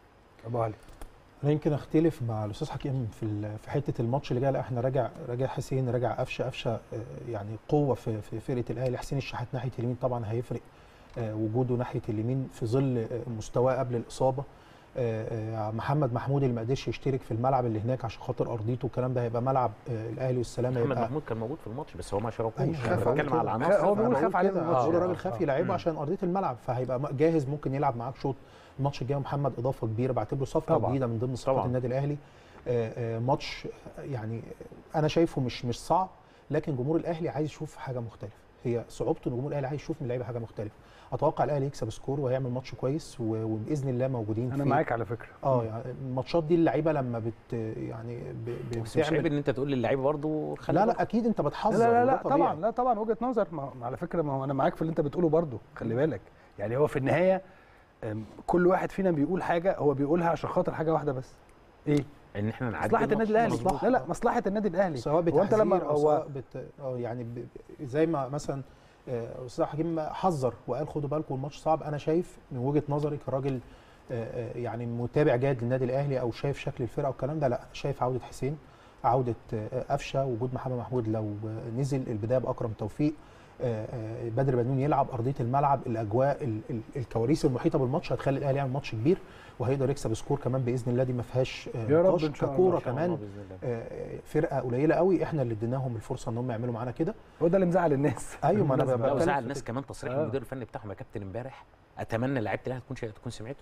[SPEAKER 1] ابو علي
[SPEAKER 5] انا يمكن اختلف مع الاستاذ حكيم في ال- في حته الماتش اللي جاي لا احنا راجع راجع حسين راجع قفشه قفشه آه، يعني قوه في في فرقه الاهلي حسين الشحات ناحيه اليمين طبعا هيفرق آه، وجوده ناحيه اليمين في ظل آه، مستواه قبل الاصابه آه، آه، محمد محمود اللي ما قدرش يشترك في الملعب اللي هناك عشان خاطر ارضيته والكلام ده هيبقى ملعب آه، الاهلي والسلام
[SPEAKER 4] محمد
[SPEAKER 5] هيبقى
[SPEAKER 4] محمود كان موجود في الماتش بس هو ما شاركوش
[SPEAKER 5] أيوة،
[SPEAKER 4] انا
[SPEAKER 3] خاف
[SPEAKER 4] بتكلم
[SPEAKER 5] كده.
[SPEAKER 4] على العناصر
[SPEAKER 1] هو بيقول
[SPEAKER 5] فأنا
[SPEAKER 1] خاف
[SPEAKER 5] بقول
[SPEAKER 1] عليه
[SPEAKER 5] كده،
[SPEAKER 1] من الماتش.
[SPEAKER 5] هو
[SPEAKER 4] آه،
[SPEAKER 5] الراجل
[SPEAKER 4] آه،
[SPEAKER 5] خاف
[SPEAKER 4] آه.
[SPEAKER 5] يلعبه
[SPEAKER 4] مم.
[SPEAKER 5] عشان ارضيه الملعب فهيبقى م- جاهز ممكن يلعب معاك شوط الماتش الجاي محمد اضافه كبيره بعتبره صفقه
[SPEAKER 1] طبعاً.
[SPEAKER 5] جديده من ضمن صفقات
[SPEAKER 4] طبعاً.
[SPEAKER 5] النادي الاهلي آه، آه، ماتش آه، يعني انا شايفه مش مش صعب لكن جمهور الاهلي عايز يشوف حاجه مختلفه هي صعوبته ان جمهور الاهلي عايز يشوف من اللعيبه حاجه مختلفه اتوقع الاهلي يكسب سكور وهيعمل ماتش كويس و- وباذن الله موجودين
[SPEAKER 1] انا
[SPEAKER 5] في-
[SPEAKER 1] معاك على فكره
[SPEAKER 5] اه يعني الماتشات دي اللعيبه لما بت يعني ب- ب-
[SPEAKER 4] بس مش عيب
[SPEAKER 5] بتعمل
[SPEAKER 4] ان انت تقول للعيبه برضه خلي
[SPEAKER 5] لا
[SPEAKER 4] بالك.
[SPEAKER 5] لا اكيد انت
[SPEAKER 1] لا
[SPEAKER 5] بتحذر
[SPEAKER 1] لا لا,
[SPEAKER 5] وده
[SPEAKER 1] لا
[SPEAKER 5] طبيعي.
[SPEAKER 1] طبعا لا طبعا وجهه نظر ما على فكره ما هو انا معاك في اللي انت بتقوله برضو خلي بالك يعني هو في النهايه أم، كل واحد فينا بيقول حاجه هو بيقولها عشان خاطر حاجه واحده بس ايه
[SPEAKER 4] ان احنا نعدي
[SPEAKER 1] مصلحه
[SPEAKER 4] الماتش
[SPEAKER 1] النادي الاهلي
[SPEAKER 4] مظبوط.
[SPEAKER 1] لا لا مصلحه النادي الاهلي
[SPEAKER 5] سواء
[SPEAKER 1] هو انت لما
[SPEAKER 5] بتحذير أو
[SPEAKER 1] هو
[SPEAKER 5] سواء بت... أو يعني ب... ب- زي ما مثلا آه، استاذ حكيم حذر وقال خدوا بالكم الماتش صعب انا شايف من وجهه نظري كراجل آه، آه، يعني متابع جيد للنادي الاهلي او شايف شكل الفرقه والكلام ده لا شايف عوده حسين عوده آه، قفشه وجود محمد محمود لو آه، نزل البدايه باكرم توفيق آه، آه، بدر بنون يلعب ارضيه الملعب الاجواء ال- ال- الكواليس المحيطه بالماتش هتخلي الاهلي يعمل ماتش كبير وهيقدر يكسب سكور كمان باذن الله دي ما فيهاش آه،
[SPEAKER 1] يا رب
[SPEAKER 5] نقاش.
[SPEAKER 1] إن شاء الله.
[SPEAKER 5] ككوره
[SPEAKER 4] إن شاء الله
[SPEAKER 5] كمان
[SPEAKER 4] بإذن الله.
[SPEAKER 5] آه، فرقه قليله قوي احنا اللي اديناهم الفرصه ان هم يعملوا معانا كده
[SPEAKER 1] هو ده اللي مزعل الناس
[SPEAKER 5] ايوه ما انا
[SPEAKER 1] بالمناسبة.
[SPEAKER 5] بقى
[SPEAKER 4] لو
[SPEAKER 5] بتكلم
[SPEAKER 4] زعل
[SPEAKER 5] في
[SPEAKER 4] الناس
[SPEAKER 5] كده.
[SPEAKER 4] كمان تصريح
[SPEAKER 1] آه.
[SPEAKER 4] المدير الفني بتاعهم يا كابتن امبارح اتمنى لعيبه الاهلي تكون تكون سمعته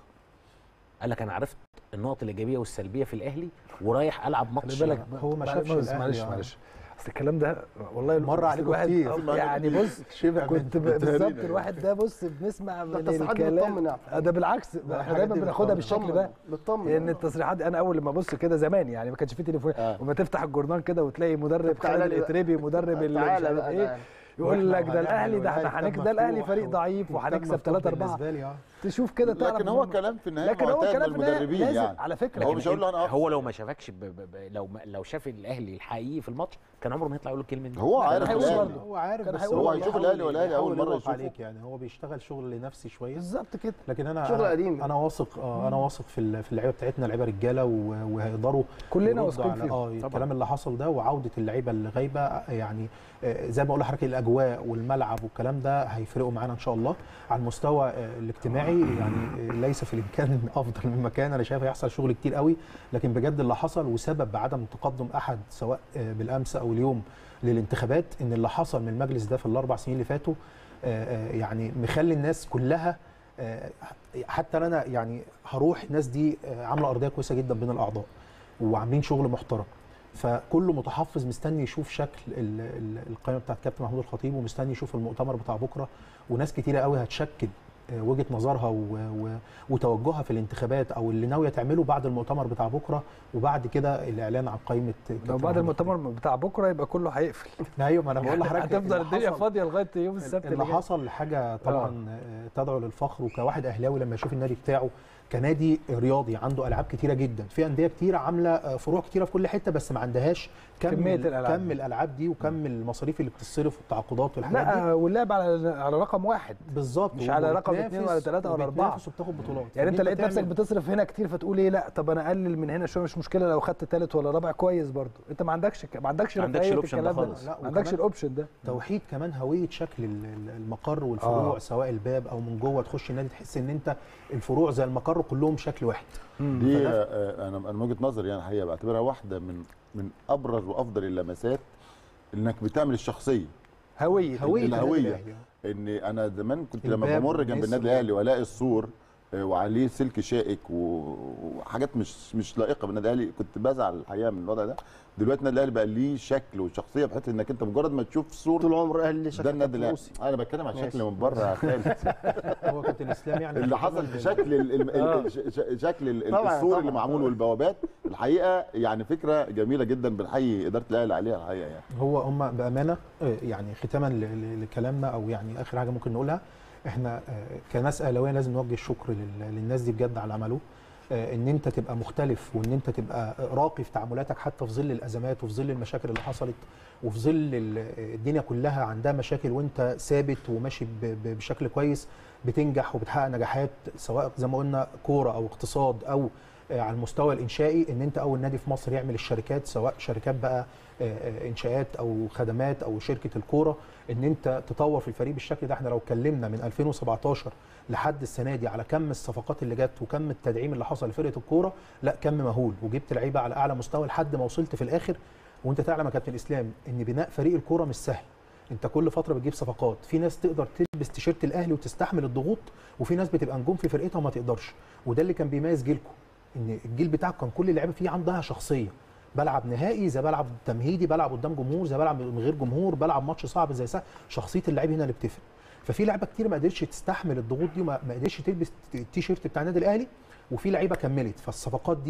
[SPEAKER 4] قال لك انا عرفت النقط الايجابيه والسلبيه في الاهلي ورايح العب ماتش
[SPEAKER 1] خلي بالك
[SPEAKER 5] هو ما
[SPEAKER 1] معلش-
[SPEAKER 5] شافش
[SPEAKER 1] معلش
[SPEAKER 5] الأهلي
[SPEAKER 1] معلش
[SPEAKER 5] يعني.
[SPEAKER 1] معلش اصل الكلام ده والله
[SPEAKER 5] مر
[SPEAKER 1] أصل
[SPEAKER 5] عليكم
[SPEAKER 1] الواحد
[SPEAKER 5] كتير.
[SPEAKER 1] يعني بص
[SPEAKER 5] شبع
[SPEAKER 1] كنت ب- بالظبط الواحد ده بص بنسمع
[SPEAKER 3] ده
[SPEAKER 1] من
[SPEAKER 3] التصريحات دي
[SPEAKER 1] الكلام
[SPEAKER 3] بتطمن يا
[SPEAKER 1] آه، ده بالعكس
[SPEAKER 5] لا،
[SPEAKER 1] احنا
[SPEAKER 5] الحاجات
[SPEAKER 1] دايما
[SPEAKER 5] دي
[SPEAKER 1] بناخدها
[SPEAKER 5] بتطمن.
[SPEAKER 1] بالشكل ده
[SPEAKER 3] بتطمن
[SPEAKER 1] لان التصريحات دي انا اول لما ابص كده زمان يعني ما كانش في تليفون
[SPEAKER 2] آه.
[SPEAKER 1] وما تفتح الجورنال كده وتلاقي مدرب
[SPEAKER 3] طب تعالى
[SPEAKER 1] خالد
[SPEAKER 3] لي بقى.
[SPEAKER 1] الاتريبي مدرب اللي مش
[SPEAKER 3] تعالى
[SPEAKER 1] عارف
[SPEAKER 3] بقى
[SPEAKER 1] ايه
[SPEAKER 3] تعالى.
[SPEAKER 1] يقول لك ده
[SPEAKER 5] وإحنا
[SPEAKER 1] الاهلي ده
[SPEAKER 5] هنعمل
[SPEAKER 1] احنا
[SPEAKER 5] والأهلي
[SPEAKER 1] هنكسب ده الاهلي
[SPEAKER 5] مفتوح
[SPEAKER 1] فريق
[SPEAKER 5] و-
[SPEAKER 1] ضعيف
[SPEAKER 5] كتاب
[SPEAKER 1] وهنكسب
[SPEAKER 5] مفتوح
[SPEAKER 1] 3 4
[SPEAKER 5] بالنسبه لي اه
[SPEAKER 1] تشوف كده تعرف
[SPEAKER 2] لكن
[SPEAKER 1] إن
[SPEAKER 2] هو
[SPEAKER 1] هم-
[SPEAKER 2] كلام في النهايه
[SPEAKER 1] لكن هو
[SPEAKER 2] معتاد
[SPEAKER 1] كلام
[SPEAKER 2] من
[SPEAKER 1] في النهاية
[SPEAKER 2] المدربين
[SPEAKER 1] لازم
[SPEAKER 2] يعني
[SPEAKER 1] على فكره
[SPEAKER 2] هو
[SPEAKER 4] لكن
[SPEAKER 2] مش هقول له انا أقف.
[SPEAKER 4] هو لو ما شافكش ب... ب... ب... لو ما... لو شاف الاهلي الحقيقي في الماتش كان عمره ما يطلع يقول الكلمه دي
[SPEAKER 2] هو
[SPEAKER 1] لا،
[SPEAKER 2] عارف
[SPEAKER 1] هيقول
[SPEAKER 2] الاهلي
[SPEAKER 1] برضه.
[SPEAKER 5] هو عارف
[SPEAKER 1] كان
[SPEAKER 5] بس
[SPEAKER 1] هيقول
[SPEAKER 2] هو
[SPEAKER 1] والله
[SPEAKER 2] هيشوف الاهلي والاهلي اول
[SPEAKER 5] بيحاول
[SPEAKER 2] مره
[SPEAKER 5] يضغط
[SPEAKER 2] يشوفه
[SPEAKER 5] عليك يعني هو بيشتغل شغل لنفسي شويه
[SPEAKER 1] بالظبط كده
[SPEAKER 5] لكن انا
[SPEAKER 3] شغل
[SPEAKER 5] أنا-
[SPEAKER 3] قديم.
[SPEAKER 5] انا واثق اه انا واثق في ال- في اللعيبه بتاعتنا لعيبه رجاله و- وهيقدروا
[SPEAKER 1] كلنا
[SPEAKER 5] يردوا
[SPEAKER 1] واثقين
[SPEAKER 5] على-
[SPEAKER 1] فيهم
[SPEAKER 5] اه الكلام اللي حصل ده وعوده اللعيبه اللي غايبه يعني آه، زي ما بقول لحضرتك الاجواء والملعب والكلام ده هيفرقوا معانا ان شاء الله على المستوى آه، الاجتماعي يعني آه، ليس في الامكان افضل من مكان انا شايف هيحصل شغل كتير قوي لكن بجد اللي حصل وسبب بعدم تقدم احد سواء آه، بالامس او اليوم للانتخابات ان اللي حصل من المجلس ده في الاربع سنين اللي فاتوا آه، آه، يعني مخلي الناس كلها آه، حتى انا يعني هروح الناس دي آه، عامله ارضيه كويسه جدا بين الاعضاء وعاملين شغل محترم فكله متحفظ مستني يشوف شكل ال- ال- القائمه بتاعت كابتن محمود الخطيب ومستني يشوف المؤتمر بتاع بكره وناس كتيره قوي هتشكل آه، وجهه نظرها و- و- وتوجهها في الانتخابات او اللي ناويه تعمله بعد المؤتمر بتاع بكره وبعد كده الاعلان عن قائمه
[SPEAKER 1] لو
[SPEAKER 5] كابتن
[SPEAKER 1] بعد
[SPEAKER 5] محمود
[SPEAKER 1] المؤتمر بتاع بكره يبقى كله هيقفل
[SPEAKER 5] الخطيب. ايوه ما انا بقول لحضرتك
[SPEAKER 1] هتفضل
[SPEAKER 5] اللي
[SPEAKER 1] الدنيا
[SPEAKER 5] حصل-
[SPEAKER 1] فاضيه لغايه يوم السبت
[SPEAKER 5] اللي
[SPEAKER 1] جاي.
[SPEAKER 5] حصل حاجه طبعا آه، تدعو للفخر وكواحد اهلاوي لما يشوف النادي بتاعه كنادي رياضي عنده العاب كتيره جدا في انديه كتيره عامله آه، فروع كتيره في كل حته بس ما عندهاش كم
[SPEAKER 1] كمية الألعاب
[SPEAKER 5] كم
[SPEAKER 1] دي.
[SPEAKER 5] الالعاب دي وكم المصاريف اللي بتصرف والتعاقدات والحاجات دي
[SPEAKER 1] لا واللعب على على رقم واحد
[SPEAKER 5] بالظبط
[SPEAKER 1] مش على رقم
[SPEAKER 5] وبتنافس-
[SPEAKER 1] اتنين ولا تلاتة ولا أربعة.
[SPEAKER 5] وبتنافس وبتاخد بطولات
[SPEAKER 1] يعني انت
[SPEAKER 5] فدي
[SPEAKER 1] لقيت نفسك
[SPEAKER 5] تعمل-
[SPEAKER 1] بتصرف هنا كتير فتقول ايه لا طب انا اقلل من هنا شويه مش مشكله لو خدت ثالث ولا رابع كويس برضو انت ما عندكش ما عندكش
[SPEAKER 4] ما عندكش
[SPEAKER 1] رفاهية
[SPEAKER 4] الأوبشن ده
[SPEAKER 1] الكلام
[SPEAKER 4] خالص.
[SPEAKER 5] لا،
[SPEAKER 1] ما عندكش
[SPEAKER 5] وكمان-
[SPEAKER 1] الاوبشن ده
[SPEAKER 5] توحيد كمان هويه شكل ال- ال- المقر والفروع
[SPEAKER 1] آه.
[SPEAKER 5] سواء الباب او من جوه تخش النادي تحس ان انت الفروع زي المقر كلهم شكل واحد
[SPEAKER 2] دي
[SPEAKER 5] فده-
[SPEAKER 2] آه، انا انا من وجهه نظري يعني الحقيقه بعتبرها واحده من من ابرز وافضل اللمسات انك بتعمل الشخصيه
[SPEAKER 1] هويه
[SPEAKER 5] هويه النادي
[SPEAKER 2] الهوية.
[SPEAKER 5] الأهلي.
[SPEAKER 2] ان انا زمان كنت لما
[SPEAKER 5] الباب
[SPEAKER 2] بمر جنب
[SPEAKER 5] والناس
[SPEAKER 2] النادي
[SPEAKER 5] و-
[SPEAKER 2] الاهلي والاقي السور آه، وعليه سلك شائك و- وحاجات مش مش لائقه بالنادي الاهلي كنت بزعل الحقيقه من الوضع ده دلوقتي النادي الاهلي بقى ليه شكل وشخصيه بحيث انك انت مجرد ما تشوف صوره
[SPEAKER 3] طول عمر اهلي شكل
[SPEAKER 2] ده النادي الاهلي
[SPEAKER 3] فلوسي.
[SPEAKER 2] انا بتكلم عن
[SPEAKER 3] ماشي.
[SPEAKER 2] شكل من بره يا خالد
[SPEAKER 5] هو كابتن اسلام يعني
[SPEAKER 2] اللي حصل في شكل ال ال ال ش- ش- شكل ال-
[SPEAKER 3] طبعاً،
[SPEAKER 2] السور
[SPEAKER 3] طبعاً،
[SPEAKER 2] اللي معمول
[SPEAKER 3] طبعاً.
[SPEAKER 2] والبوابات الحقيقه يعني فكره جميله جدا بنحيي اداره الاهلي عليها الحقيقه يعني
[SPEAKER 5] هو هم بامانه آه، يعني ختاما ل- ل- لكلامنا او يعني اخر حاجه ممكن نقولها احنا آه، كناس اهلاويه لازم نوجه الشكر لل- للناس دي بجد على اللي عملوه آه، ان انت تبقى مختلف وان انت تبقى راقي في تعاملاتك حتى في ظل الازمات وفي ظل المشاكل اللي حصلت وفي ظل ال- الدنيا كلها عندها مشاكل وانت ثابت وماشي ب- ب- بشكل كويس بتنجح وبتحقق نجاحات سواء زي ما قلنا كوره او اقتصاد او آه، على المستوى الانشائي ان انت اول نادي في مصر يعمل الشركات سواء شركات بقى آه، آه، انشاءات او خدمات او شركه الكوره ان انت تطور في الفريق بالشكل ده احنا لو اتكلمنا من 2017 لحد السنه دي على كم الصفقات اللي جت وكم التدعيم اللي حصل لفرقه الكوره لا كم مهول وجبت لعيبه على اعلى مستوى لحد ما وصلت في الاخر وانت تعلم يا كابتن اسلام ان بناء فريق الكوره مش سهل انت كل فتره بتجيب صفقات في ناس تقدر تلبس تيشيرت الاهلي وتستحمل الضغوط وفي ناس بتبقى نجوم في فرقتها وما تقدرش وده اللي كان بيميز جيلكم ان الجيل بتاعك كان كل اللعيبه فيه عندها شخصيه بلعب نهائي زي بلعب تمهيدي بلعب قدام جمهور زي بلعب من غير جمهور بلعب ماتش صعب زي سهل شخصيه اللعيب هنا اللي بتفرق ففي لعيبه كتير ما قدرتش تستحمل الضغوط دي وما ما قدرتش تلبس التيشيرت بتاع النادي الاهلي وفي لعيبه كملت فالصفقات دي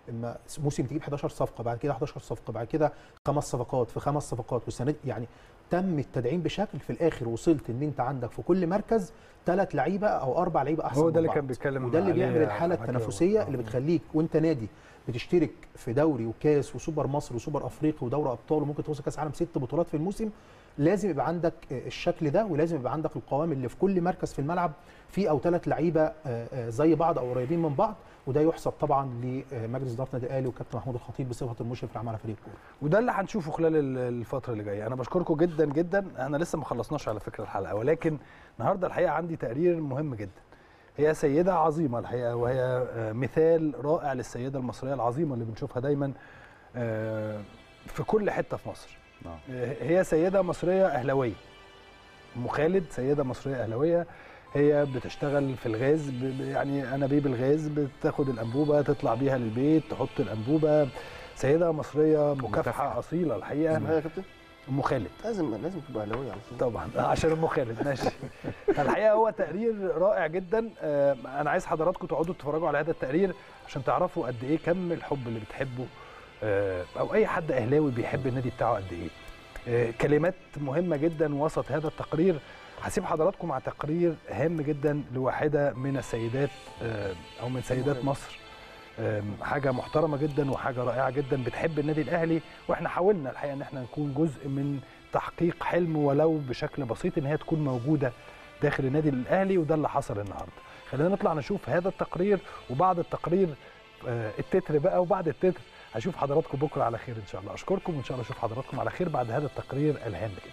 [SPEAKER 5] اما موسم تجيب 11 صفقه بعد كده 11 صفقه بعد كده خمس صفقات في خمس صفقات والسنه دي- يعني تم التدعيم بشكل في الاخر وصلت ان انت عندك في كل مركز ثلاث لعيبه او اربع لعيبه احسن
[SPEAKER 1] هو
[SPEAKER 5] من
[SPEAKER 1] ده اللي
[SPEAKER 5] بعض.
[SPEAKER 1] كان بيتكلم
[SPEAKER 5] وده اللي
[SPEAKER 1] عليه
[SPEAKER 5] بيعمل الحاله
[SPEAKER 1] حكي
[SPEAKER 5] التنافسيه
[SPEAKER 1] هو.
[SPEAKER 5] اللي بتخليك وانت نادي بتشترك في دوري وكاس وسوبر مصر وسوبر افريقيا ودوري ابطال وممكن توصل كاس عالم ست بطولات في الموسم لازم يبقى عندك آه، الشكل ده ولازم يبقى عندك القوام اللي في كل مركز في الملعب في او ثلاث لعيبه آه، آه، زي بعض او قريبين من بعض وده يحسب طبعا لمجلس اداره النادي الاهلي وكابتن محمود الخطيب بصفه المشرف العام على فريق الكوره
[SPEAKER 1] وده اللي هنشوفه خلال ال- الفتره اللي جايه انا بشكركم جدا جدا انا لسه ما خلصناش على فكره الحلقه ولكن النهارده الحقيقه عندي تقرير مهم جدا هي سيده عظيمه الحقيقه وهي آه، مثال رائع للسيده المصريه العظيمه اللي بنشوفها دايما آه، في كل حته في مصر
[SPEAKER 2] نعم.
[SPEAKER 1] آه، هي سيده مصريه اهلاويه ام خالد سيده مصريه اهلاويه هي بتشتغل في الغاز ب- ب- يعني انابيب الغاز بتاخد الانبوبه تطلع بيها للبيت تحط الانبوبه سيده مصريه مكافحه
[SPEAKER 4] مكافحة.
[SPEAKER 1] اصيله الحقيقه
[SPEAKER 3] اسمها إيه يا كابتن
[SPEAKER 1] ام خالد
[SPEAKER 3] لازم لازم تبقى اهلاويه على طول
[SPEAKER 1] طبعا عشان ام خالد ماشي الحقيقه هو تقرير رائع جدا آه، انا عايز حضراتكم تقعدوا تتفرجوا على هذا التقرير عشان تعرفوا قد ايه كم الحب اللي بتحبه آه، او اي حد اهلاوي بيحب النادي بتاعه قد ايه آه، كلمات مهمه جدا وسط هذا التقرير هسيب حضراتكم مع تقرير هام جدا لواحده من السيدات آه، او من سيدات مصر آم، حاجه محترمه جدا وحاجه رائعه جدا بتحب النادي الاهلي واحنا حاولنا الحقيقه ان احنا نكون جزء من تحقيق حلم ولو بشكل بسيط ان هي تكون موجوده داخل النادي الاهلي وده اللي حصل النهارده خلينا نطلع نشوف هذا التقرير وبعد التقرير آه، التتر بقى وبعد التتر هشوف حضراتكم بكره على خير ان شاء الله اشكركم وان شاء الله اشوف حضراتكم على خير بعد هذا التقرير الهام جدا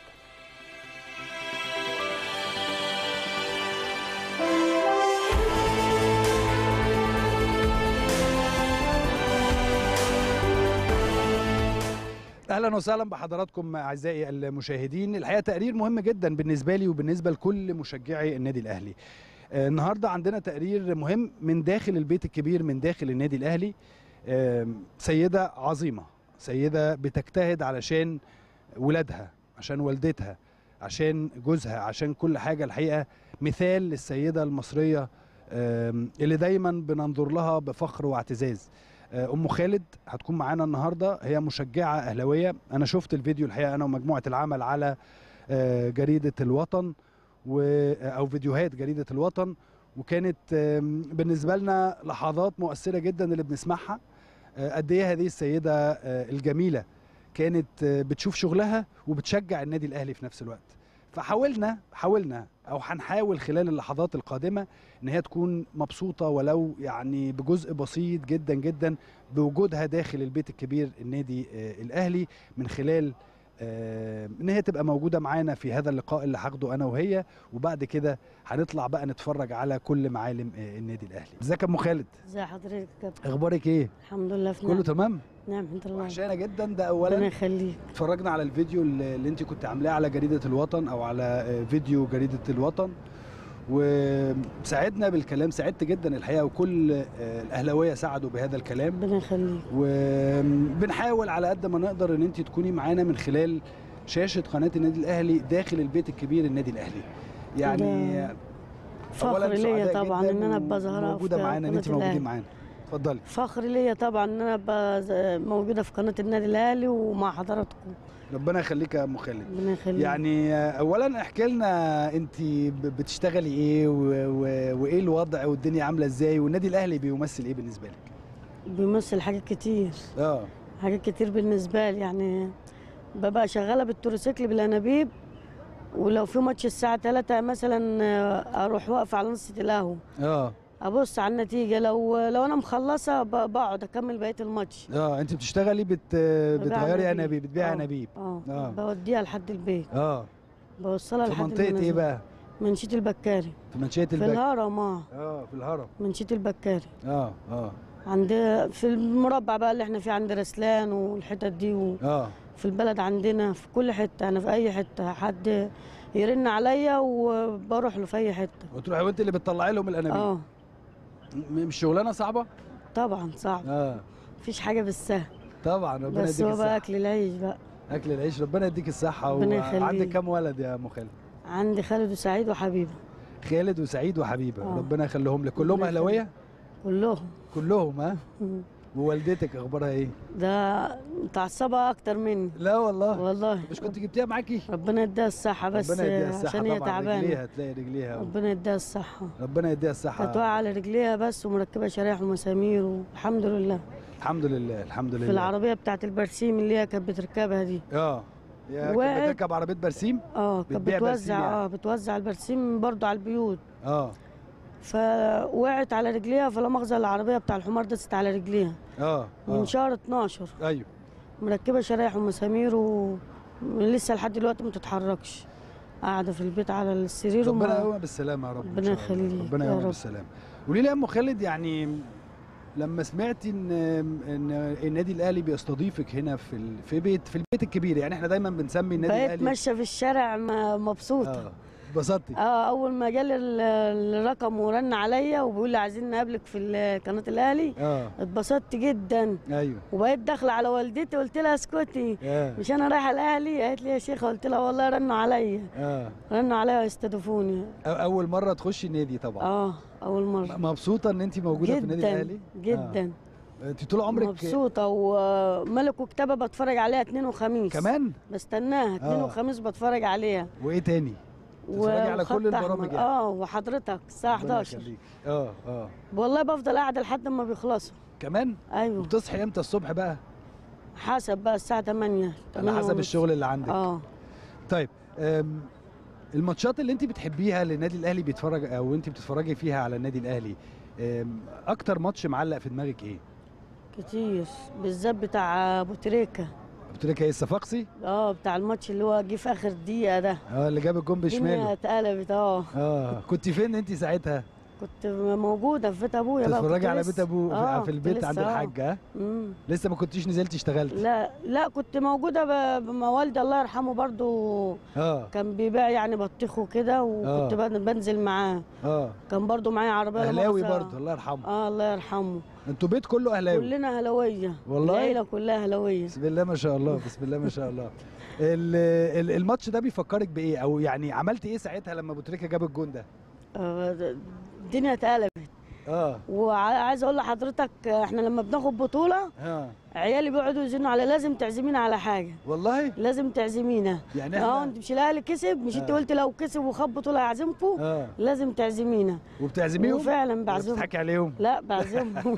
[SPEAKER 1] اهلا وسهلا بحضراتكم اعزائي المشاهدين الحقيقه تقرير مهم جدا بالنسبه لي وبالنسبه لكل مشجعي النادي الاهلي آه، النهارده عندنا تقرير مهم من داخل البيت الكبير من داخل النادي الاهلي آم، سيده عظيمه سيده بتجتهد علشان ولادها عشان والدتها عشان جوزها عشان كل حاجه الحقيقه مثال للسيده المصريه آم، اللي دايما بننظر لها بفخر واعتزاز آه، ام خالد هتكون معانا النهارده هي مشجعه اهلاويه انا شفت الفيديو الحقيقه انا ومجموعه العمل على آه، جريده الوطن و او فيديوهات جريده الوطن وكانت آم، بالنسبه لنا لحظات مؤثره جدا اللي بنسمعها آه، قد ايه هذه السيده آه، الجميله كانت آه، بتشوف شغلها وبتشجع النادي الاهلي في نفس الوقت فحاولنا حاولنا او هنحاول خلال اللحظات القادمه ان هي تكون مبسوطه ولو يعني بجزء بسيط جدا جدا بوجودها داخل البيت الكبير النادي آه، الاهلي من خلال آه، ان هي تبقى موجوده معانا في هذا اللقاء اللي هاخده انا وهي وبعد كده هنطلع بقى نتفرج على كل معالم آه، النادي الاهلي ازيك يا ام خالد
[SPEAKER 6] ازي حضرتك يا كابتن
[SPEAKER 1] اخبارك ايه
[SPEAKER 6] الحمد لله في
[SPEAKER 1] كله
[SPEAKER 6] نعم
[SPEAKER 1] تمام
[SPEAKER 6] نعم الحمد لله
[SPEAKER 1] وحشانه جدا ده
[SPEAKER 6] ربنا
[SPEAKER 1] اولا
[SPEAKER 6] يخليك
[SPEAKER 1] اتفرجنا على الفيديو اللي اللي انت كنت عاملاه على جريده الوطن او على آه، فيديو جريده الوطن وساعدنا بالكلام ساعدت جدا الحقيقه وكل آه، الاهلاويه ساعدوا بهذا الكلام
[SPEAKER 6] ربنا يخليك
[SPEAKER 1] وبنحاول على قد ما نقدر ان انت تكوني معانا من خلال شاشه قناه النادي الاهلي داخل البيت الكبير النادي الاهلي يعني
[SPEAKER 6] ده فخر
[SPEAKER 1] أولاً
[SPEAKER 6] ليا
[SPEAKER 1] سعداء
[SPEAKER 6] طبعا
[SPEAKER 1] جداً
[SPEAKER 6] ان انا ابقى ظاهره
[SPEAKER 1] موجوده
[SPEAKER 6] في
[SPEAKER 1] معانا ان
[SPEAKER 6] قناة
[SPEAKER 1] انت موجودين
[SPEAKER 6] الأهلي.
[SPEAKER 1] معانا اتفضلي
[SPEAKER 6] فخر ليا طبعا ان انا ابقى ز- موجوده في قناه النادي الاهلي ومع حضراتكم
[SPEAKER 1] ربنا يخليك يا ام خالد
[SPEAKER 6] ربنا يخليك
[SPEAKER 1] يعني آه، اولا احكي لنا انت ب- بتشتغلي ايه و... و... وايه الوضع والدنيا عامله ازاي والنادي الاهلي بيمثل ايه بالنسبه لك
[SPEAKER 6] بيمثل حاجات كتير
[SPEAKER 1] اه
[SPEAKER 6] حاجات كتير بالنسبه لي يعني ببقى شغاله بالتروسيكل بالانابيب ولو في ماتش الساعه 3 مثلا آه، اروح واقفه على نص القهوه
[SPEAKER 1] اه
[SPEAKER 6] ابص على النتيجه لو لو انا مخلصه ب- بقعد اكمل بقيه الماتش
[SPEAKER 1] اه انت بتشتغلي بت... بتغيري انابيب بتبيعي
[SPEAKER 6] آه.
[SPEAKER 1] انابيب
[SPEAKER 6] اه
[SPEAKER 1] آه.
[SPEAKER 6] بوديها لحد البيت
[SPEAKER 1] اه
[SPEAKER 6] بوصلها
[SPEAKER 1] في
[SPEAKER 6] لحد
[SPEAKER 1] منطقه ايه
[SPEAKER 6] المنزل.
[SPEAKER 1] بقى
[SPEAKER 6] منشيه البكاري
[SPEAKER 1] في منشيه
[SPEAKER 6] في
[SPEAKER 1] الباك
[SPEAKER 6] الهرم اه
[SPEAKER 1] اه في الهرم
[SPEAKER 6] منشيه البكاري
[SPEAKER 1] اه اه
[SPEAKER 6] عند في المربع بقى اللي احنا فيه عند رسلان والحتت دي وفي
[SPEAKER 1] اه
[SPEAKER 6] البلد عندنا في كل حته انا في اي حته حد يرن عليا وبروح له في اي حته
[SPEAKER 1] وتروحي وانت اللي بتطلعي لهم الانابيب
[SPEAKER 6] اه
[SPEAKER 1] م- مش شغلانه صعبه
[SPEAKER 6] طبعا صعب
[SPEAKER 1] اه
[SPEAKER 6] مفيش حاجه بالسهل
[SPEAKER 1] طبعا ربنا
[SPEAKER 6] بس
[SPEAKER 1] يديك
[SPEAKER 6] هو بقى
[SPEAKER 1] الصحه
[SPEAKER 6] اكل العيش بقى
[SPEAKER 1] اكل العيش ربنا يديك الصحه
[SPEAKER 6] ربنا
[SPEAKER 1] وعندك
[SPEAKER 6] يخليك.
[SPEAKER 1] كام ولد يا ام خالد
[SPEAKER 6] عندي خالد وسعيد وحبيبه
[SPEAKER 1] خالد وسعيد وحبيبه
[SPEAKER 6] آه.
[SPEAKER 1] ربنا يخليهم لك كلهم
[SPEAKER 6] ربنا
[SPEAKER 1] اهلاويه
[SPEAKER 6] كلهم
[SPEAKER 1] كلهم ها
[SPEAKER 6] مم.
[SPEAKER 1] ووالدتك اخبارها ايه
[SPEAKER 6] ده متعصبه اكتر مني
[SPEAKER 1] لا والله
[SPEAKER 6] والله
[SPEAKER 1] مش كنت جبتيها معاكي
[SPEAKER 6] ربنا يديها الصحه بس
[SPEAKER 1] ربنا يديها الصحه
[SPEAKER 6] عشان هي
[SPEAKER 1] طبعا
[SPEAKER 6] تعبانه
[SPEAKER 1] رجليها تلاقي رجليها
[SPEAKER 6] ربنا يديها الصحه
[SPEAKER 1] ربنا يديها الصحه
[SPEAKER 6] كانت واقعه على رجليها بس ومركبه شرايح ومسامير والحمد لله
[SPEAKER 1] الحمد لله الحمد لله
[SPEAKER 6] في العربيه بتاعت البرسيم اللي هي كانت بتركبها دي
[SPEAKER 1] اه يا كانت
[SPEAKER 6] وقعت.
[SPEAKER 1] بتركب عربيه برسيم
[SPEAKER 6] اه كانت
[SPEAKER 1] بتبيع برسيم
[SPEAKER 6] بتوزع
[SPEAKER 1] يعني.
[SPEAKER 6] اه بتوزع البرسيم برضو على البيوت
[SPEAKER 1] اه
[SPEAKER 6] فوقعت على رجليها فلا مؤاخذه العربيه بتاع الحمار دست على رجليها
[SPEAKER 1] اه
[SPEAKER 6] من
[SPEAKER 1] اه
[SPEAKER 6] شهر 12
[SPEAKER 1] ايوه
[SPEAKER 6] مركبه شرايح ومسامير ولسه لحد دلوقتي ما تتحركش قاعده في البيت على السرير
[SPEAKER 1] ربنا
[SPEAKER 6] وما
[SPEAKER 1] يقومها بالسلامه يا رب إن
[SPEAKER 6] ربنا
[SPEAKER 1] شاء الله.
[SPEAKER 6] يخليك
[SPEAKER 1] ربنا
[SPEAKER 6] يا
[SPEAKER 1] يقومها
[SPEAKER 6] رب.
[SPEAKER 1] بالسلامه قولي لي يا ام خالد يعني لما سمعتي ان ان النادي الاهلي بيستضيفك هنا في ال... في بيت في البيت الكبير يعني احنا دايما بنسمي النادي
[SPEAKER 6] بقيت
[SPEAKER 1] الاهلي
[SPEAKER 6] ماشيه في الشارع م- مبسوطه
[SPEAKER 1] اه اتبسطتي
[SPEAKER 6] اه اول ما جالي ال- الرقم ورن عليا وبيقول لي عايزين نقابلك في ال- قناه الاهلي
[SPEAKER 1] اه
[SPEAKER 6] اتبسطت جدا
[SPEAKER 1] ايوه
[SPEAKER 6] وبقيت داخله على والدتي قلت لها اسكتي
[SPEAKER 1] اه
[SPEAKER 6] مش انا رايحه الاهلي قالت لي يا شيخه قلت لها والله رنوا عليا
[SPEAKER 1] اه
[SPEAKER 6] رنوا عليا يستضيفوني
[SPEAKER 1] أو- اول مره تخشي النادي طبعا
[SPEAKER 6] اه اول مره
[SPEAKER 1] مبسوطه ان انت موجوده في النادي
[SPEAKER 6] جدا
[SPEAKER 1] الاهلي
[SPEAKER 6] جدا
[SPEAKER 1] آه. انت طول عمرك
[SPEAKER 6] مبسوطه وملك وكتابه بتفرج عليها اثنين وخميس
[SPEAKER 1] كمان
[SPEAKER 6] بستناها اثنين
[SPEAKER 1] آه.
[SPEAKER 6] وخميس بتفرج عليها
[SPEAKER 1] وايه تاني بتتفرجي على كل
[SPEAKER 6] وخط أحمر.
[SPEAKER 1] البرامج يعني
[SPEAKER 6] اه وحضرتك الساعه
[SPEAKER 1] ربنا
[SPEAKER 6] 11
[SPEAKER 1] يخليك. اه اه
[SPEAKER 6] والله بفضل قاعده لحد ما بيخلصوا
[SPEAKER 1] كمان
[SPEAKER 6] ايوه
[SPEAKER 1] بتصحي امتى الصبح بقى
[SPEAKER 6] حسب بقى الساعه 8
[SPEAKER 1] على حسب
[SPEAKER 6] ونص.
[SPEAKER 1] الشغل اللي عندك
[SPEAKER 6] اه
[SPEAKER 1] طيب أم، الماتشات اللي انت بتحبيها اللي النادي الاهلي بيتفرج او انت بتتفرجي فيها على النادي الاهلي أم، اكتر ماتش معلق في دماغك ايه
[SPEAKER 6] كتير بالذات بتاع ابو تريكه
[SPEAKER 1] قلت لك ايه الصفاقسي
[SPEAKER 6] اه بتاع الماتش اللي هو جه في اخر دقيقه ده
[SPEAKER 1] اه اللي جاب الجون
[SPEAKER 6] الدنيا
[SPEAKER 1] بشماله
[SPEAKER 6] اتقلبت اه
[SPEAKER 1] اه كنت فين انت ساعتها
[SPEAKER 6] كنت موجوده في بيت ابويا بقى
[SPEAKER 1] تتفرجي
[SPEAKER 6] كنت
[SPEAKER 1] على
[SPEAKER 6] لسه-
[SPEAKER 1] بيت ابو في-
[SPEAKER 6] آه،
[SPEAKER 1] في
[SPEAKER 6] كنت
[SPEAKER 1] البيت عند
[SPEAKER 6] لسه، آه.
[SPEAKER 1] الحاج ها
[SPEAKER 6] مم.
[SPEAKER 1] لسه ما كنتيش نزلتي اشتغلت
[SPEAKER 6] لا لا كنت موجوده ب- بما والدي الله يرحمه برضو
[SPEAKER 1] اه
[SPEAKER 6] كان بيبيع يعني بطيخه كده وكنت
[SPEAKER 1] آه.
[SPEAKER 6] بن- بنزل معاه
[SPEAKER 1] اه
[SPEAKER 6] كان برضو معايا عربيه لا
[SPEAKER 1] اهلاوي
[SPEAKER 6] مؤاخذة-
[SPEAKER 1] برضه الله يرحمه
[SPEAKER 6] اه الله يرحمه
[SPEAKER 1] انتوا بيت كله اهلاوي
[SPEAKER 6] كلنا هلويه
[SPEAKER 1] والله؟
[SPEAKER 6] العيله كلها هلويه
[SPEAKER 1] بسم الله ما شاء الله بسم الله ما شاء الله ال- ال- الماتش ده بيفكرك بايه او يعني عملت ايه ساعتها لما ابو تريكه جاب الجون ده
[SPEAKER 6] آه، د- الدنيا اتقلبت
[SPEAKER 1] اه
[SPEAKER 6] وعايز اقول لحضرتك آه، احنا لما بناخد بطوله
[SPEAKER 1] اه
[SPEAKER 6] عيالي بيقعدوا يزنوا على لازم تعزمينا على حاجه
[SPEAKER 1] والله
[SPEAKER 6] لازم تعزمينا
[SPEAKER 1] يعني
[SPEAKER 6] اه
[SPEAKER 1] احنا
[SPEAKER 6] انت مش الاهلي كسب مش انت
[SPEAKER 1] آه.
[SPEAKER 6] قلت لو كسب وخد بطوله هيعزمكم
[SPEAKER 1] اه
[SPEAKER 6] لازم تعزمينا
[SPEAKER 1] وبتعزميهم
[SPEAKER 6] وفعلا
[SPEAKER 1] ولا
[SPEAKER 6] بعزمهم
[SPEAKER 1] بتضحكي عليهم
[SPEAKER 6] لا بعزمهم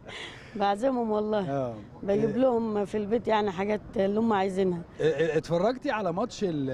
[SPEAKER 6] بعزمهم والله
[SPEAKER 1] اه
[SPEAKER 6] بجيب لهم في البيت يعني حاجات اللي هم عايزينها
[SPEAKER 1] اه، اه، اتفرجتي على ماتش ال-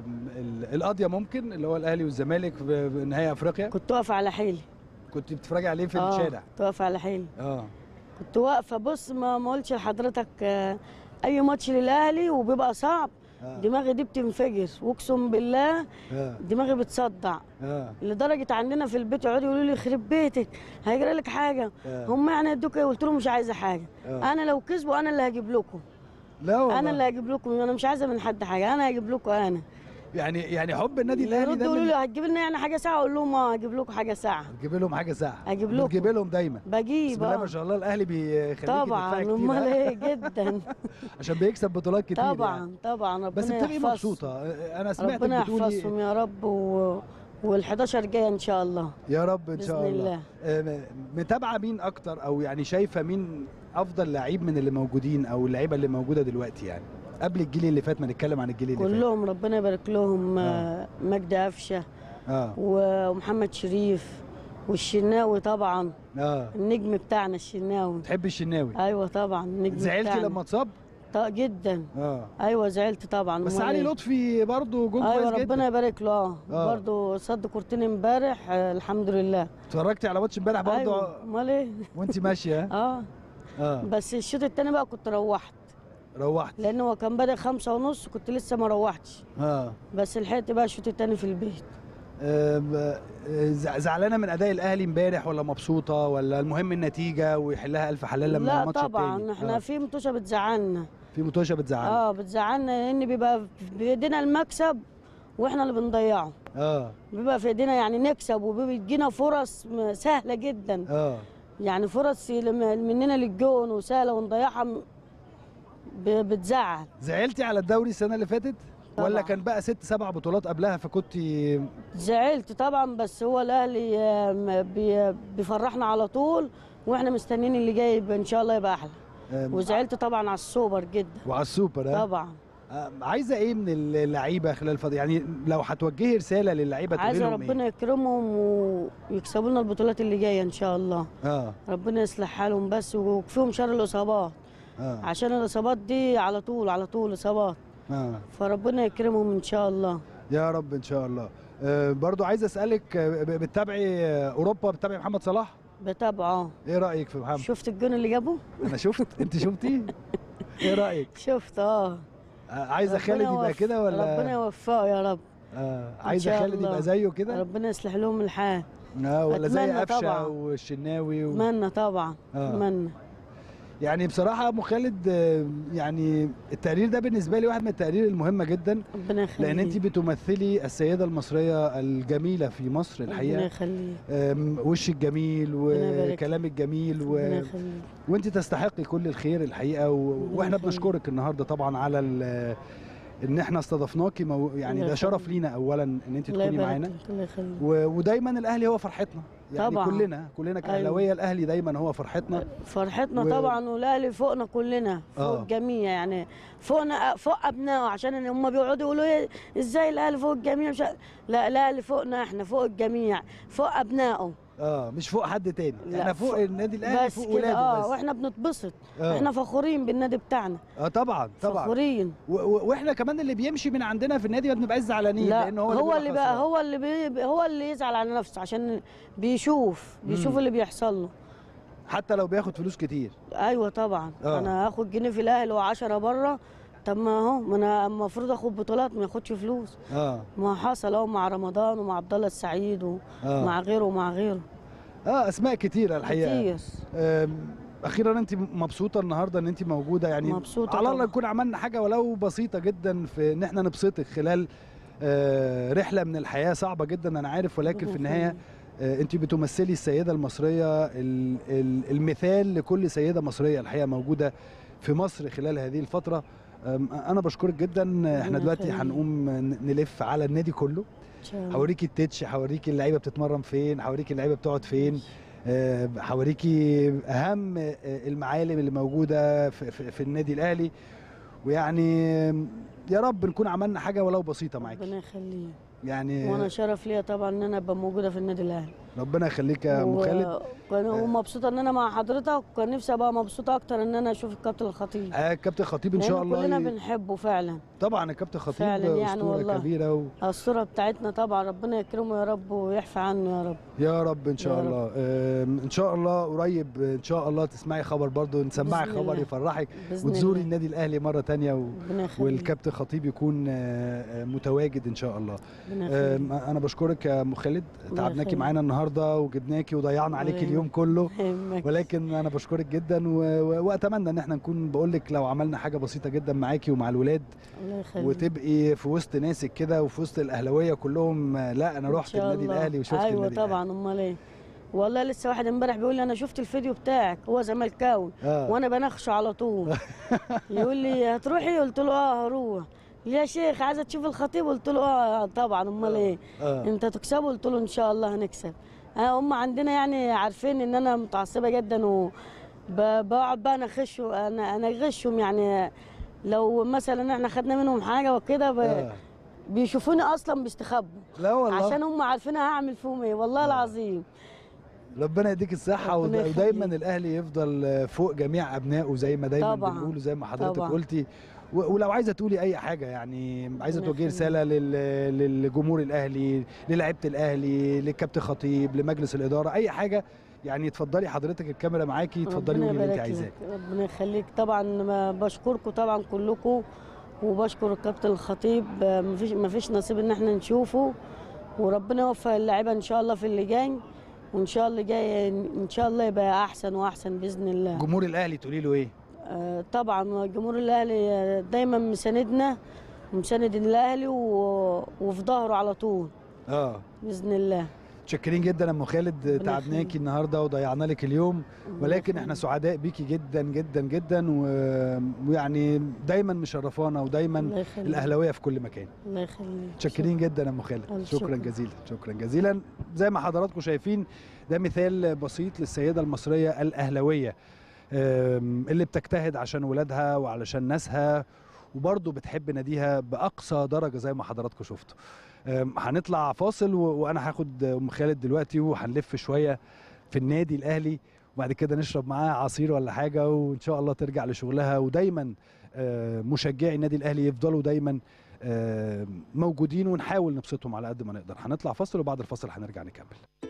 [SPEAKER 1] ال- القاضيه ممكن اللي هو الاهلي والزمالك في في نهائي افريقيا
[SPEAKER 6] كنت واقفه على حيلي
[SPEAKER 1] كنت بتتفرجي عليه في
[SPEAKER 6] آه،
[SPEAKER 1] الشارع
[SPEAKER 6] كنت واقفه على حيلي
[SPEAKER 1] اه
[SPEAKER 6] كنت واقفه بص ما ما قلتش لحضرتك آه، اي ماتش للاهلي وبيبقى صعب
[SPEAKER 1] اه
[SPEAKER 6] دماغي دي بتنفجر واقسم بالله
[SPEAKER 1] اه
[SPEAKER 6] دماغي بتصدع
[SPEAKER 1] اه
[SPEAKER 6] لدرجه عندنا في البيت يقعدوا يقولوا لي يخرب بيتك هيجري لك حاجه
[SPEAKER 1] آه.
[SPEAKER 6] هم يعني ادوك ايه قلت لهم مش عايزه حاجه
[SPEAKER 1] آه.
[SPEAKER 6] انا لو كسبوا انا اللي هجيب لكم
[SPEAKER 1] لا والله
[SPEAKER 6] انا اللي هجيب لكم انا مش عايزه من حد حاجه انا هجيب لكم انا
[SPEAKER 1] يعني يعني حب النادي الاهلي
[SPEAKER 6] يردوا
[SPEAKER 1] ده
[SPEAKER 6] يقولوا
[SPEAKER 1] من-
[SPEAKER 6] لي هتجيب لنا يعني حاجه ساعه اقول لهم اه هجيب لكم حاجه ساعه
[SPEAKER 1] تجيب لهم حاجه ساعه
[SPEAKER 6] أجيب لكم.
[SPEAKER 1] بتجيب لهم دايما
[SPEAKER 6] بجيب
[SPEAKER 1] بسم الله
[SPEAKER 6] آه.
[SPEAKER 1] ما شاء الله الاهلي بيخليكي
[SPEAKER 6] طبعا
[SPEAKER 1] تدفعي كتير
[SPEAKER 6] امال
[SPEAKER 1] ها؟
[SPEAKER 6] ايه جدا
[SPEAKER 1] عشان بيكسب بطولات كتير يعني.
[SPEAKER 6] طبعا طبعا ربنا
[SPEAKER 1] بس بتبقي
[SPEAKER 6] يحفظهم.
[SPEAKER 1] مبسوطه انا سمعتك
[SPEAKER 6] ربنا
[SPEAKER 1] بتقولي
[SPEAKER 6] يحفظهم يا رب و... وال11 جايه ان شاء الله
[SPEAKER 1] يا رب ان شاء
[SPEAKER 6] بإذن
[SPEAKER 1] الله
[SPEAKER 6] الله.
[SPEAKER 1] آه، متابعه مين اكتر او يعني شايفه مين افضل لعيب من اللي موجودين او اللعيبه اللي موجوده دلوقتي يعني قبل الجيل اللي فات ما نتكلم عن الجيل اللي
[SPEAKER 6] كلهم ربنا يبارك لهم
[SPEAKER 1] آه.
[SPEAKER 6] آه، مجدي قفشه
[SPEAKER 1] فات اه
[SPEAKER 6] ومحمد شريف والشناوي طبعا
[SPEAKER 1] اه
[SPEAKER 6] النجم بتاعنا الشناوي
[SPEAKER 1] تحب الشناوي
[SPEAKER 6] ايوه طبعا النجم
[SPEAKER 1] زعلتي
[SPEAKER 6] بتاعنا.
[SPEAKER 1] لما اتصاب
[SPEAKER 6] ط- جدا
[SPEAKER 1] اه
[SPEAKER 6] ايوه زعلت طبعا
[SPEAKER 1] بس
[SPEAKER 6] أمال
[SPEAKER 1] علي
[SPEAKER 6] إيه؟
[SPEAKER 1] لطفي برضه جون
[SPEAKER 6] ايوه
[SPEAKER 1] كويس
[SPEAKER 6] ربنا
[SPEAKER 1] جدا
[SPEAKER 6] يبارك له اه
[SPEAKER 1] آه.
[SPEAKER 6] برضه صد كورتين امبارح آه الحمد لله
[SPEAKER 1] اتفرجتي على ماتش امبارح برضه
[SPEAKER 6] ايوه امال ايه
[SPEAKER 1] وانت ماشيه
[SPEAKER 6] اه
[SPEAKER 1] اه
[SPEAKER 6] بس الشوط التاني بقى كنت روحت
[SPEAKER 1] روحت
[SPEAKER 6] لان هو كان بادئ خمسة ونص كنت لسه ما روحتش
[SPEAKER 1] اه
[SPEAKER 6] بس لحقت بقى الشوط التاني في البيت
[SPEAKER 1] آم، آه، زع- زعلانه من اداء الاهلي امبارح ولا مبسوطه ولا المهم النتيجه ويحلها الف حلال لما
[SPEAKER 6] لا
[SPEAKER 1] الماتش
[SPEAKER 6] طبعا
[SPEAKER 1] التاني
[SPEAKER 6] احنا
[SPEAKER 1] آه.
[SPEAKER 6] في متوشه بتزعلنا
[SPEAKER 1] في متوشه بتزعل
[SPEAKER 6] اه بتزعلنا لان بيبقى في ايدينا المكسب واحنا اللي بنضيعه
[SPEAKER 1] اه
[SPEAKER 6] بيبقى في ايدينا يعني نكسب وبيجينا فرص م- سهله جدا
[SPEAKER 1] اه
[SPEAKER 6] يعني فرص لم- مننا للجون وسهله ونضيعها م- ب- بتزعل
[SPEAKER 1] زعلتي على الدوري السنه اللي فاتت ولا
[SPEAKER 6] طبعاً.
[SPEAKER 1] كان بقى ست سبع بطولات قبلها فكنت
[SPEAKER 6] زعلت طبعا بس هو الاهلي آه، م- بي- بيفرحنا على طول واحنا مستنيين اللي جاي يبقى ان شاء الله يبقى احلى
[SPEAKER 1] آم،
[SPEAKER 6] وزعلت طبعا على السوبر جدا
[SPEAKER 1] وعلى السوبر ها؟
[SPEAKER 6] طبعا
[SPEAKER 1] آم، عايزه ايه من اللعيبه خلال الفتره يعني لو هتوجهي رساله للعيبه تقولي
[SPEAKER 6] عايزه
[SPEAKER 1] لهم
[SPEAKER 6] ربنا
[SPEAKER 1] ايه
[SPEAKER 6] يكرمهم ويكسبوا لنا البطولات اللي جايه ان شاء الله
[SPEAKER 1] اه
[SPEAKER 6] ربنا يصلح حالهم بس ويكفيهم شر الاصابات
[SPEAKER 1] اه
[SPEAKER 6] عشان الاصابات دي على طول على طول اصابات
[SPEAKER 1] اه
[SPEAKER 6] فربنا يكرمهم ان شاء الله
[SPEAKER 1] يا رب ان شاء الله آه برضو عايز اسالك آه، ب- بتتابعي آه، اوروبا بتتابعي محمد صلاح
[SPEAKER 6] بتابعه
[SPEAKER 1] ايه رايك في محمد
[SPEAKER 6] شفت الجون اللي جابه
[SPEAKER 1] انا شفت انت شفتي ايه رايك
[SPEAKER 6] شفت اه
[SPEAKER 1] آه، عايزه
[SPEAKER 6] ربنا
[SPEAKER 1] خالد يبقى
[SPEAKER 6] يوف-
[SPEAKER 1] كده
[SPEAKER 6] ربنا
[SPEAKER 1] ولا
[SPEAKER 6] يوفقه يا رب
[SPEAKER 1] آه عايزه
[SPEAKER 6] شاء
[SPEAKER 1] خالد
[SPEAKER 6] الله.
[SPEAKER 1] يبقى زيه كده
[SPEAKER 6] ربنا يصلح لهم الحال
[SPEAKER 1] اه ولا زي
[SPEAKER 6] أتمنى
[SPEAKER 1] قفشه
[SPEAKER 6] طبعاً.
[SPEAKER 1] والشناوي و...
[SPEAKER 6] اتمنى طبعا
[SPEAKER 1] آه.
[SPEAKER 6] اتمنى
[SPEAKER 1] يعني بصراحه ابو خالد آه، يعني التقرير ده بالنسبه لي واحد من التقارير المهمه جدا
[SPEAKER 6] ربنا يخليه
[SPEAKER 1] لان انت بتمثلي السيده المصريه الجميله في مصر
[SPEAKER 6] ربنا
[SPEAKER 1] الحقيقه
[SPEAKER 6] يخليه
[SPEAKER 1] آم، وشك جميل
[SPEAKER 6] يبارك
[SPEAKER 1] وكلامك جميل و...
[SPEAKER 6] ربنا يخليه
[SPEAKER 1] وانت تستحقي كل الخير الحقيقه و...
[SPEAKER 6] ربنا
[SPEAKER 1] واحنا
[SPEAKER 6] يخليك.
[SPEAKER 1] بنشكرك النهارده طبعا على ال... ان احنا استضفناكي مو... يعني
[SPEAKER 6] الله
[SPEAKER 1] ده شرف
[SPEAKER 6] يخليك.
[SPEAKER 1] لينا اولا ان انت
[SPEAKER 6] الله
[SPEAKER 1] تكوني
[SPEAKER 6] يبارك
[SPEAKER 1] معانا
[SPEAKER 6] لك الله يخليك
[SPEAKER 1] و... ودايما الاهلي هو فرحتنا يعني
[SPEAKER 6] طبعاً.
[SPEAKER 1] كلنا كلنا كاهلاويه الاهلي دايما هو فرحتنا
[SPEAKER 6] فرحتنا
[SPEAKER 1] و-
[SPEAKER 6] طبعا والاهلي فوقنا كلنا فوق
[SPEAKER 1] آه.
[SPEAKER 6] الجميع يعني فوقنا فوق ابنائه عشان هم بيقعدوا يقولوا إيه ازاي الاهلي فوق الجميع مش ع- لا الاهلي فوقنا احنا فوق الجميع فوق ابنائه
[SPEAKER 1] اه مش فوق حد تاني
[SPEAKER 6] لا،
[SPEAKER 1] احنا فوق
[SPEAKER 6] فوق-
[SPEAKER 1] النادي الاهلي
[SPEAKER 6] بس
[SPEAKER 1] فوق
[SPEAKER 6] كده
[SPEAKER 1] ولاده
[SPEAKER 6] اه
[SPEAKER 1] بس
[SPEAKER 6] واحنا بنتبسط
[SPEAKER 1] آه.
[SPEAKER 6] احنا فخورين بالنادي بتاعنا
[SPEAKER 1] اه طبعا طبعا
[SPEAKER 6] فخورين
[SPEAKER 1] و... و... واحنا كمان اللي بيمشي من عندنا في النادي ما بنبقاش زعلانين
[SPEAKER 6] لا
[SPEAKER 1] لان هو
[SPEAKER 6] هو,
[SPEAKER 1] اللي,
[SPEAKER 6] اللي
[SPEAKER 1] بيبقى
[SPEAKER 6] بقى
[SPEAKER 1] خسران.
[SPEAKER 6] هو اللي بي هو اللي يزعل على نفسه عشان بيشوف بيشوف
[SPEAKER 1] مم.
[SPEAKER 6] اللي بيحصل له
[SPEAKER 1] حتى لو بياخد فلوس كتير
[SPEAKER 6] ايوه طبعا
[SPEAKER 1] آه.
[SPEAKER 6] انا هاخد جنيه في الاهلي و10 بره طب ما اهو ما انا المفروض اخد بطولات ما ياخدش فلوس
[SPEAKER 1] اه
[SPEAKER 6] ما حصل اهو مع رمضان ومع عبد الله السعيد
[SPEAKER 1] آه.
[SPEAKER 6] ومع غيره ومع غيره
[SPEAKER 1] اه اسماء كتيره الحقيقه
[SPEAKER 6] كتير
[SPEAKER 1] أم، اخيرا انت مبسوطه النهارده ان انت موجوده يعني
[SPEAKER 6] مبسوطة
[SPEAKER 1] على الله
[SPEAKER 6] طبعاً.
[SPEAKER 1] نكون عملنا حاجه ولو بسيطه جدا في ان احنا نبسطك خلال آه، رحله من الحياه صعبه جدا انا عارف ولكن في النهايه آه، انت بتمثلي السيده المصريه ال- ال- المثال لكل سيده مصريه الحقيقه موجوده في مصر خلال هذه الفتره أم، انا بشكرك جدا احنا
[SPEAKER 6] ربنا
[SPEAKER 1] دلوقتي
[SPEAKER 6] يخليك.
[SPEAKER 1] هنقوم ن- نلف على النادي كله
[SPEAKER 6] ان شاء الله
[SPEAKER 1] هوريكي التتش هوريكي اللعيبه بتتمرن فين هوريكي اللعيبه بتقعد فين آه، هوريكي اهم آه، المعالم اللي موجوده في, في, في النادي الاهلي ويعني يا رب نكون عملنا حاجه ولو بسيطه معاكي
[SPEAKER 6] ربنا يخليه
[SPEAKER 1] يعني
[SPEAKER 6] وانا شرف ليا طبعا ان انا ابقى موجوده في النادي الاهلي
[SPEAKER 1] ربنا يخليك يا ام
[SPEAKER 6] و-
[SPEAKER 1] خالد
[SPEAKER 6] وكان ومبسوطه ان انا مع حضرتك وكان نفسي ابقى مبسوطه اكتر ان انا اشوف الكابتن الخطيب
[SPEAKER 1] آه، الكابتن خطيب ان شاء
[SPEAKER 6] لأن كلنا
[SPEAKER 1] الله ي-
[SPEAKER 6] بنحبه فعلا
[SPEAKER 1] طبعا الكابتن خطيب
[SPEAKER 6] فعلاً يعني
[SPEAKER 1] اسطوره
[SPEAKER 6] والله.
[SPEAKER 1] كبيره و...
[SPEAKER 6] الصوره بتاعتنا طبعا ربنا يكرمه يا رب ويحفى عنه يا رب
[SPEAKER 1] يا رب ان شاء
[SPEAKER 6] يا رب.
[SPEAKER 1] الله آم، ان شاء الله قريب ان شاء الله تسمعي خبر برضو نسمعك
[SPEAKER 6] بإذن
[SPEAKER 1] خبر
[SPEAKER 6] الله.
[SPEAKER 1] يفرحك
[SPEAKER 6] باذن
[SPEAKER 1] وتزوري
[SPEAKER 6] الله
[SPEAKER 1] النادي الاهلي مره تانية و...
[SPEAKER 6] ربنا يخليك
[SPEAKER 1] والكابتن خطيب يكون آه، آه، متواجد ان شاء الله
[SPEAKER 6] ربنا
[SPEAKER 1] آم،
[SPEAKER 6] يخليك
[SPEAKER 1] انا بشكرك يا ام خالد
[SPEAKER 6] الله
[SPEAKER 1] تعبناكي
[SPEAKER 6] يخليك.
[SPEAKER 1] معانا النهارده وجبناكي وضيعنا عليكي
[SPEAKER 6] يهمك.
[SPEAKER 1] اليوم كله
[SPEAKER 6] يهمك.
[SPEAKER 1] ولكن انا بشكرك جدا و... و... واتمنى ان احنا نكون بقول لك لو عملنا حاجه بسيطه جدا معاكي ومع الولاد
[SPEAKER 6] الله يخليك
[SPEAKER 1] وتبقي في وسط ناسك كده وفي وسط الاهلاويه كلهم آه، لا انا
[SPEAKER 6] إن
[SPEAKER 1] رحت
[SPEAKER 6] شاء
[SPEAKER 1] النادي
[SPEAKER 6] الله.
[SPEAKER 1] الاهلي وشفت
[SPEAKER 6] ايوه
[SPEAKER 1] النادي
[SPEAKER 6] طبعا امال ايه والله لسه واحد امبارح بيقول لي انا شفت الفيديو بتاعك هو زملكاوي
[SPEAKER 1] آه.
[SPEAKER 6] وانا بنخشه على طول يقول لي هتروحي قلت له اه هروح يا شيخ عايزه تشوف الخطيب قلت له اه طبعا امال ايه
[SPEAKER 1] آه.
[SPEAKER 6] انت تكسبه قلت له ان شاء الله هنكسب آه هم عندنا يعني عارفين ان انا متعصبه جدا وبقعد بقى انخشه انا انا اغشهم يعني لو مثلا احنا خدنا منهم حاجه وكده ب...
[SPEAKER 1] آه.
[SPEAKER 6] بيشوفوني اصلا بيستخبوا
[SPEAKER 1] لا والله
[SPEAKER 6] عشان هم عارفين أنا هعمل فيهم ايه والله العظيم
[SPEAKER 1] ربنا يديك الصحة
[SPEAKER 6] ربنا
[SPEAKER 1] ود- ودايما
[SPEAKER 6] يخليك.
[SPEAKER 1] الأهلي يفضل فوق جميع أبنائه زي ما دايما
[SPEAKER 6] طبعاً.
[SPEAKER 1] بنقول زي ما حضرتك
[SPEAKER 6] طبعاً.
[SPEAKER 1] قلتي و- ولو عايزة تقولي أي حاجة يعني عايزة
[SPEAKER 6] ربنا
[SPEAKER 1] توجهي
[SPEAKER 6] يخليك.
[SPEAKER 1] رسالة لل- للجمهور الأهلي للاعيبة الأهلي للكابتن خطيب لمجلس الإدارة أي حاجة يعني اتفضلي حضرتك الكاميرا معاكي اتفضلي
[SPEAKER 6] ربنا
[SPEAKER 1] قولي اللي أنت
[SPEAKER 6] يبارك
[SPEAKER 1] عايزاه
[SPEAKER 6] لك ربنا يخليك طبعا ما بشكركم طبعا كلكم وبشكر الكابتن الخطيب آه، مفيش مفيش نصيب ان احنا نشوفه وربنا يوفق اللعيبه ان شاء الله في اللي جاي وان شاء الله جاي ان شاء الله يبقى احسن واحسن باذن الله
[SPEAKER 1] جمهور الأهلي تقولي له إيه؟
[SPEAKER 6] آه، طبعا جمهور الاهلي آه، دايما مساندنا ومساند الاهلي و- وفي ظهره على طول
[SPEAKER 1] آه
[SPEAKER 6] باذن الله
[SPEAKER 1] إن متشكرين جدا يا ام خالد
[SPEAKER 6] ربنا
[SPEAKER 1] تعبناكي
[SPEAKER 6] يخليك.
[SPEAKER 1] النهارده وضيعنا لك اليوم ولكن احنا سعداء بيكي جدا جدا جدا و- ويعني دايما مشرفانا ودايما
[SPEAKER 6] الله يخليك
[SPEAKER 1] الاهلاويه في كل مكان
[SPEAKER 6] الله يخليك
[SPEAKER 1] متشكرين جدا يا ام خالد
[SPEAKER 6] ألف
[SPEAKER 1] شكرا
[SPEAKER 6] شكر.
[SPEAKER 1] جزيلا شكرا جزيلا زي ما حضراتكم شايفين ده مثال بسيط للسيده المصريه الاهلاويه أم، اللي بتجتهد عشان ولادها وعلشان ناسها وبرضه بتحب ناديها باقصى درجه زي ما حضراتكم شفتوا أم، هنطلع فاصل و- وانا هاخد ام خالد دلوقتي وهنلف شويه في النادي الاهلي وبعد كده نشرب معاها عصير ولا حاجه وان شاء الله ترجع لشغلها ودايما آه، مشجعي النادي الاهلي يفضلوا دايما آه، موجودين ونحاول نبسطهم على قد ما نقدر هنطلع فاصل وبعد الفاصل هنرجع نكمل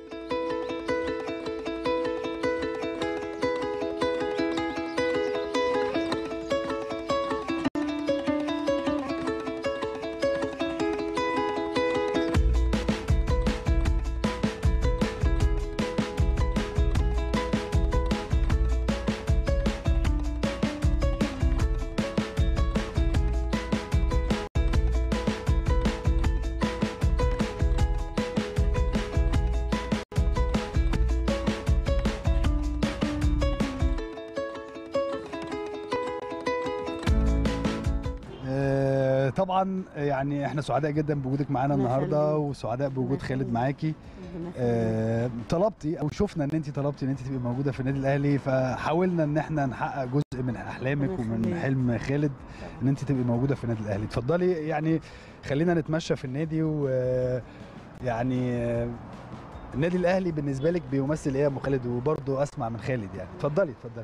[SPEAKER 1] آه، طبعا يعني احنا سعداء جدا بوجودك معانا
[SPEAKER 6] الله
[SPEAKER 1] النهارده
[SPEAKER 6] يخليك.
[SPEAKER 1] وسعداء بوجود
[SPEAKER 6] الله
[SPEAKER 1] خالد
[SPEAKER 6] يخليك.
[SPEAKER 1] معاكي
[SPEAKER 6] ربنا يخليك.
[SPEAKER 1] آه، طلبتي او شفنا ان انت طلبتي ان انت تبقي موجوده في النادي الاهلي فحاولنا ان احنا نحقق جزء من احلامك
[SPEAKER 6] ربنا
[SPEAKER 1] ومن
[SPEAKER 6] يخليك.
[SPEAKER 1] حلم خالد ان انت تبقي موجوده في النادي الاهلي اتفضلي يعني خلينا نتمشى في النادي و يعني آه، النادي الاهلي بالنسبه لك بيمثل ايه يا ام خالد وبرضه اسمع من خالد يعني اتفضلي اتفضلي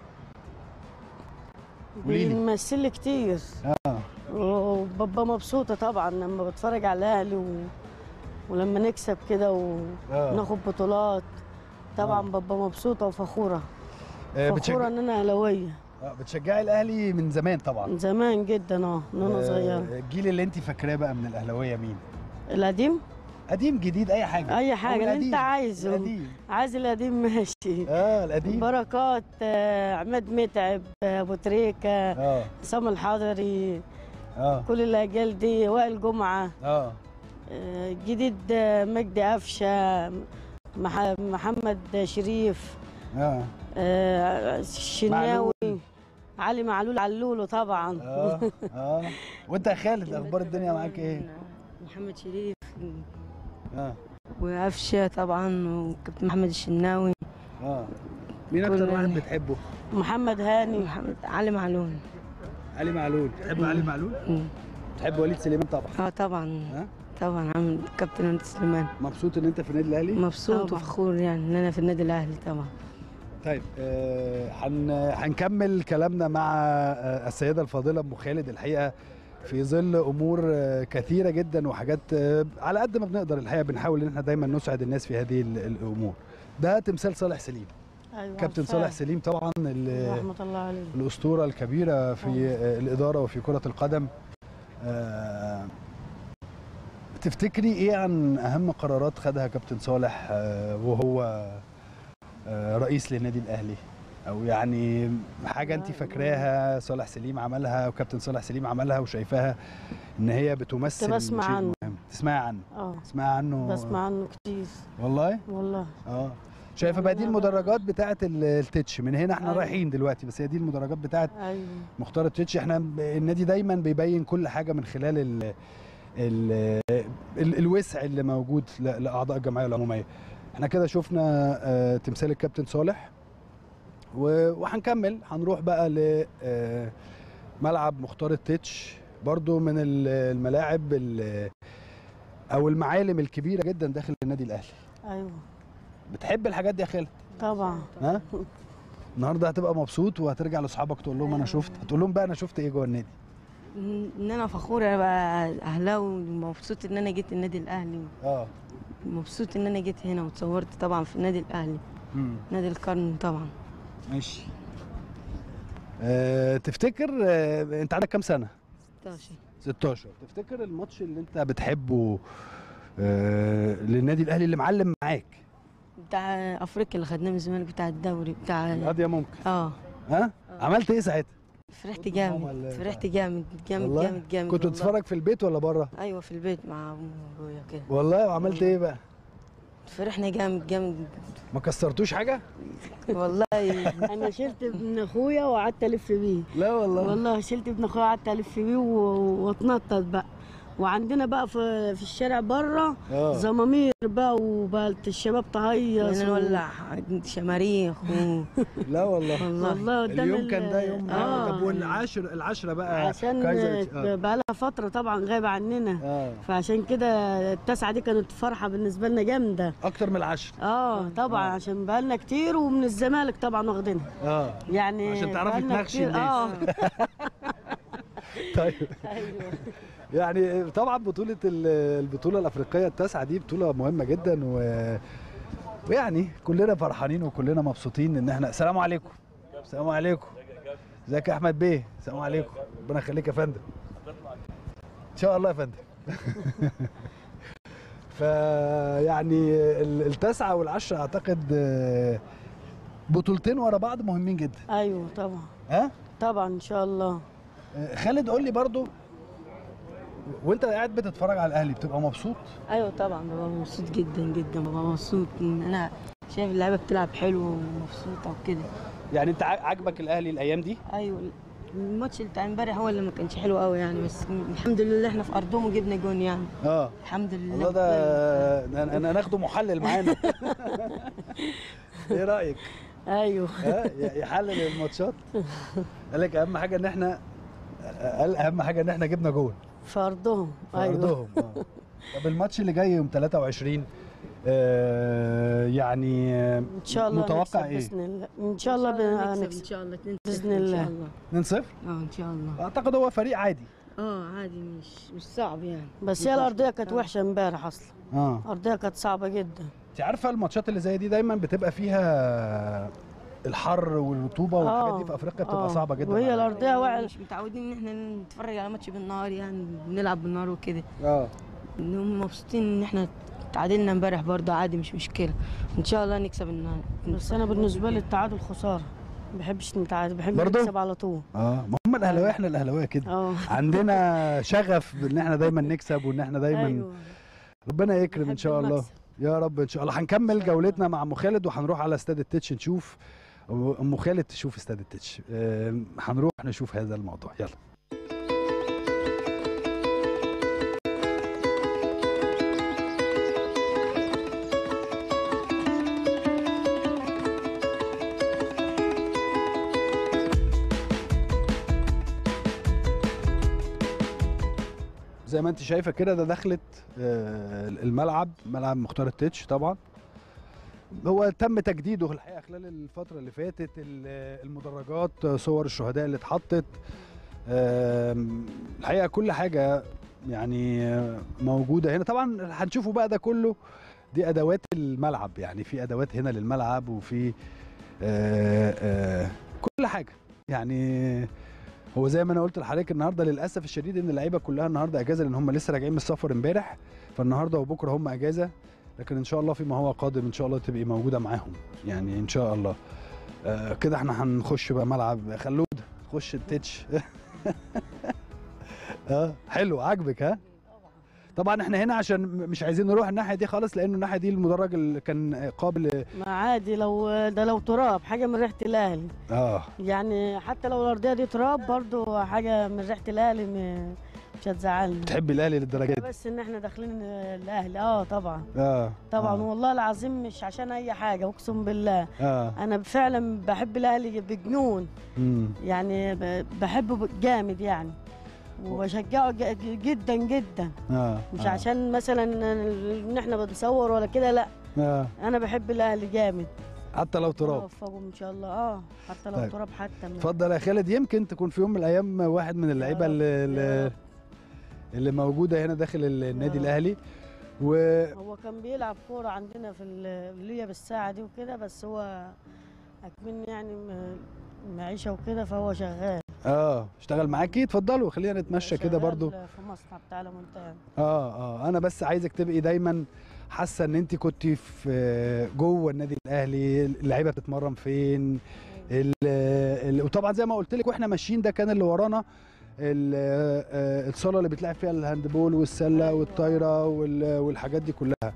[SPEAKER 1] قولي لي.
[SPEAKER 6] بيمثل لي كتير
[SPEAKER 1] اه
[SPEAKER 6] وببقى مبسوطه طبعا لما بتفرج على الاهلي و... ولما نكسب كده
[SPEAKER 1] اه
[SPEAKER 6] وناخد بطولات طبعا
[SPEAKER 1] آه.
[SPEAKER 6] ببقى مبسوطه وفخوره
[SPEAKER 1] آه،
[SPEAKER 6] فخوره
[SPEAKER 1] بتشجع...
[SPEAKER 6] ان انا اهلاويه
[SPEAKER 1] آه، بتشجعي الاهلي من زمان طبعا
[SPEAKER 6] من زمان جدا اه من وانا
[SPEAKER 1] آه،
[SPEAKER 6] صغيره
[SPEAKER 1] الجيل اللي انت فاكراه بقى من الاهلاويه مين
[SPEAKER 6] القديم
[SPEAKER 1] قديم جديد اي حاجه
[SPEAKER 6] اي
[SPEAKER 1] أو
[SPEAKER 6] حاجه اللي
[SPEAKER 1] القديم.
[SPEAKER 6] انت عايزه
[SPEAKER 1] القديم
[SPEAKER 6] عايز القديم ماشي
[SPEAKER 1] اه القديم
[SPEAKER 6] بركات آه، عماد متعب آه، ابو تريكه
[SPEAKER 1] اه
[SPEAKER 6] سام الحضري
[SPEAKER 1] اه
[SPEAKER 6] كل الاجيال دي وائل جمعه
[SPEAKER 1] اه
[SPEAKER 6] آه، جديد آه، مجدي قفشه مح- محمد شريف
[SPEAKER 1] اه
[SPEAKER 6] آه، الشناوي
[SPEAKER 1] معلول.
[SPEAKER 6] علي معلول علولو طبعا
[SPEAKER 1] اه اه وانت يا خالد اخبار الدنيا معاك ايه
[SPEAKER 7] محمد شريف
[SPEAKER 1] اه
[SPEAKER 7] وقفشه طبعا وكابتن محمد الشناوي
[SPEAKER 1] اه مين اكتر
[SPEAKER 7] كل-
[SPEAKER 1] واحد بتحبه
[SPEAKER 6] محمد هاني
[SPEAKER 7] محمد علي معلول
[SPEAKER 1] علي معلول تحب علي معلول
[SPEAKER 7] مم.
[SPEAKER 1] تحب وليد سليمان طبعا
[SPEAKER 7] اه طبعا
[SPEAKER 1] ها
[SPEAKER 7] طبعا عامل كابتن وليد سليمان
[SPEAKER 1] مبسوط ان انت في النادي الاهلي
[SPEAKER 7] مبسوط
[SPEAKER 6] طبعاً.
[SPEAKER 7] وفخور يعني ان انا في النادي الاهلي طبعا
[SPEAKER 1] طيب آه، هن هنكمل كلامنا مع آه، السيده الفاضله ام خالد الحقيقه في ظل امور آه، كثيره جدا وحاجات آه، على قد ما بنقدر الحقيقه بنحاول ان احنا دايما نسعد الناس في هذه ال- الامور ده تمثال صالح سليم
[SPEAKER 6] أيوة
[SPEAKER 1] كابتن
[SPEAKER 6] عارفاه.
[SPEAKER 1] صالح سليم طبعا ال-
[SPEAKER 6] رحمه الله عليه
[SPEAKER 1] الاسطوره الكبيره في آه، الاداره وفي كره القدم آه، تفتكري ايه عن اهم قرارات خدها كابتن صالح آه، وهو آه، رئيس للنادي الاهلي او يعني حاجه انت فاكراها صالح سليم عملها وكابتن صالح سليم عملها وشايفاها ان هي بتمثل
[SPEAKER 6] كنت بسمع
[SPEAKER 1] شيء
[SPEAKER 6] عنه.
[SPEAKER 1] مهم تسمعي عنه
[SPEAKER 6] اه
[SPEAKER 1] تسمعي عنه
[SPEAKER 6] بسمع عنه كتير
[SPEAKER 1] والله
[SPEAKER 6] والله
[SPEAKER 1] اه شايفه بقى دي
[SPEAKER 6] أنا-
[SPEAKER 1] المدرجات بتاعه ال- التتش من هنا احنا
[SPEAKER 6] أيوة.
[SPEAKER 1] رايحين دلوقتي بس هي دي المدرجات بتاعه
[SPEAKER 6] ايوه
[SPEAKER 1] مختار التتش احنا ب- النادي دايما بيبين كل حاجه من خلال ال ال ال الوسع اللي موجود ل- لاعضاء الجمعيه العموميه احنا كده شفنا آه، تمثال الكابتن صالح و- وهنكمل هنروح بقى ل آه، ملعب مختار التتش برضو من ال- الملاعب ال- او المعالم الكبيره جدا داخل النادي الاهلي
[SPEAKER 6] ايوه
[SPEAKER 1] بتحب الحاجات دي يا خالد
[SPEAKER 6] طبعا
[SPEAKER 1] ها النهارده هتبقى مبسوط وهترجع لاصحابك تقول لهم انا شفت هتقول لهم بقى انا شفت ايه جوه النادي
[SPEAKER 7] ان انا فخوره انا بقى اهلاوي ومبسوط ان انا جيت النادي الاهلي
[SPEAKER 1] اه
[SPEAKER 7] مبسوط ان انا جيت هنا وتصورت طبعا في النادي الاهلي
[SPEAKER 1] امم
[SPEAKER 7] نادي القرن طبعا
[SPEAKER 1] ماشي أه تفتكر أه انت عندك كام سنه
[SPEAKER 7] 16
[SPEAKER 1] 16 تفتكر الماتش اللي انت بتحبه أه للنادي الاهلي اللي معلم معاك
[SPEAKER 7] بتاع افريقيا اللي خدناه من الزمالك بتاع الدوري بتاع
[SPEAKER 1] القضيه ممكن
[SPEAKER 7] اه
[SPEAKER 1] ها عملت ايه ساعتها
[SPEAKER 7] فرحت
[SPEAKER 1] ماما
[SPEAKER 7] جامد
[SPEAKER 1] ولا-
[SPEAKER 7] فرحت جامد جامد
[SPEAKER 1] والله؟
[SPEAKER 7] جامد جامد
[SPEAKER 1] كنت
[SPEAKER 7] والله.
[SPEAKER 1] بتتفرج في البيت ولا بره
[SPEAKER 7] ايوه في البيت مع ابويا وابويا كده
[SPEAKER 1] والله وعملت ايه بقى
[SPEAKER 7] فرحنا جامد جامد
[SPEAKER 1] ما كسرتوش حاجه
[SPEAKER 7] والله
[SPEAKER 6] انا شلت ابن اخويا وقعدت الف بيه
[SPEAKER 1] لا والله
[SPEAKER 6] والله شلت ابن اخويا وقعدت الف بيه و- واتنطط بقى وعندنا بقى في, في الشارع بره
[SPEAKER 1] اه
[SPEAKER 6] زمامير بقى وبقت الشباب تهيص
[SPEAKER 7] بدنا
[SPEAKER 6] و-
[SPEAKER 7] نولع شماريخ و...
[SPEAKER 1] لا والله
[SPEAKER 6] والله قدام
[SPEAKER 1] اليوم
[SPEAKER 6] ال-
[SPEAKER 1] كان ده يوم
[SPEAKER 6] اه
[SPEAKER 1] طب والعاشر العشرة بقى
[SPEAKER 6] عشان
[SPEAKER 1] كايزر آه.
[SPEAKER 6] بقى لها فتره طبعا غايبه عننا
[SPEAKER 1] اه
[SPEAKER 6] فعشان كده التسعه دي كانت فرحه بالنسبه لنا جامده
[SPEAKER 1] اكتر من العشر
[SPEAKER 6] اه طبعا عشان بقالنا كتير ومن الزمالك طبعا واخدينها
[SPEAKER 1] اه
[SPEAKER 6] يعني
[SPEAKER 1] عشان تعرفي
[SPEAKER 6] بقالنا
[SPEAKER 1] تناقشي
[SPEAKER 6] كتير-
[SPEAKER 1] الناس.
[SPEAKER 6] اه
[SPEAKER 1] طيب
[SPEAKER 6] ايوه
[SPEAKER 1] يعني طبعا بطولة ال- البطولة الأفريقية التاسعة دي بطولة مهمة جدا و ويعني كلنا فرحانين وكلنا مبسوطين ان احنا السلام عليكم السلام عليكم ازيك يا احمد بيه السلام عليكم ربنا يخليك يا فندم ان شاء الله يا فندم فيعني ال- التاسعة والعشرة اعتقد آه، بطولتين ورا بعض مهمين جدا
[SPEAKER 6] ايوه طبعا
[SPEAKER 1] ها
[SPEAKER 6] طبعا ان شاء الله
[SPEAKER 1] آه، خالد قول لي برضو وانت قاعد بتتفرج على الاهلي بتبقى مبسوط
[SPEAKER 7] ايوه طبعا ببقى مبسوط جدا جدا ببقى مبسوط ان انا شايف اللعيبه بتلعب حلو ومبسوطه وكده
[SPEAKER 1] يعني انت ع- عاجبك الاهلي الايام دي
[SPEAKER 7] ايوه الماتش بتاع امبارح هو اللي ما كانش حلو قوي يعني بس الحمد لله احنا في ارضهم وجبنا جون يعني
[SPEAKER 1] اه
[SPEAKER 7] الحمد لله
[SPEAKER 1] الله ده انا أنا ناخده محلل معانا ايه رايك
[SPEAKER 6] ايوه
[SPEAKER 1] ها ي- يحلل الماتشات قال لك اهم حاجه ان احنا قال اهم حاجه ان احنا جبنا جول
[SPEAKER 6] في ارضهم
[SPEAKER 1] في
[SPEAKER 6] ايوه
[SPEAKER 1] ارضهم آه. طب الماتش اللي جاي يوم 23 آه يعني آه،
[SPEAKER 6] ان شاء الله
[SPEAKER 1] متوقع
[SPEAKER 6] نكسب
[SPEAKER 1] ايه
[SPEAKER 6] باذن الله ان شاء الله
[SPEAKER 7] نكسب ان
[SPEAKER 6] هنكسب
[SPEAKER 7] شاء الله 2
[SPEAKER 6] بإذن
[SPEAKER 7] ان
[SPEAKER 6] الله.
[SPEAKER 7] شاء الله
[SPEAKER 1] 2-0
[SPEAKER 7] اه ان شاء الله
[SPEAKER 1] اعتقد هو فريق عادي
[SPEAKER 7] اه عادي مش مش صعب يعني
[SPEAKER 6] بس هي الارضيه كانت وحشه امبارح اصلا
[SPEAKER 1] اه
[SPEAKER 6] الارضيه كانت صعبه جدا
[SPEAKER 1] انت عارفه الماتشات اللي زي دي دايما بتبقى فيها الحر والرطوبه والحاجات دي في افريقيا بتبقى
[SPEAKER 6] آه.
[SPEAKER 1] صعبه جدا
[SPEAKER 6] وهي
[SPEAKER 1] على-
[SPEAKER 6] الارضيه وقع
[SPEAKER 7] مش متعودين ان احنا نتفرج على ماتش بالنهار يعني بنلعب بالنهار وكده
[SPEAKER 1] اه
[SPEAKER 7] انهم مبسوطين ان احنا تعادلنا امبارح برضه عادي مش مشكله ان شاء الله نكسب النهارده
[SPEAKER 6] بس انا بالنسبه لي التعادل خساره ما بحبش نتعادل بحب
[SPEAKER 1] برضو؟
[SPEAKER 6] نكسب على طول
[SPEAKER 1] اه ما هم الاهلاويه احنا الاهلاويه كده
[SPEAKER 6] اه
[SPEAKER 1] عندنا شغف ان احنا دايما نكسب وان احنا دايما
[SPEAKER 6] ايوه
[SPEAKER 1] ربنا يكرم ان
[SPEAKER 6] بحب
[SPEAKER 1] شاء الله
[SPEAKER 6] المكسب.
[SPEAKER 1] يا رب ان شاء الله هنكمل جولتنا مع ام خالد وهنروح على استاد التتش نشوف ام خالد تشوف استاد التتش آم، هنروح نشوف هذا الموضوع يلا زي ما انت شايفه كده ده دخلت آه، الملعب ملعب مختار التتش طبعا هو تم تجديده الحقيقه خلال الفتره اللي فاتت ال- المدرجات صور الشهداء اللي اتحطت آم، الحقيقه كل حاجه يعني آه، موجوده هنا طبعا هنشوفوا بقى ده كله دي ادوات الملعب يعني في ادوات هنا للملعب وفي آه، آه، كل حاجه يعني هو زي ما انا قلت لحضرتك النهارده للاسف الشديد ان اللعيبه كلها النهارده اجازه لان هم لسه راجعين من السفر امبارح فالنهارده وبكره هم اجازه لكن ان شاء الله فيما هو قادم ان شاء الله تبقي موجوده معاهم يعني ان شاء الله آه كده احنا هنخش بقى ملعب خلود خش التتش اه حلو عاجبك ها طبعا احنا هنا عشان م- مش عايزين نروح الناحيه دي خالص لانه الناحيه دي المدرج اللي كان قابل
[SPEAKER 6] ما عادي لو ده لو تراب حاجه من ريحه الاهلي
[SPEAKER 1] اه
[SPEAKER 6] يعني حتى لو الارضيه دي تراب برضو حاجه من ريحه الاهلي م- مش هتزعلنا
[SPEAKER 1] تحبي الاهلي للدرجه دي
[SPEAKER 6] بس ان احنا داخلين الاهلي اه طبعا
[SPEAKER 1] اه
[SPEAKER 6] طبعا
[SPEAKER 1] آه.
[SPEAKER 6] والله العظيم مش عشان اي حاجه اقسم بالله
[SPEAKER 1] اه
[SPEAKER 6] انا فعلا بحب الاهلي بجنون
[SPEAKER 1] امم
[SPEAKER 6] يعني ب- بحبه جامد يعني وبشجعه ج- جدا جدا
[SPEAKER 1] اه
[SPEAKER 6] مش
[SPEAKER 1] آه.
[SPEAKER 6] عشان مثلا ان احنا بنصور ولا كده لا
[SPEAKER 1] اه
[SPEAKER 6] انا بحب الاهلي جامد
[SPEAKER 1] حتى لو تراب
[SPEAKER 6] اوفقهم ان شاء الله اه حتى لو
[SPEAKER 1] طيب.
[SPEAKER 6] تراب حتى من-
[SPEAKER 1] اتفضل يا خالد يمكن تكون في يوم من الايام واحد من اللعيبه
[SPEAKER 6] رب،
[SPEAKER 1] اللي,
[SPEAKER 6] يا
[SPEAKER 1] اللي,
[SPEAKER 6] رب.
[SPEAKER 1] اللي موجوده هنا داخل النادي
[SPEAKER 6] رب.
[SPEAKER 1] الاهلي و
[SPEAKER 6] هو كان بيلعب كورة عندنا في اللية بالساعة دي وكده بس هو أكمن يعني م- معيشة وكده فهو شغال
[SPEAKER 1] اه اشتغل معاكي اتفضلوا خلينا نتمشى كده
[SPEAKER 6] شغال
[SPEAKER 1] برضو
[SPEAKER 6] في مصنع بتاع لمونتان
[SPEAKER 1] اه اه انا بس عايزك تبقي دايما حاسه ان انت كنت في جوه النادي الاهلي اللعيبه بتتمرن فين ال ال وطبعا زي ما قلت لك واحنا ماشيين ده كان اللي ورانا ال- آه، الصاله اللي بيتلعب فيها الهاندبول والسله
[SPEAKER 6] أيوة.
[SPEAKER 1] والطايره وال- والحاجات دي كلها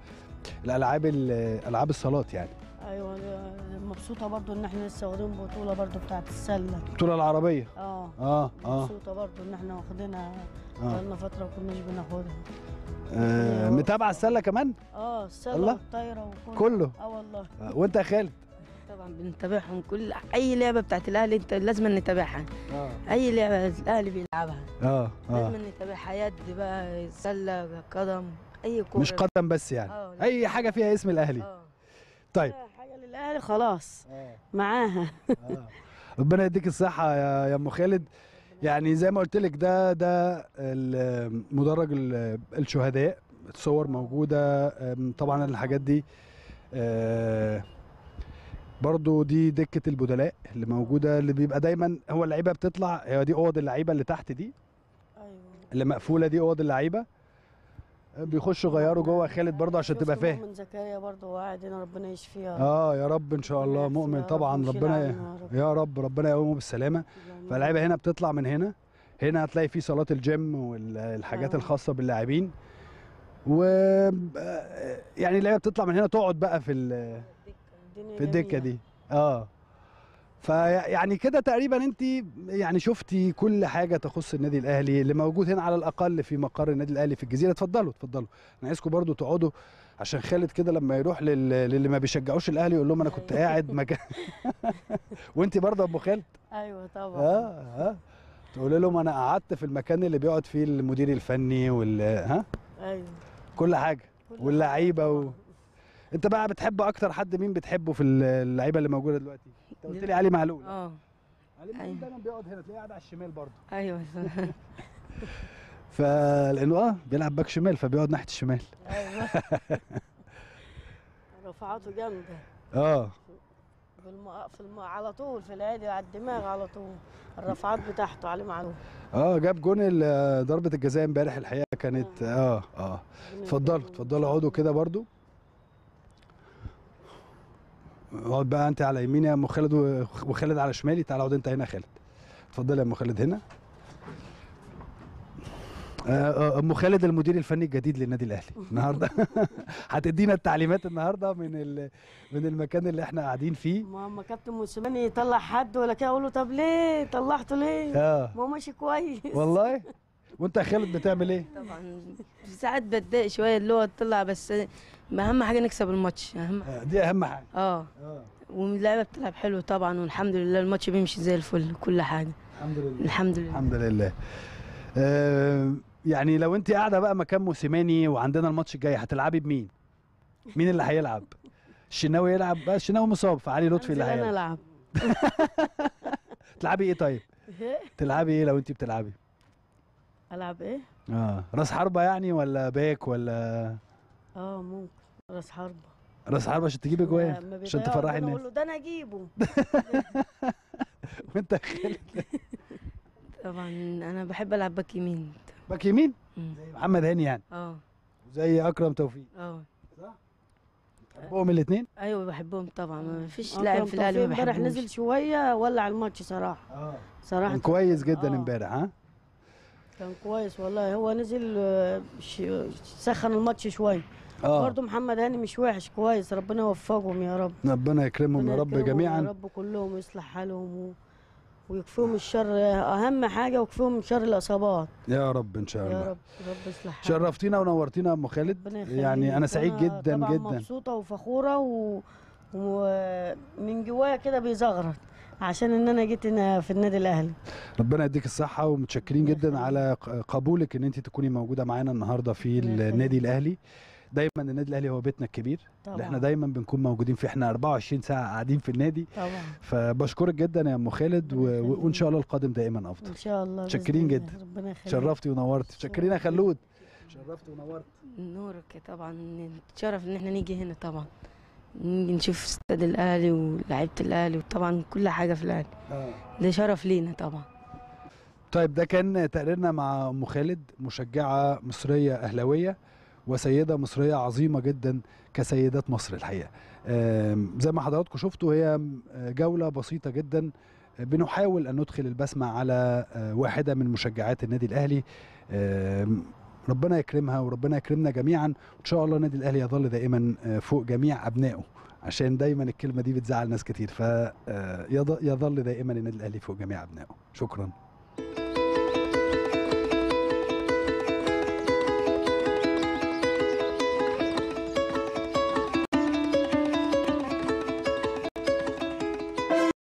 [SPEAKER 1] الالعاب ال- العاب الصالات يعني
[SPEAKER 6] ايوه مبسوطه برضو ان احنا لسه واخدين بطوله برضو بتاعت السله
[SPEAKER 1] البطوله العربيه
[SPEAKER 6] اه
[SPEAKER 1] اه اه,
[SPEAKER 6] مبسوطه برضو ان احنا واخدينها
[SPEAKER 1] آه.
[SPEAKER 6] بقالنا فتره ما كناش بناخدها
[SPEAKER 1] آه. متابعه السله كمان
[SPEAKER 6] اه السله
[SPEAKER 1] الله.
[SPEAKER 6] والطايره وكله
[SPEAKER 1] كله
[SPEAKER 6] اه والله
[SPEAKER 1] آه. وانت يا خالد
[SPEAKER 7] طبعا بنتابعهم كل اي لعبه بتاعت الاهلي انت لازم نتابعها
[SPEAKER 1] اه
[SPEAKER 7] اي لعبه الاهلي بيلعبها
[SPEAKER 1] اه اه
[SPEAKER 7] لازم نتابعها يد بقى سله قدم اي كوره
[SPEAKER 1] مش قدم بس يعني
[SPEAKER 7] اه
[SPEAKER 1] اي حاجه فيها اسم الاهلي
[SPEAKER 7] اه
[SPEAKER 1] طيب
[SPEAKER 6] حاجه للاهلي خلاص
[SPEAKER 1] آه.
[SPEAKER 6] معاها
[SPEAKER 1] آه. ربنا يديك الصحة يا يا ام خالد يعني زي ما قلت لك ده ده ال- مدرج ال- الشهداء الصور موجودة أم، طبعا الحاجات دي آه، برضو دي دكة البدلاء اللي موجودة اللي بيبقى دايما هو اللعيبة بتطلع هي دي اوض اللعيبة اللي تحت دي
[SPEAKER 6] ايوه
[SPEAKER 1] اللي مقفولة دي اوض اللعيبة بيخشوا يغيروا جوه خالد برضو عشان تبقى
[SPEAKER 6] شفت
[SPEAKER 1] فاهم
[SPEAKER 6] مؤمن زكريا برضه وقاعد هنا ربنا يشفيها
[SPEAKER 1] اه يا رب ان شاء الله
[SPEAKER 6] يعافيه
[SPEAKER 1] مؤمن
[SPEAKER 6] يا رب
[SPEAKER 1] طبعا
[SPEAKER 6] ويشيل
[SPEAKER 1] ربنا
[SPEAKER 6] عنه يا رب.
[SPEAKER 1] يا رب ربنا يقومه بالسلامة فاللعيبه هنا بتطلع من هنا هنا هتلاقي في صالات الجيم والحاجات
[SPEAKER 6] أيوة.
[SPEAKER 1] الخاصه باللاعبين و يعني اللعيبه بتطلع من هنا تقعد بقى في ال-
[SPEAKER 6] الدنيا
[SPEAKER 1] في الدكه
[SPEAKER 6] جميلة.
[SPEAKER 1] دي اه فيعني كده تقريبا انت يعني شفتي كل حاجه تخص النادي الاهلي اللي موجود هنا على الاقل في مقر النادي الاهلي في الجزيره اتفضلوا اتفضلوا انا عايزكم برضو تقعدوا عشان خالد كده لما يروح لل- للي ما بيشجعوش الاهلي يقول لهم انا كنت قاعد مكان وانت برضه يا ابو خالد
[SPEAKER 6] ايوه طبعا
[SPEAKER 1] اه اه تقول لهم انا قعدت في المكان اللي بيقعد فيه المدير الفني وال ها
[SPEAKER 6] ايوه
[SPEAKER 1] كل حاجه
[SPEAKER 6] كل
[SPEAKER 1] واللعيبه
[SPEAKER 6] حاجة
[SPEAKER 1] و...
[SPEAKER 6] طبعاً.
[SPEAKER 1] انت بقى بتحب اكتر حد مين بتحبه في اللعيبه اللي موجوده دلوقتي انت قلت لي علي معلول
[SPEAKER 7] اه
[SPEAKER 1] علي معلول
[SPEAKER 7] أيوة.
[SPEAKER 1] دايما بيقعد هنا تلاقيه قاعد على الشمال برضه
[SPEAKER 7] ايوه
[SPEAKER 1] فلانه اه بيلعب باك شمال فبيقعد ناحيه الشمال
[SPEAKER 6] ايوه رفعاته جامده
[SPEAKER 1] اه
[SPEAKER 6] بالم... في الم... على طول في العادي على الدماغ على طول الرفعات بتاعته علي معلول
[SPEAKER 1] اه جاب جون ال- ضربه الجزاء امبارح الحقيقه كانت اه اه اتفضلوا اتفضلوا اقعدوا كده برضو اقعد بقى انت على يميني يا ام خالد و- وخالد على شمالي تعال اقعد انت هنا يا خالد اتفضل يا ام خالد هنا آه، آه، ام خالد المدير الفني الجديد للنادي الاهلي النهارده هتدينا التعليمات النهارده من ال- من المكان اللي احنا قاعدين فيه
[SPEAKER 6] ما اما كابتن موسيماني يطلع حد ولا كده اقول له طب ليه طلعته ليه؟
[SPEAKER 1] اه
[SPEAKER 6] ما هو ماشي كويس
[SPEAKER 1] والله وانت يا خالد بتعمل ايه
[SPEAKER 7] طبعا ساعات بتضايق شويه اللي هو تطلع بس اهم حاجه نكسب الماتش اهم
[SPEAKER 1] آه، دي اهم حاجه
[SPEAKER 7] اه
[SPEAKER 1] اه
[SPEAKER 7] واللعيبه بتلعب حلو طبعا والحمد لله الماتش بيمشي زي الفل كل حاجه
[SPEAKER 1] الحمد لله
[SPEAKER 7] الحمد لله
[SPEAKER 1] الحمد لله آه يعني لو انت قاعده بقى مكان موسيماني وعندنا الماتش الجاي هتلعبي بمين مين اللي هيلعب الشناوي يلعب بقى الشناوي مصاب فعلي لطفي اللي
[SPEAKER 6] أنزل انا
[SPEAKER 1] هيلعب
[SPEAKER 6] العب
[SPEAKER 1] تلعبي ايه طيب تلعبي ايه لو انت بتلعبي
[SPEAKER 6] العب ايه؟
[SPEAKER 1] اه راس حربه يعني ولا باك ولا
[SPEAKER 6] اه ممكن راس حربه
[SPEAKER 1] راس حربه عشان تجيبي جوان
[SPEAKER 6] ما
[SPEAKER 1] عشان
[SPEAKER 6] بيضيعوا
[SPEAKER 1] تفرحي
[SPEAKER 6] الجون
[SPEAKER 1] الناس
[SPEAKER 6] اقول له ده انا اجيبه
[SPEAKER 1] وانت يا خالد
[SPEAKER 7] طبعا انا بحب العب باك يمين
[SPEAKER 1] باك يمين
[SPEAKER 7] مم.
[SPEAKER 1] زي محمد هاني يعني
[SPEAKER 7] اه
[SPEAKER 1] زي اكرم توفيق
[SPEAKER 7] اه
[SPEAKER 1] بحبهم الاثنين
[SPEAKER 7] ايوه بحبهم طبعا ما فيش
[SPEAKER 6] أكرم
[SPEAKER 7] لاعب في الاهلي ما
[SPEAKER 6] توفيق امبارح
[SPEAKER 7] بحبوش
[SPEAKER 6] نزل شويه ولع الماتش صراحه
[SPEAKER 1] اه
[SPEAKER 6] صراحه
[SPEAKER 1] كان كويس جدا
[SPEAKER 6] آه.
[SPEAKER 1] امبارح ها
[SPEAKER 6] كان كويس والله هو نزل آه، ش- سخن الماتش شويه
[SPEAKER 1] اه
[SPEAKER 6] برضه محمد هاني مش وحش كويس ربنا يوفقهم يا رب
[SPEAKER 1] ربنا يكرمهم يا
[SPEAKER 6] ربنا
[SPEAKER 1] رب
[SPEAKER 6] يكرمهم
[SPEAKER 1] جميعا
[SPEAKER 6] يا رب كلهم ويصلح حالهم و... ويكفيهم الشر اهم حاجه ويكفيهم من شر الاصابات
[SPEAKER 1] يا رب ان شاء الله
[SPEAKER 6] يا رب رب يصلح حالهم
[SPEAKER 1] شرفتينا ونورتينا يا ام خالد
[SPEAKER 6] ربنا يخليك.
[SPEAKER 1] يعني انا سعيد
[SPEAKER 6] وأنا
[SPEAKER 1] جدا
[SPEAKER 6] طبعا
[SPEAKER 1] جدا
[SPEAKER 6] مبسوطه وفخوره و... ومن جوايا كده بيزغرط عشان ان انا جيت هنا في النادي الاهلي
[SPEAKER 1] ربنا يديك الصحه ومتشكرين
[SPEAKER 6] الله
[SPEAKER 1] جدا
[SPEAKER 6] يخليك.
[SPEAKER 1] على ق- قبولك ان انت تكوني موجوده معانا النهارده في
[SPEAKER 6] ربنا يخليك.
[SPEAKER 1] النادي الاهلي دايما النادي الاهلي هو بيتنا الكبير اللي احنا
[SPEAKER 6] طبعا
[SPEAKER 1] دايما بنكون موجودين فيه احنا 24 ساعه قاعدين في النادي
[SPEAKER 6] طبعا
[SPEAKER 1] فبشكرك جدا يا ام خالد و...
[SPEAKER 6] ربنا
[SPEAKER 1] و- وان شاء الله القادم دائما افضل
[SPEAKER 6] ان شاء الله بإذن
[SPEAKER 1] متشكرين
[SPEAKER 6] الله.
[SPEAKER 1] جدا.
[SPEAKER 6] ربنا يخليك
[SPEAKER 1] شرفتي ونورتي متشكرين يا
[SPEAKER 6] شرفتي.
[SPEAKER 1] خلود شرفتي ونورتي
[SPEAKER 7] نورك طبعا نتشرف ان احنا نيجي هنا طبعا نيجي نشوف استاد الاهلي ولاعيبه الاهلي وطبعا كل حاجه في الاهلي
[SPEAKER 1] آه.
[SPEAKER 7] ده شرف لينا طبعا
[SPEAKER 1] طيب ده كان تقريرنا مع ام خالد مشجعه مصريه اهلاويه وسيده مصريه عظيمه جدا كسيدات مصر الحقيقه آم، زي ما حضراتكم شفتوا هي جوله بسيطه جدا بنحاول ان ندخل البسمه على آه، واحده من مشجعات النادي الاهلي آم، ربنا يكرمها وربنا يكرمنا جميعا وان شاء الله النادي الاهلي يظل دائما آه، فوق جميع ابنائه عشان دايما الكلمه دي بتزعل ناس كتير فيظل دائما النادي الاهلي فوق جميع ابنائه شكرا